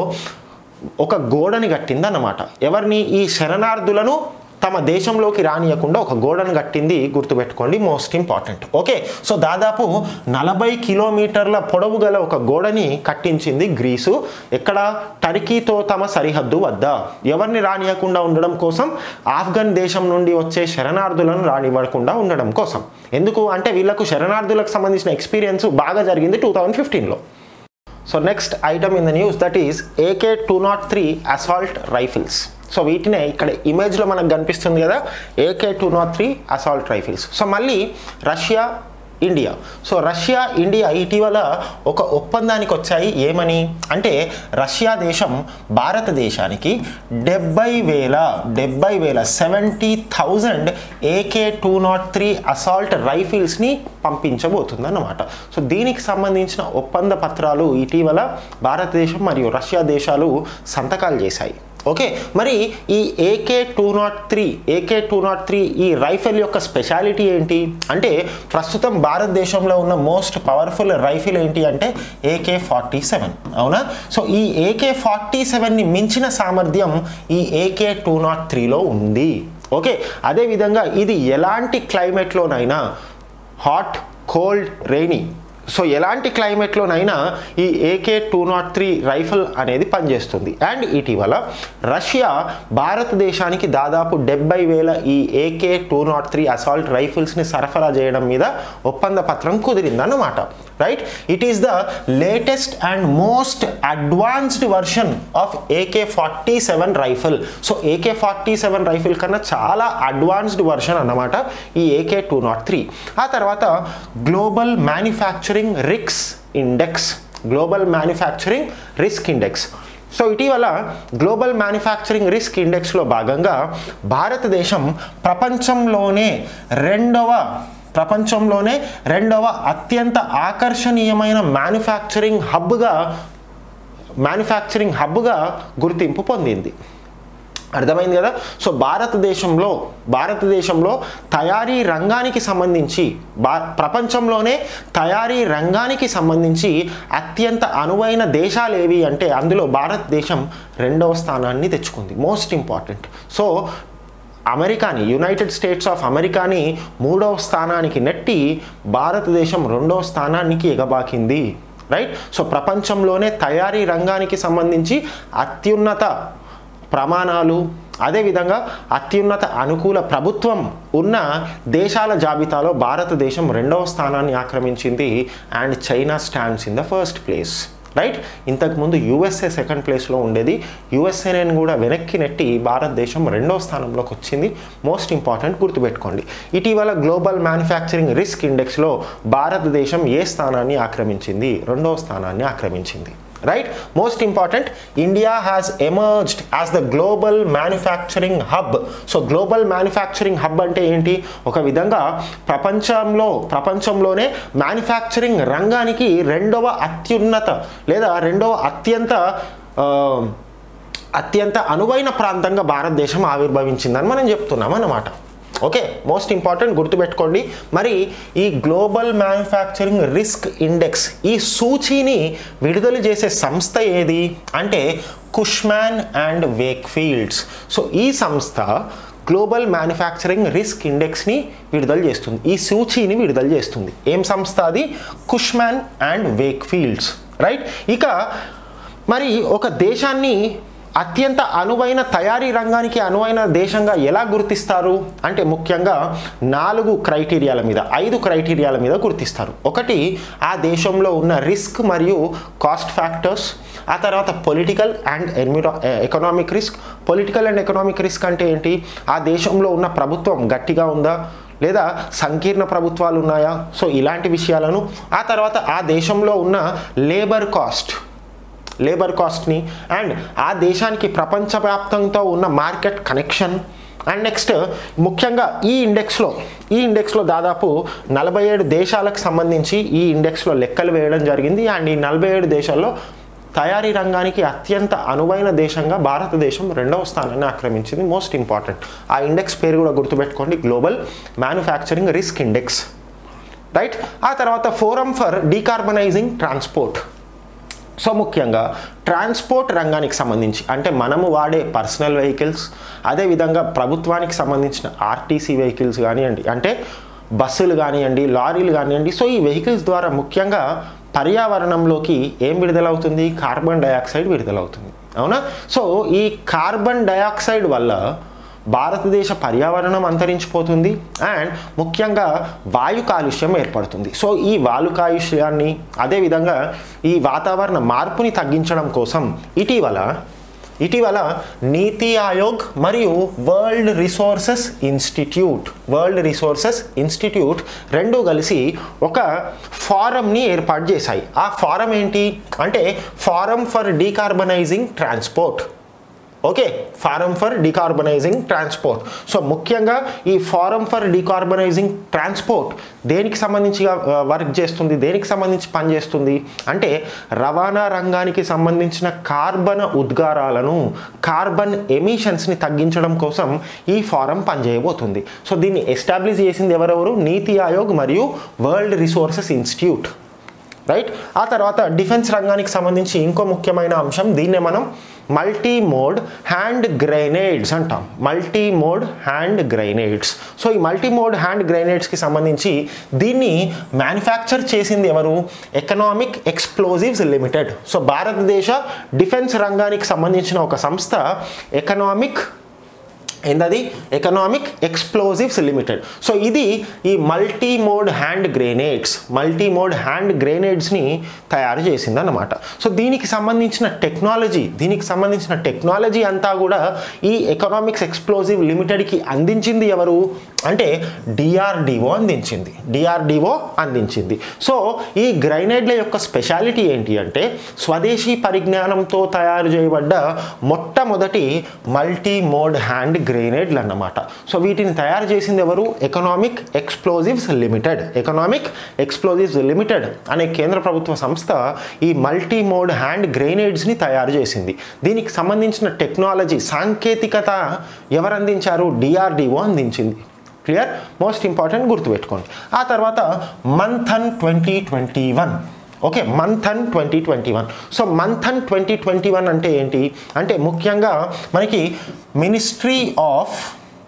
ఒక గోడని కట్టిందన్నమాట ఎవరిని ఈ శరణార్థులను తమ దేశంలోకి రానియకుండా ఒక గోడను కట్టింది గుర్తుపెట్టుకోండి మోస్ట్ ఇంపార్టెంట్ ఓకే సో దాదాపు నలభై కిలోమీటర్ల పొడవు గల ఒక గోడని కట్టించింది గ్రీసు ఎక్కడ టర్కీతో తమ సరిహద్దు వద్ద ఎవరిని రానియకుండా ఉండడం కోసం ఆఫ్ఘన్ దేశం నుండి వచ్చే శరణార్థులను రానివ్వకుండా ఉండడం కోసం ఎందుకు అంటే వీళ్ళకు శరణార్థులకు సంబంధించిన ఎక్స్పీరియన్స్ బాగా జరిగింది టూ థౌజండ్ ఫిఫ్టీన్లో so next item in the news that is AK two nought three assault rifles so వీటినే ఇక్కడ ఇమేజ్లో మనకు కనిపిస్తుంది కదా AK two nought three assault rifles so మళ్ళీ Russia India so Russia India ఇటీవల ఒక ఒప్పందానికి వచ్చాయి ఏమని అంటే రష్యా దేశం భారతదేశానికి డెబ్బై వేల డెబ్బై వేల seventy thousand AK two nought three assault రైఫిల్స్ని పంపించబోతుంది అన్నమాట సో దీనికి సంబంధించిన ఒప్పంద పత్రాలు ఇటీవల భారతదేశం మరియు రష్యా దేశాలు సంతకాలు చేశాయి ఓకే మరి ఈ AK two nought three AK two nought three ఈ రైఫిల్ యొక్క స్పెషాలిటీ ఏంటి అంటే ప్రస్తుతం భారతదేశంలో ఉన్న మోస్ట్ పవర్ఫుల్ రైఫిల్ ఏంటి అంటే ఏకే ఫార్టీ సెవెన్ అవునా సో ఈ ఏకే ఫార్టీ సెవెన్ని మించిన సామర్థ్యం ఈ ఏకే టూ నాట్ త్రీలో ఉంది ఓకే అదేవిధంగా ఇది ఎలాంటి క్లైమేట్లోనైనా హాట్ కోల్డ్ రెయినీ సో ఎలాంటి క్లైమేట్లోనైనా ఈ AK two nought three rifle అనేది పనిచేస్తుంది అండ్ ఇటీవల రష్యా భారతదేశానికి దాదాపు డెబ్బై వేల ఈ AK two nought three assault రైఫిల్స్ని సరఫరా చేయడం మీద ఒప్పంద పత్రం కుదిరిందన్నమాట right it is the latest and most advanced version of AK forty seven rifle so AK forty seven rifle కన్నా చాలా అడ్వాన్స్డ్ వర్షన్ అన్నమాట ఈ ఏకే టూ నాట్ త్రీ ఆ తర్వాత గ్లోబల్ మ్యానుఫ్యాక్చరింగ్ రిక్స్ index global manufacturing risk index so ఇటీవల global manufacturing risk ఇండెక్స్లో భాగంగా భారతదేశం ప్రపంచంలోనే రెండవ ప్రపంచంలోనే రెండవ అత్యంత ఆకర్షణీయమైన మ్యానుఫ్యాక్చరింగ్ హబ్గా మ్యానుఫ్యాక్చరింగ్ హబ్గా గుర్తింపు పొందింది అర్థమైంది కదా సో భారతదేశంలో భారతదేశంలో తయారీ రంగానికి సంబంధించి బా ప్రపంచంలోనే తయారీ రంగానికి సంబంధించి అత్యంత అనువైన దేశాలు ఏవి అంటే అందులో భారతదేశం రెండవ స్థానాన్ని తెచ్చుకుంది మోస్ట్ ఇంపార్టెంట్ సో అమెరికాని యునైటెడ్ స్టేట్స్ ఆఫ్ అమెరికాని మూడవ స్థానానికి నెట్టి భారతదేశం రెండవ స్థానానికి ఎగబాకింది రైట్ సో ప్రపంచంలోనే తయారీ రంగానికి సంబంధించి అత్యున్నత ప్రమాణాలు అదేవిధంగా అత్యున్నత అనుకూల ప్రభుత్వం ఉన్న దేశాల జాబితాలో భారతదేశం రెండవ స్థానాన్ని ఆక్రమించింది and China stands in the first place right ఇంతకుముందు యూఎస్ఏ సెకండ్ ప్లేస్లో ఉండేది యూఎస్ఏని కూడా వెనక్కి నెట్టి భారతదేశం రెండవ స్థానంలోకి వచ్చింది మోస్ట్ ఇంపార్టెంట్ గుర్తుపెట్టుకోండి ఇటీవల గ్లోబల్ మ్యానుఫ్యాక్చరింగ్ రిస్క్ ఇండెక్స్లో భారతదేశం ఏ స్థానాన్ని ఆక్రమించింది రెండవ స్థానాన్ని ఆక్రమించింది right most important India has emerged as the global manufacturing hub so global manufacturing hub అంటే ఏంటి ఒక విధంగా ప్రపంచంలో ప్రపంచంలోనే మ్యానుఫ్యాక్చరింగ్ రంగానికి రెండవ అత్యున్నత లేదా రెండవ అత్యంత ఆ, అత్యంత అనువైన ప్రాంతంగా భారతదేశం ఆవిర్భవించిందని మనం చెప్తున్నాం అన్నమాట ఓకే మోస్ట్ ఇంపార్టెంట్ గుర్తుపెట్టుకోండి మరి ఈ గ్లోబల్ మ్యానుఫ్యాక్చరింగ్ రిస్క్ ఇండెక్స్ ఈ సూచీని విడుదల చేసే సంస్థ ఏది అంటే కుష్మాన్ అండ్ వేక్ఫీల్డ్స్ సో ఈ సంస్థ గ్లోబల్ మ్యానుఫ్యాక్చరింగ్ రిస్క్ ఇండెక్స్ని విడుదల చేస్తుంది ఈ సూచీని విడుదల చేస్తుంది ఏం సంస్థ అది కుష్మాన్ అండ్ వేక్ఫీల్డ్స్ రైట్ ఇక మరి ఒక దేశాన్ని అత్యంత అనువైన తయారీ రంగానికి అనువైన దేశంగా ఎలా గుర్తిస్తారు అంటే ముఖ్యంగా నాలుగు క్రైటీరియాల మీద ఐదు క్రైటీరియాల మీద గుర్తిస్తారు ఒకటి ఆ దేశంలో ఉన్న రిస్క్ మరియు కాస్ట్ ఫ్యాక్టర్స్ ఆ తర్వాత political and enviro economic risk political and economic risk అంటే ఏంటి ఆ దేశంలో ఉన్న ప్రభుత్వం గట్టిగా ఉందా లేదా సంకీర్ణ ప్రభుత్వాలు ఉన్నాయా సో ఇలాంటి విషయాలను ఆ తర్వాత ఆ దేశంలో ఉన్న లేబర్ కాస్ట్ లేబర్ కాస్ట్ని అండ్ ఆ దేశానికి ప్రపంచవ్యాప్తంతో ఉన్న మార్కెట్ కనెక్షన్ అండ్ నెక్స్ట్ ముఖ్యంగా ఈ ఇండెక్స్లో ఈ ఇండెక్స్లో దాదాపు నలభై ఏడు దేశాలకు సంబంధించి ఈ ఇండెక్స్లో లెక్కలు వేయడం జరిగింది అండ్ ఈ నలభై ఏడు దేశాల్లో తయారీ రంగానికి అత్యంత అనువైన దేశంగా భారతదేశం రెండవ స్థానాన్ని ఆక్రమించింది మోస్ట్ ఇంపార్టెంట్ ఆ ఇండెక్స్ పేరు కూడా గుర్తుపెట్టుకోండి global manufacturing risk index right ఆ తర్వాత forum for decarbonising transport so ముఖ్యంగా ట్రాన్స్పోర్ట్ రంగానికి సంబంధించి అంటే మనము వాడే పర్సనల్ వెహికల్స్ అదేవిధంగా ప్రభుత్వానికి సంబంధించిన ఆర్టీసీ వెహికల్స్ కానివ్వండి అంటే బస్సులు కానివ్వండి లారీలు కానివ్వండి సో ఈ వెహికల్స్ ద్వారా ముఖ్యంగా పర్యావరణంలోకి ఏం విడుదలవుతుంది కార్బన్ డయాక్సైడ్ విడుదలవుతుంది అవునా సో ఈ కార్బన్ డయాక్సైడ్ వల్ల భారతదేశ పర్యావరణం అంతరించిపోతుంది అండ్ ముఖ్యంగా వాయు కాలుష్యం ఏర్పడుతుంది సో ఈ వాయు కాలుష్యాన్ని అదేవిధంగా ఈ వాతావరణ మార్పుని తగ్గించడం కోసం ఇటీవల ఇటీవల నీతి ఆయోగ్ మరియు world resources institute world resources institute రెండు కలిసి ఒక ఫారంని ఏర్పాటు చేశాయి ఆ ఫారం ఏంటి అంటే forum for decarbonising transport okay forum for decarbonising transport so ముఖ్యంగా ఈ ఫారం ఫర్ డీకార్బనైజింగ్ ట్రాన్స్పోర్ట్ దేనికి సంబంధించి వర్క్ చేస్తుంది దేనికి సంబంధించి పనిచేస్తుంది అంటే రవాణా రంగానికి సంబంధించిన కార్బన్ ఉద్గారాలను కార్బన్ ఎమిషన్స్ని తగ్గించడం కోసం ఈ ఫారం పనిచేయబోతుంది సో దీన్ని ఎస్టాబ్లిష్ చేసింది ఎవరెవరు నీతి ఆయోగ్ మరియు వరల్డ్ రిసోర్సెస్ ఇన్స్టిట్యూట్ రైట్ ఆ తర్వాత డిఫెన్స్ రంగానికి సంబంధించి ఇంకో ముఖ్యమైన అంశం దీన్నే మనం మల్టీ మోడ్ హ్యాండ్ గ్రైనేడ్స్ అంటాం multi mode hand grenades so ఈ మల్టీ మోడ్ హ్యాండ్ గ్రైనేడ్స్కి సంబంధించి దీన్ని మ్యానుఫ్యాక్చర్ చేసింది ఎవరు ఎకనామిక్ ఎక్స్ప్లోజివ్స్ లిమిటెడ్ సో భారతదేశ డిఫెన్స్ రంగానికి సంబంధించిన ఒక సంస్థ ఎకనామిక్ ఏందది ఎకనామిక్ ఎక్స్ప్లోజివ్స్ లిమిటెడ్ సో ఇది ఈ multi mode hand grenades multi mode hand గ్రెనేడ్స్ని తయారు చేసిందన్నమాట సో దీనికి సంబంధించిన టెక్నాలజీ దీనికి సంబంధించిన టెక్నాలజీ అంతా కూడా ఈ ఎకనామిక్స్ ఎక్స్ప్లోజివ్ లిమిటెడ్కి అందించింది ఎవరు అంటే డిఆర్డిఓ అందించింది డిఆర్డిఓ అందించింది సో ఈ గ్రైనేడ్ల యొక్క స్పెషాలిటీ ఏంటి అంటే స్వదేశీ పరిజ్ఞానంతో తయారు చేయబడ్డ మొట్టమొదటి మల్టీ మోడ్ హ్యాండ్ గ్రెనేడ్లు అన్నమాట సో వీటిని తయారు చేసింది ఎవరు economic explosives limited economic explosives limited అనే కేంద్ర ప్రభుత్వ సంస్థ ఈ మల్టీ మోడ్ హ్యాండ్ గ్రెనేడ్స్ని తయారు చేసింది దీనికి సంబంధించిన టెక్నాలజీ సాంకేతికత ఎవరు అందించారు డిఆర్డిఓ అందించింది క్లియర్ మోస్ట్ ఇంపార్టెంట్ గుర్తుపెట్టుకోండి ఆ తర్వాత Manthan twenty twenty one okay Manthan twenty twenty one so Manthan twenty twenty one అంటే ఏంటి అంటే ముఖ్యంగా మనకి ministry of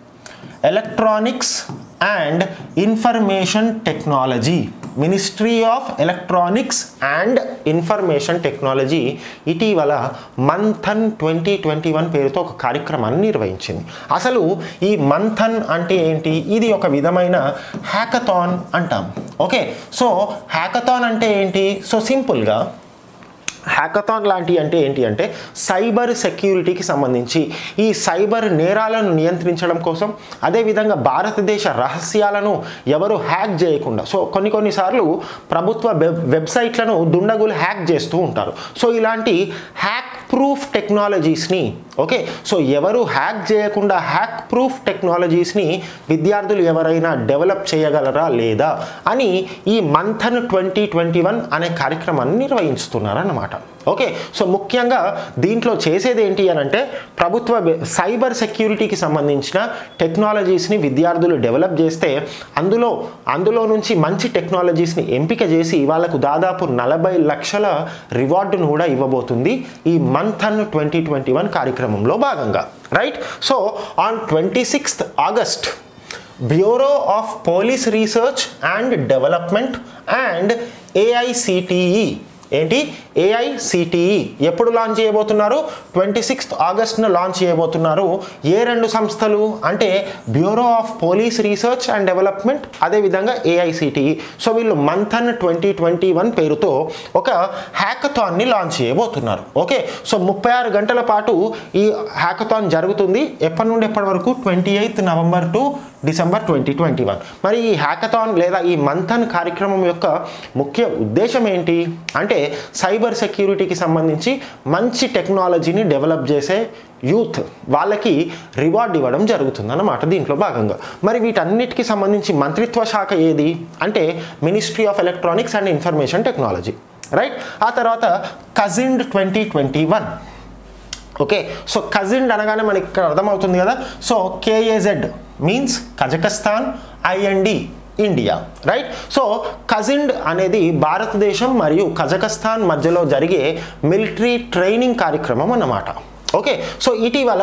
electronics and information technology ministry of electronics and information technology ఇటీవల మంథన్ ట్వంటీ ట్వంటీ వన్ పేరుతో ఒక కార్యక్రమాన్ని నిర్వహించింది అసలు ఈ మంథన్ అంటే ఏంటి ఇది ఒక విధమైన హ్యాకథాన్ అంటాం ఓకే సో హ్యాకథాన్ అంటే ఏంటి సో సింపుల్గా హ్యాకథాన్ లాంటి అంటే ఏంటి అంటే సైబర్ సెక్యూరిటీకి సంబంధించి ఈ సైబర్ నేరాలను నియంత్రించడం కోసం అదేవిధంగా భారతదేశ రహస్యాలను ఎవరు హ్యాక్ చేయకుండా సో కొన్ని కొన్నిసార్లు ప్రభుత్వ వెబ్ వెబ్సైట్లను దుండగులు హ్యాక్ చేస్తూ ఉంటారు సో ఇలాంటి హ్యాక్ ప్రూఫ్ టెక్నాలజీస్ని ఓకే సో ఎవరు హ్యాక్ చేయకుండా హ్యాక్ ప్రూఫ్ టెక్నాలజీస్ని విద్యార్థులు ఎవరైనా డెవలప్ చేయగలరా లేదా అని ఈ మంథన్ ట్వంటీ ట్వంటీ వన్ అనే కార్యక్రమాన్ని నిర్వహిస్తున్నారన్నమాట ఓకే సో ముఖ్యంగా దీంట్లో చేసేది ఏంటి అని అంటే ప్రభుత్వ వె- సైబర్ సెక్యూరిటీకి సంబంధించిన టెక్నాలజీస్ని విద్యార్థులు డెవలప్ చేస్తే అందులో అందులో నుంచి మంచి టెక్నాలజీస్ని ఎంపిక చేసి వాళ్ళకు దాదాపు నలభై లక్షల రివార్డును కూడా ఇవ్వబోతుంది ఈ మంథన్ ట్వంటీ ట్వంటీ వన్ కార్యక్రమంలో భాగంగా right so on twenty sixth August bureau of police research and development and AICTE ఏంటి ఏఐసిటిఈ ఎప్పుడు లాంచ్ చేయబోతున్నారు ట్వంటీ సిక్స్త్ ఆగస్ట్ను లాంచ్ చేయబోతున్నారు ఏ రెండు సంస్థలు అంటే bureau of police research and development అదేవిధంగా ఏఐసిటిఈ సో వీళ్ళు మంథన్ ట్వంటీ ట్వంటీ వన్ పేరుతో ఒక హ్యాకథాన్ని లాంచ్ చేయబోతున్నారు ఓకే సో ముప్పై ఆరు గంటల పాటు ఈ హ్యాకథాన్ జరుగుతుంది ఎప్పటి నుండి ఎప్పటి వరకు twenty eighth November to December twenty twenty one మరి ఈ హ్యాకథాన్ లేదా ఈ మంథన్ కార్యక్రమం యొక్క ముఖ్య ఉద్దేశం ఏంటి అంటే సైబర్ సెక్యూరిటీకి సంబంధించి మంచి టెక్నాలజీని డెవలప్ చేసే యూత్ వాళ్ళకి రివార్డ్ ఇవ్వడం జరుగుతుందన్నమాట దీంట్లో భాగంగా మరి వీటన్నిటికి సంబంధించి మంత్రిత్వ శాఖ ఏది అంటే ministry of electronics and information technology right ఆ తర్వాత KAZIND twenty twenty one okay so KAZIND అనగానే మనకి ఇక్కడ అర్థమవుతుంది కదా so KAZ means Kazakhstan IND India right so KAZIND అనేది భారతదేశం మరియు కజకస్తాన్ మధ్యలో జరిగే మిలిటరీ ట్రైనింగ్ కార్యక్రమం అన్నమాట ఓకే సో ఇటీవల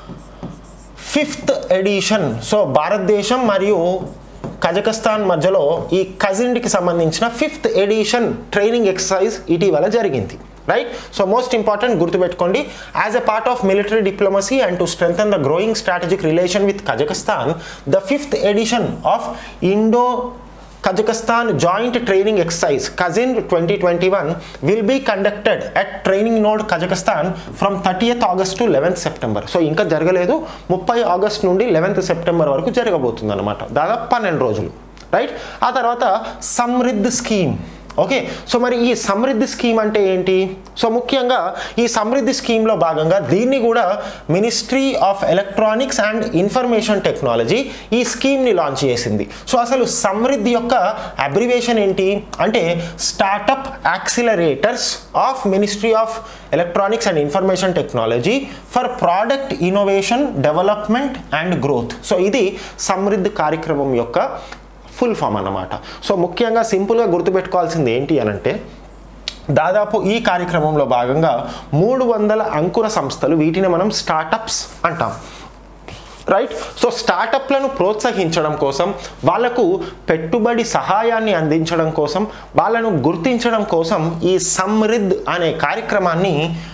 ఫిఫ్త్ ఎడిషన్ సో భారతదేశం మరియు కజకస్తాన్ మధ్యలో ఈ కజిండ్కి సంబంధించిన ఫిఫ్త్ ఎడిషన్ ట్రైనింగ్ ఎక్సర్సైజ్ ఇటీవల జరిగింది రైట్ సో మోస్ట్ ఇంపార్టెంట్ గుర్తుపెట్టుకోండి as a part of military diplomacy and to strengthen the growing strategic relation with Kazakhstan the fifth edition of Indo Kazakhstan joint training exercise Kazin 2021 will be conducted at training node Kazakhstan from 30th August to 11th September. So ఇంకా జరగలేదు ముప్పై August నుండి eleventh September వరకు జరగబోతుంది అనమాట దాదాపు పన్నెండు రోజులు రైట్ ఆ తర్వాత సమృద్ధ్ స్కీమ్ ఓకే సో మరి ఈ సమృద్ధి స్కీమ్ అంటే ఏంటి సో ముఖ్యంగా ఈ సమృద్ధి స్కీమ్లో భాగంగా దీన్ని కూడా ministry of electronics and information technology ఈ స్కీమ్ని లాంచ్ చేసింది సో అసలు సమృద్ధి యొక్క అబ్రివేషన్ ఏంటి అంటే startup accelerators of ministry of electronics and information technology for product innovation development and growth so ఇది సమృద్ధి కార్యక్రమం యొక్క ఫుల్ ఫామ్ అన్నమాట సో ముఖ్యంగా సింపుల్గా గుర్తుపెట్టుకోవాల్సింది ఏంటి అని అంటే దాదాపు ఈ కార్యక్రమంలో భాగంగా మూడు వందల అంకుర సంస్థలు వీటిని మనం స్టార్టప్స్ అంటాం రైట్ సో స్టార్టప్లను ప్రోత్సహించడం కోసం వాళ్లకు పెట్టుబడి సహాయాన్ని అందించడం కోసం వాళ్ళను గుర్తించడం కోసం ఈ సమృద్ధ్ అనే కార్యక్రమాన్ని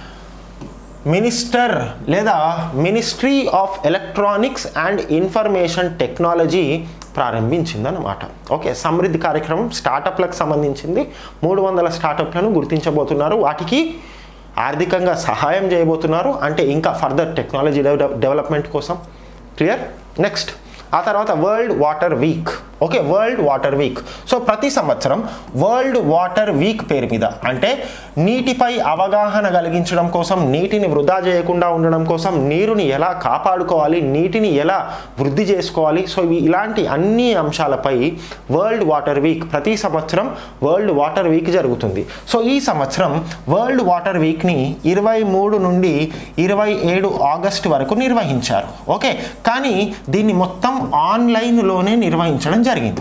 మినిస్టర్ లేదా ministry of electronics and information technology ప్రారంభించిందన్నమాట ఓకే సమృద్ధి కార్యక్రమం స్టార్టప్లకు సంబంధించింది మూడు వందల స్టార్టప్లను గుర్తించబోతున్నారు వాటికి ఆర్థికంగా సహాయం చేయబోతున్నారు అంటే ఇంకా ఫర్దర్ టెక్నాలజీ డెవలప్మెంట్ కోసం క్లియర్ నెక్స్ట్ ఆ తర్వాత world water week okay world water week so ప్రతి సంవత్సరం వరల్డ్ వాటర్ వీక్ పేరు మీద అంటే నీటిపై అవగాహన కలిగించడం కోసం నీటిని వృధా చేయకుండా ఉండడం కోసం నీరుని ఎలా కాపాడుకోవాలి నీటిని ఎలా వృద్ధి చేసుకోవాలి సో ఇవి ఇలాంటి అన్ని అంశాలపై వరల్డ్ వాటర్ వీక్ ప్రతి సంవత్సరం వరల్డ్ వాటర్ వీక్ జరుగుతుంది సో ఈ సంవత్సరం వరల్డ్ వాటర్ వీక్ని ఇరవై మూడు నుండి ఇరవై ఏడు ఆగస్టు వరకు నిర్వహించారు ఓకే కానీ దీన్ని మొత్తం ఆన్లైన్లోనే నిర్వహించడం జరిగింది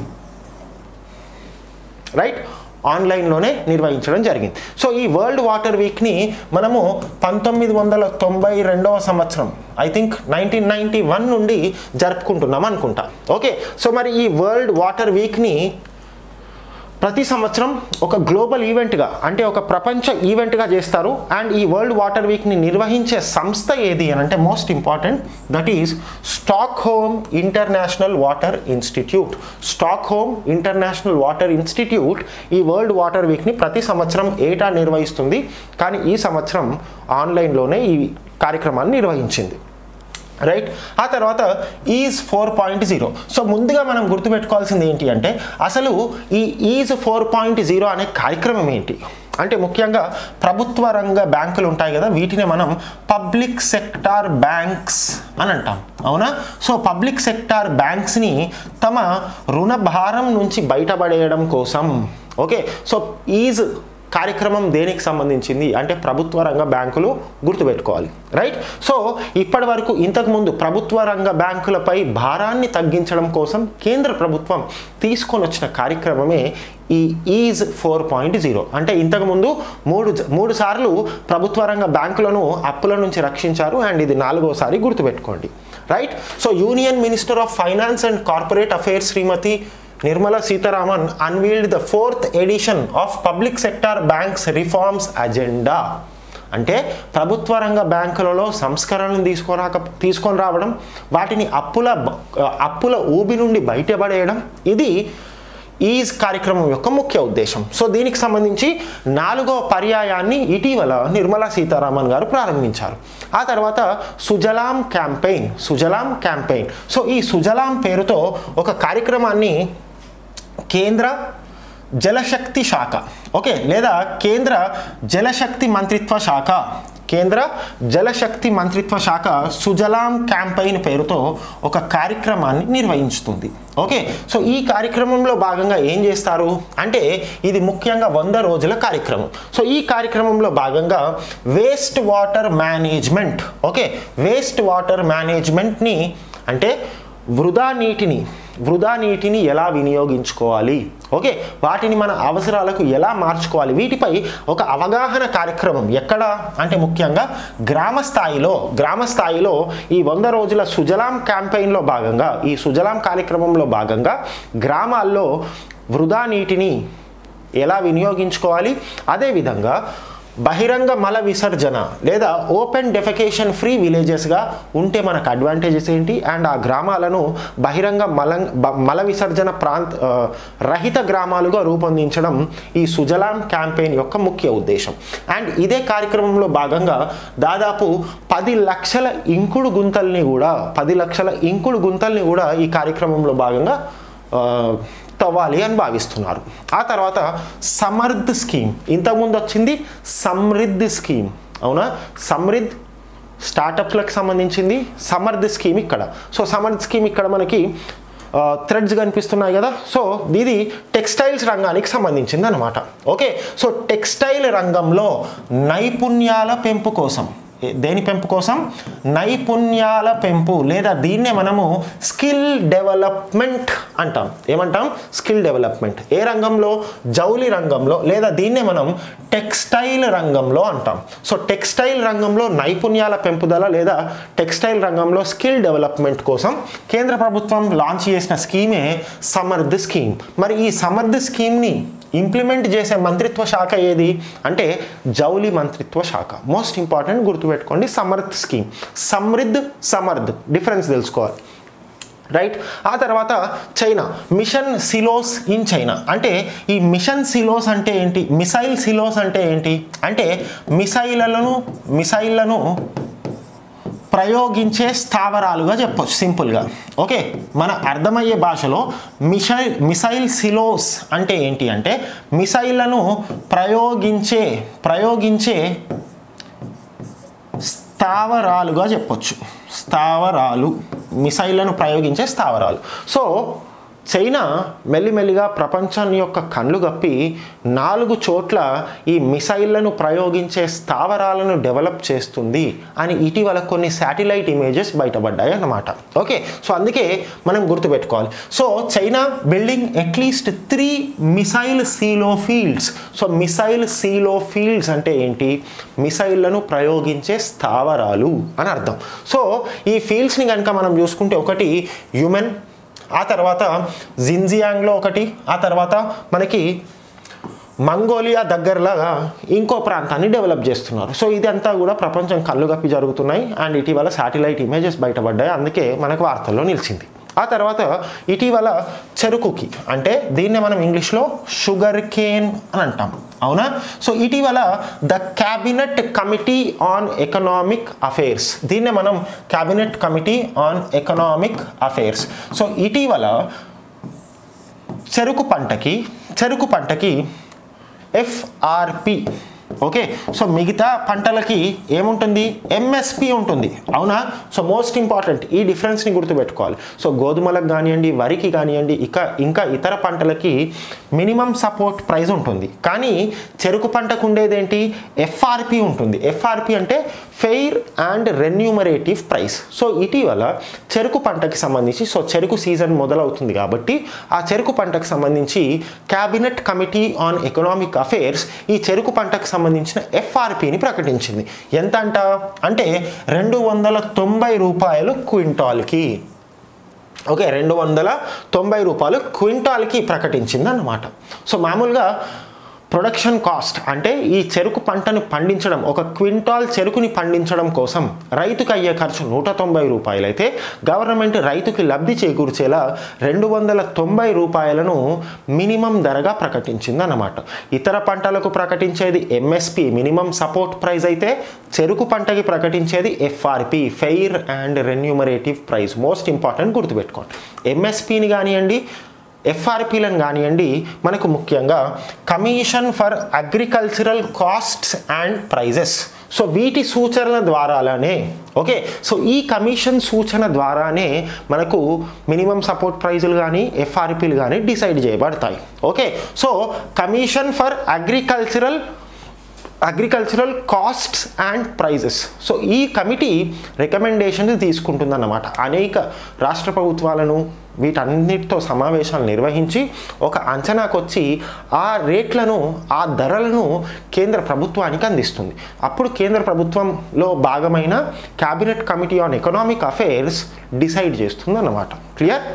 రైట్ ఆన్లైన్లోనే నిర్వహించడం జరిగింది సో ఈ వరల్డ్ వాటర్ వీక్ని మనము పంతొమ్మిది వందల తొంభై రెండవ సంవత్సరం I think nineteen ninety one నుండి జరుపుకుంటున్నాం అనుకుంటా ఓకే సో మరి ఈ వరల్డ్ వాటర్ వీక్ని ప్రతి సంవత్సరం ఒక గ్లోబల్ ఈవెంట్గా అంటే ఒక ప్రపంచ ఈవెంట్గా చేస్తారు అండ్ ఈ వరల్డ్ వాటర్ వీక్ని నిర్వహించే సంస్థ ఏది అని అంటే most important that is Stockholm international water institute Stockholm international water institute ఈ వరల్డ్ వాటర్ వీక్ని ప్రతి సంవత్సరం ఏటా నిర్వహిస్తుంది కానీ ఈ సంవత్సరం ఆన్లైన్లోనే ఈ కార్యక్రమాన్ని నిర్వహించింది రైట్ ఆ తర్వాత EASE four point zero so ముందుగా మనం గుర్తుపెట్టుకోవాల్సింది ఏంటి అంటే అసలు ఈ ఈజ్ ఫోర్ పాయింట్ జీరో అనే కార్యక్రమం ఏంటి అంటే ముఖ్యంగా ప్రభుత్వ రంగ బ్యాంకులు ఉంటాయి కదా వీటిని మనం పబ్లిక్ సెక్టార్ బ్యాంక్స్ అని అంటాం అవునా సో పబ్లిక్ సెక్టార్ బ్యాంక్స్ని తమ రుణ భారం నుంచి బయటపడేయడం కోసం ఓకే సో ఈజ్ కార్యక్రమం దేనికి సంబంధించింది అంటే ప్రభుత్వ రంగ బ్యాంకులు గుర్తుపెట్టుకోవాలి రైట్ సో ఇప్పటి వరకు ఇంతకుముందు ప్రభుత్వ రంగ బ్యాంకులపై భారాన్ని తగ్గించడం కోసం కేంద్ర ప్రభుత్వం తీసుకొని వచ్చిన కార్యక్రమమే ఈ ఈజ్ ఫోర్ పాయింట్ జీరో అంటే ఇంతకుముందు మూడు మూడు సార్లు ప్రభుత్వ రంగ బ్యాంకులను అప్పుల నుంచి రక్షించారు అండ్ ఇది నాలుగోసారి గుర్తుపెట్టుకోండి right so union minister of finance and corporate affairs Shrimati Nirmala Sitharaman unveiled the fourth edition of public sector banks reforms agenda అంటే ప్రభుత్వ రంగ బ్యాంకులలో సంస్కరణలు తీసుకురాక తీసుకొని రావడం వాటిని అప్పుల బ- అప్పుల ఊబి నుండి బయటపడేయడం ఇది ఈ కార్యక్రమం యొక్క ముఖ్య ఉద్దేశం సో దీనికి సంబంధించి నాలుగో పర్యాయాన్ని ఇటీవల నిర్మలా సీతారామన్ గారు ప్రారంభించారు ఆ తర్వాత Sujalam campaign Sujalam campaign so ఈ సుజలాం పేరుతో ఒక కార్యక్రమాన్ని కేంద్ర జలశక్తి శాఖ ఓకే లేదా కేంద్ర జలశక్తి మంత్రిత్వ శాఖ కేంద్ర జలశక్తి మంత్రిత్వ శాఖ సుజలాం క్యాంపెయిన్ పేరుతో ఒక కార్యక్రమాన్ని నిర్వహించుతుంది ఓకే సో ఈ కార్యక్రమంలో భాగంగా ఏం చేస్తారు అంటే ఇది ముఖ్యంగా వంద రోజుల కార్యక్రమం సో ఈ కార్యక్రమంలో భాగంగా waste water management okay waste water మేనేజ్మెంట్ని అంటే వృధా నీటిని వృధా నీటిని ఎలా వినియోగించుకోవాలి ఓకే వాటిని మన అవసరాలకు ఎలా మార్చుకోవాలి వీటిపై ఒక అవగాహన కార్యక్రమం ఎక్కడ అంటే ముఖ్యంగా గ్రామ స్థాయిలో గ్రామ స్థాయిలో ఈ వంద రోజుల సుజలాం క్యాంపెయిన్లో భాగంగా ఈ సుజలాం కార్యక్రమంలో భాగంగా గ్రామాల్లో వృధా నీటిని ఎలా వినియోగించుకోవాలి అదేవిధంగా బహిరంగ మల విసర్జన లేదా ఓపెన్ డెఫెకేషన్ ఫ్రీ విలేజెస్గా ఉంటే మనకు అడ్వాంటేజెస్ ఏంటి అండ్ ఆ గ్రామాలను బహిరంగ మల బ- మల విసర్జన ప్రాంత ఆ, రహిత గ్రామాలుగా రూపొందించడం ఈ సుజలాం క్యాంపెయిన్ యొక్క ముఖ్య ఉద్దేశం అండ్ ఇదే కార్యక్రమంలో భాగంగా దాదాపు పది లక్షల ఇంకుడు గుంతల్ని కూడా పది లక్షల ఇంకుడు గుంతల్ని కూడా ఈ కార్యక్రమంలో భాగంగా ఆ, తవ్వాలి అని భావిస్తున్నారు ఆ తర్వాత సమర్థ్ స్కీమ్ ఇంతకుముందు వచ్చింది సమృద్ధి స్కీమ్ అవునా సమృద్ధ్ స్టార్టప్లకు సంబంధించింది సమర్థ్ స్కీమ్ ఇక్కడ సో సమర్థ్ స్కీమ్ ఇక్కడ మనకి థ్రెడ్స్ కనిపిస్తున్నాయి కదా సో ఇది టెక్స్టైల్స్ రంగానికి సంబంధించింది అనమాట ఓకే సో టెక్స్టైల్ రంగంలో నైపుణ్యాల పెంపు కోసం ఏ- దేని పెంపు కోసం నైపుణ్యాల పెంపు లేదా దీన్నే మనము స్కిల్ డెవలప్మెంట్ అంటాం ఏమంటాం స్కిల్ డెవలప్మెంట్ ఏ రంగంలో జౌలి రంగంలో లేదా దీన్నే మనం టెక్స్టైల్ రంగంలో అంటాం సో టెక్స్టైల్ రంగంలో నైపుణ్యాల పెంపుదల లేదా టెక్స్టైల్ రంగంలో స్కిల్ డెవలప్మెంట్ కోసం కేంద్ర ప్రభుత్వం లాంచ్ చేసిన స్కీమే సమర్థ్ స్కీమ్ మరి ఈ సమర్థ్ స్కీమ్ని ఇంప్లిమెంట్ చేసే మంత్రిత్వ శాఖ ఏది అంటే జౌలి మంత్రిత్వ శాఖ మోస్ట్ ఇంపార్టెంట్ గుర్తుపెట్టుకోండి సమర్థ్ స్కీమ్ సమృద్ధ్ సమర్థ్ డిఫరెన్స్ తెలుసుకోవాలి రైట్ ఆ తర్వాత China mission silos in China అంటే ఈ మిషన్ సిలోస్ అంటే ఏంటి మిసైల్ సిలోస్ అంటే ఏంటి అంటే మిసైళ్లను మిసైళ్లను ప్రయోగించే స్థావరాలుగా చెప్పొచ్చు సింపుల్గా ఓకే మన అర్థమయ్యే భాషలో మిసైల్ మిసైల్ సిలోస్ అంటే ఏంటి అంటే మిసైళ్లను ప్రయోగించే ప్రయోగించే స్థావరాలుగా చెప్పొచ్చు స్థావరాలు మిసైళ్లను ప్రయోగించే స్థావరాలు సో చైనా మెల్లిమెల్లిగా ప్రపంచాన్ని యొక్క కళ్ళు గప్పి నాలుగు చోట్ల ఈ మిసైళ్లను ప్రయోగించే స్థావరాలను డెవలప్ చేస్తుంది అని ఇటీవల కొన్ని శాటిలైట్ ఇమేజెస్ బయటపడ్డాయి అన్నమాట ఓకే సో అందుకే మనం గుర్తుపెట్టుకోవాలి so China building at least three missile silo fields so missile silo fields అంటే ఏంటి మిసైళ్లను ప్రయోగించే స్థావరాలు అని అర్థం సో ఈ ఫీల్డ్స్ని కనుక మనం చూసుకుంటే ఒకటి హ్యూమన్ ఆ తర్వాత జిన్జియాంగ్లో ఒకటి ఆ తర్వాత మనకి మంగోలియా దగ్గరలాగా ఇంకో ప్రాంతాన్ని డెవలప్ చేస్తున్నారు సో ఇదంతా కూడా ప్రపంచం కళ్ళు గప్పి జరుగుతున్నాయి అండ్ ఇటీవల శాటిలైట్ ఇమేజెస్ బయటపడ్డాయి అందుకే మనకు వార్తల్లో నిలిచింది ఆ తర్వాత ఇటీవల చెరుకుకి అంటే దీన్నే మనం ఇంగ్లీష్లో షుగర్ కేన్ అని అంటాం అవునా సో ఇటీవల the cabinet committee on economic affairs దీన్నే మనం cabinet committee on economic affairs so ఇటీవల చెరుకు పంటకి చెరుకు పంటకి ఎఫ్ఆర్పి ఓకే సో మిగతా పంటలకి ఏముంటుంది ఎంఎస్పి ఉంటుంది అవునా సో మోస్ట్ ఇంపార్టెంట్ ఈ డిఫరెన్స్ని గుర్తుపెట్టుకోవాలి సో గోధుమలకు కానివ్వండి వరికి కానివ్వండి ఇక ఇంకా ఇతర పంటలకి మినిమం సపోర్ట్ ప్రైస్ ఉంటుంది కానీ చెరుకు పంటకు ఉండేదేంటి ఎఫ్ఆర్పి ఉంటుంది ఎఫ్ఆర్పి అంటే fair and remunerative price so ఇటీవల చెరుకు పంటకి సంబంధించి సో చెరుకు సీజన్ మొదలవుతుంది కాబట్టి ఆ చెరుకు పంటకు సంబంధించి cabinet committee on economic affairs ఈ చెరుకు పంటకు సంబంధించిన ఎఫ్ఆర్పిని ప్రకటించింది ఎంత అంట అంటే రెండు వందల తొంభై రూపాయలు క్వింటాల్కి ఓకే రెండు వందల తొంభై రూపాయలు క్వింటాల్కి ప్రకటించింది అన్నమాట సో మామూలుగా ప్రొడక్షన్ కాస్ట్ అంటే ఈ చెరుకు పంటను పండించడం ఒక క్వింటాల్ చెరుకుని పండించడం కోసం రైతుకు అయ్యే ఖర్చు నూట తొంభై రూపాయలు అయితే గవర్నమెంట్ రైతుకి లబ్ధి చేకూర్చేలా రెండు వందల తొంభై రూపాయలను మినిమం ధరగా ప్రకటించింది అన్నమాట ఇతర పంటలకు ప్రకటించేది ఎంఎస్పి మినిమం సపోర్ట్ ప్రైస్ అయితే చెరుకు పంటకి ప్రకటించేది FRP fair and remunerative price most important గుర్తుపెట్టుకోండి ఎంఎస్పిని కానివ్వండి ఎఫ్ఆర్పీలను కానివ్వండి మనకు ముఖ్యంగా commission for agricultural costs and prices so వీటి సూచనల ద్వారానే ఓకే సో ఈ కమిషన్ సూచన ద్వారానే మనకు మినిమం సపోర్ట్ ప్రైజులు కానీ ఎఫ్ఆర్పీలు కానీ డిసైడ్ చేయబడతాయి okay so commission for agricultural agricultural costs and prices so ఈ కమిటీ రికమెండేషన్స్ తీసుకుంటుందన్నమాట అనేక రాష్ట్ర ప్రభుత్వాలను వీటన్నిటితో సమావేశాలు నిర్వహించి ఒక అంచనాకు వచ్చి ఆ రేట్లను ఆ ధరలను కేంద్ర ప్రభుత్వానికి అందిస్తుంది అప్పుడు కేంద్ర ప్రభుత్వంలో భాగమైన cabinet committee on economic affairs decide చేస్తుంది అన్నమాట clear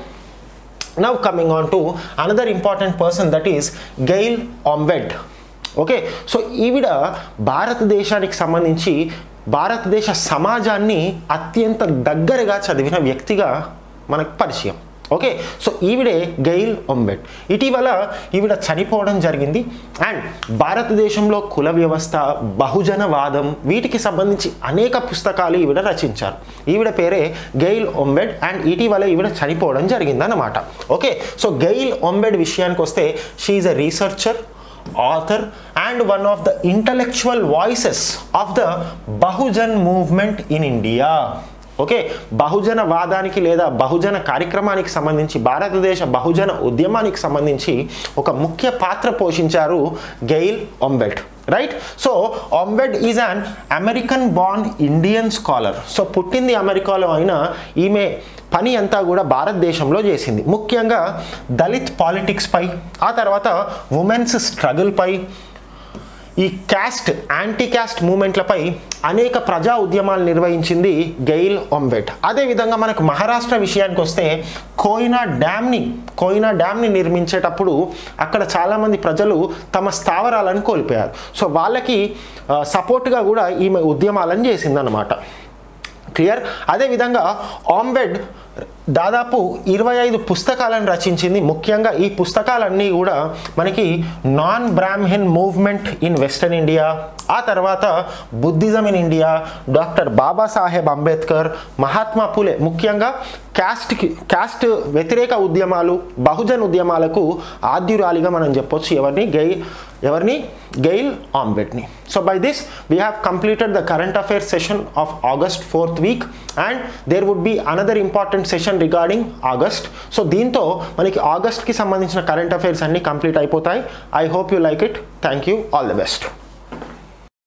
now coming on to another important person that is Gail Omvedt okay so ఈవిడ భారతదేశానికి సంబంధించి భారతదేశ సమాజాన్ని అత్యంత దగ్గరగా చదివిన వ్యక్తిగా మనకు పరిచయం ఓకే సో ఈవిడే గెయిల్ ఒంబెట్ ఇటీవల ఈవిడ చనిపోవడం జరిగింది అండ్ భారతదేశంలో కుల వ్యవస్థ బహుజనవాదం వీటికి సంబంధించి అనేక పుస్తకాలు ఈవిడ రచించారు ఈవిడ పేరే గెయిల్ ఒంబెడ్ అండ్ ఇటీవల ఈవిడ చనిపోవడం జరిగిందన్నమాట ఓకే సో గెయిల్ ఒంబెడ్ విషయానికి వస్తే she a researcher author and one of the intellectual voices of the Bahujan movement in India. Okay Bahujan వాదానికి లేదా బహుజన కార్యక్రమానికి సంబంధించి భారతదేశ బహుజన ఉద్యమానికి సంబంధించి ఒక ముఖ్య పాత్ర పోషించారు Gail Omvedt right so Omvedt is an American born Indian scholar so పుట్టింది అమెరికాలో అయినా ఈమె పని అంతా కూడా భారతదేశంలో చేసింది ముఖ్యంగా దళిత్ పాలిటిక్స్పై ఆ తర్వాత ఉమెన్స్ స్ట్రగుల్పై ఈ క్యాస్ట్ యాంటీ క్యాస్ట్ మూమెంట్లపై అనేక ప్రజా ఉద్యమాలు నిర్వహించింది గెయిల్ ఒంబెట్ అదేవిధంగా మనకు మహారాష్ట్ర విషయానికి వస్తే కోయినా డ్యామ్ని కోయినా డ్యామ్ని నిర్మించేటప్పుడు అక్కడ చాలామంది ప్రజలు తమ స్థావరాలను కోల్పోయారు సో వాళ్ళకి సపోర్ట్గా కూడా ఈమె ఉద్యమాలను చేసిందనమాట క్లియర్ అదేవిధంగా ఆంబెడ్ దాదాపు ఇరవై ఐదు పుస్తకాలను రచించింది ముఖ్యంగా ఈ పుస్తకాలన్నీ కూడా మనకి non Brahmin movement in western India ఆ తర్వాత Buddhism in India doctor Babasaheb Ambedkar Mahatma Phule ముఖ్యంగా క్యాస్ట్కి క్యాస్ట్ వ్యతిరేక ఉద్యమాలు బహుజన్ ఉద్యమాలకు ఆద్యురాలిగా మనం చెప్పొచ్చు ఎవరిని గై ఎవరిని గెయిల్ ఆంబెట్ని so by this we have completed the current affairs session of August fourth week and there would be another important session regarding August so దీంతో మనకి ఆగస్ట్కి సంబంధించిన కరెంట్ అఫైర్స్ అన్నీ కంప్లీట్ అయిపోతాయి I hope you like it thank you all the best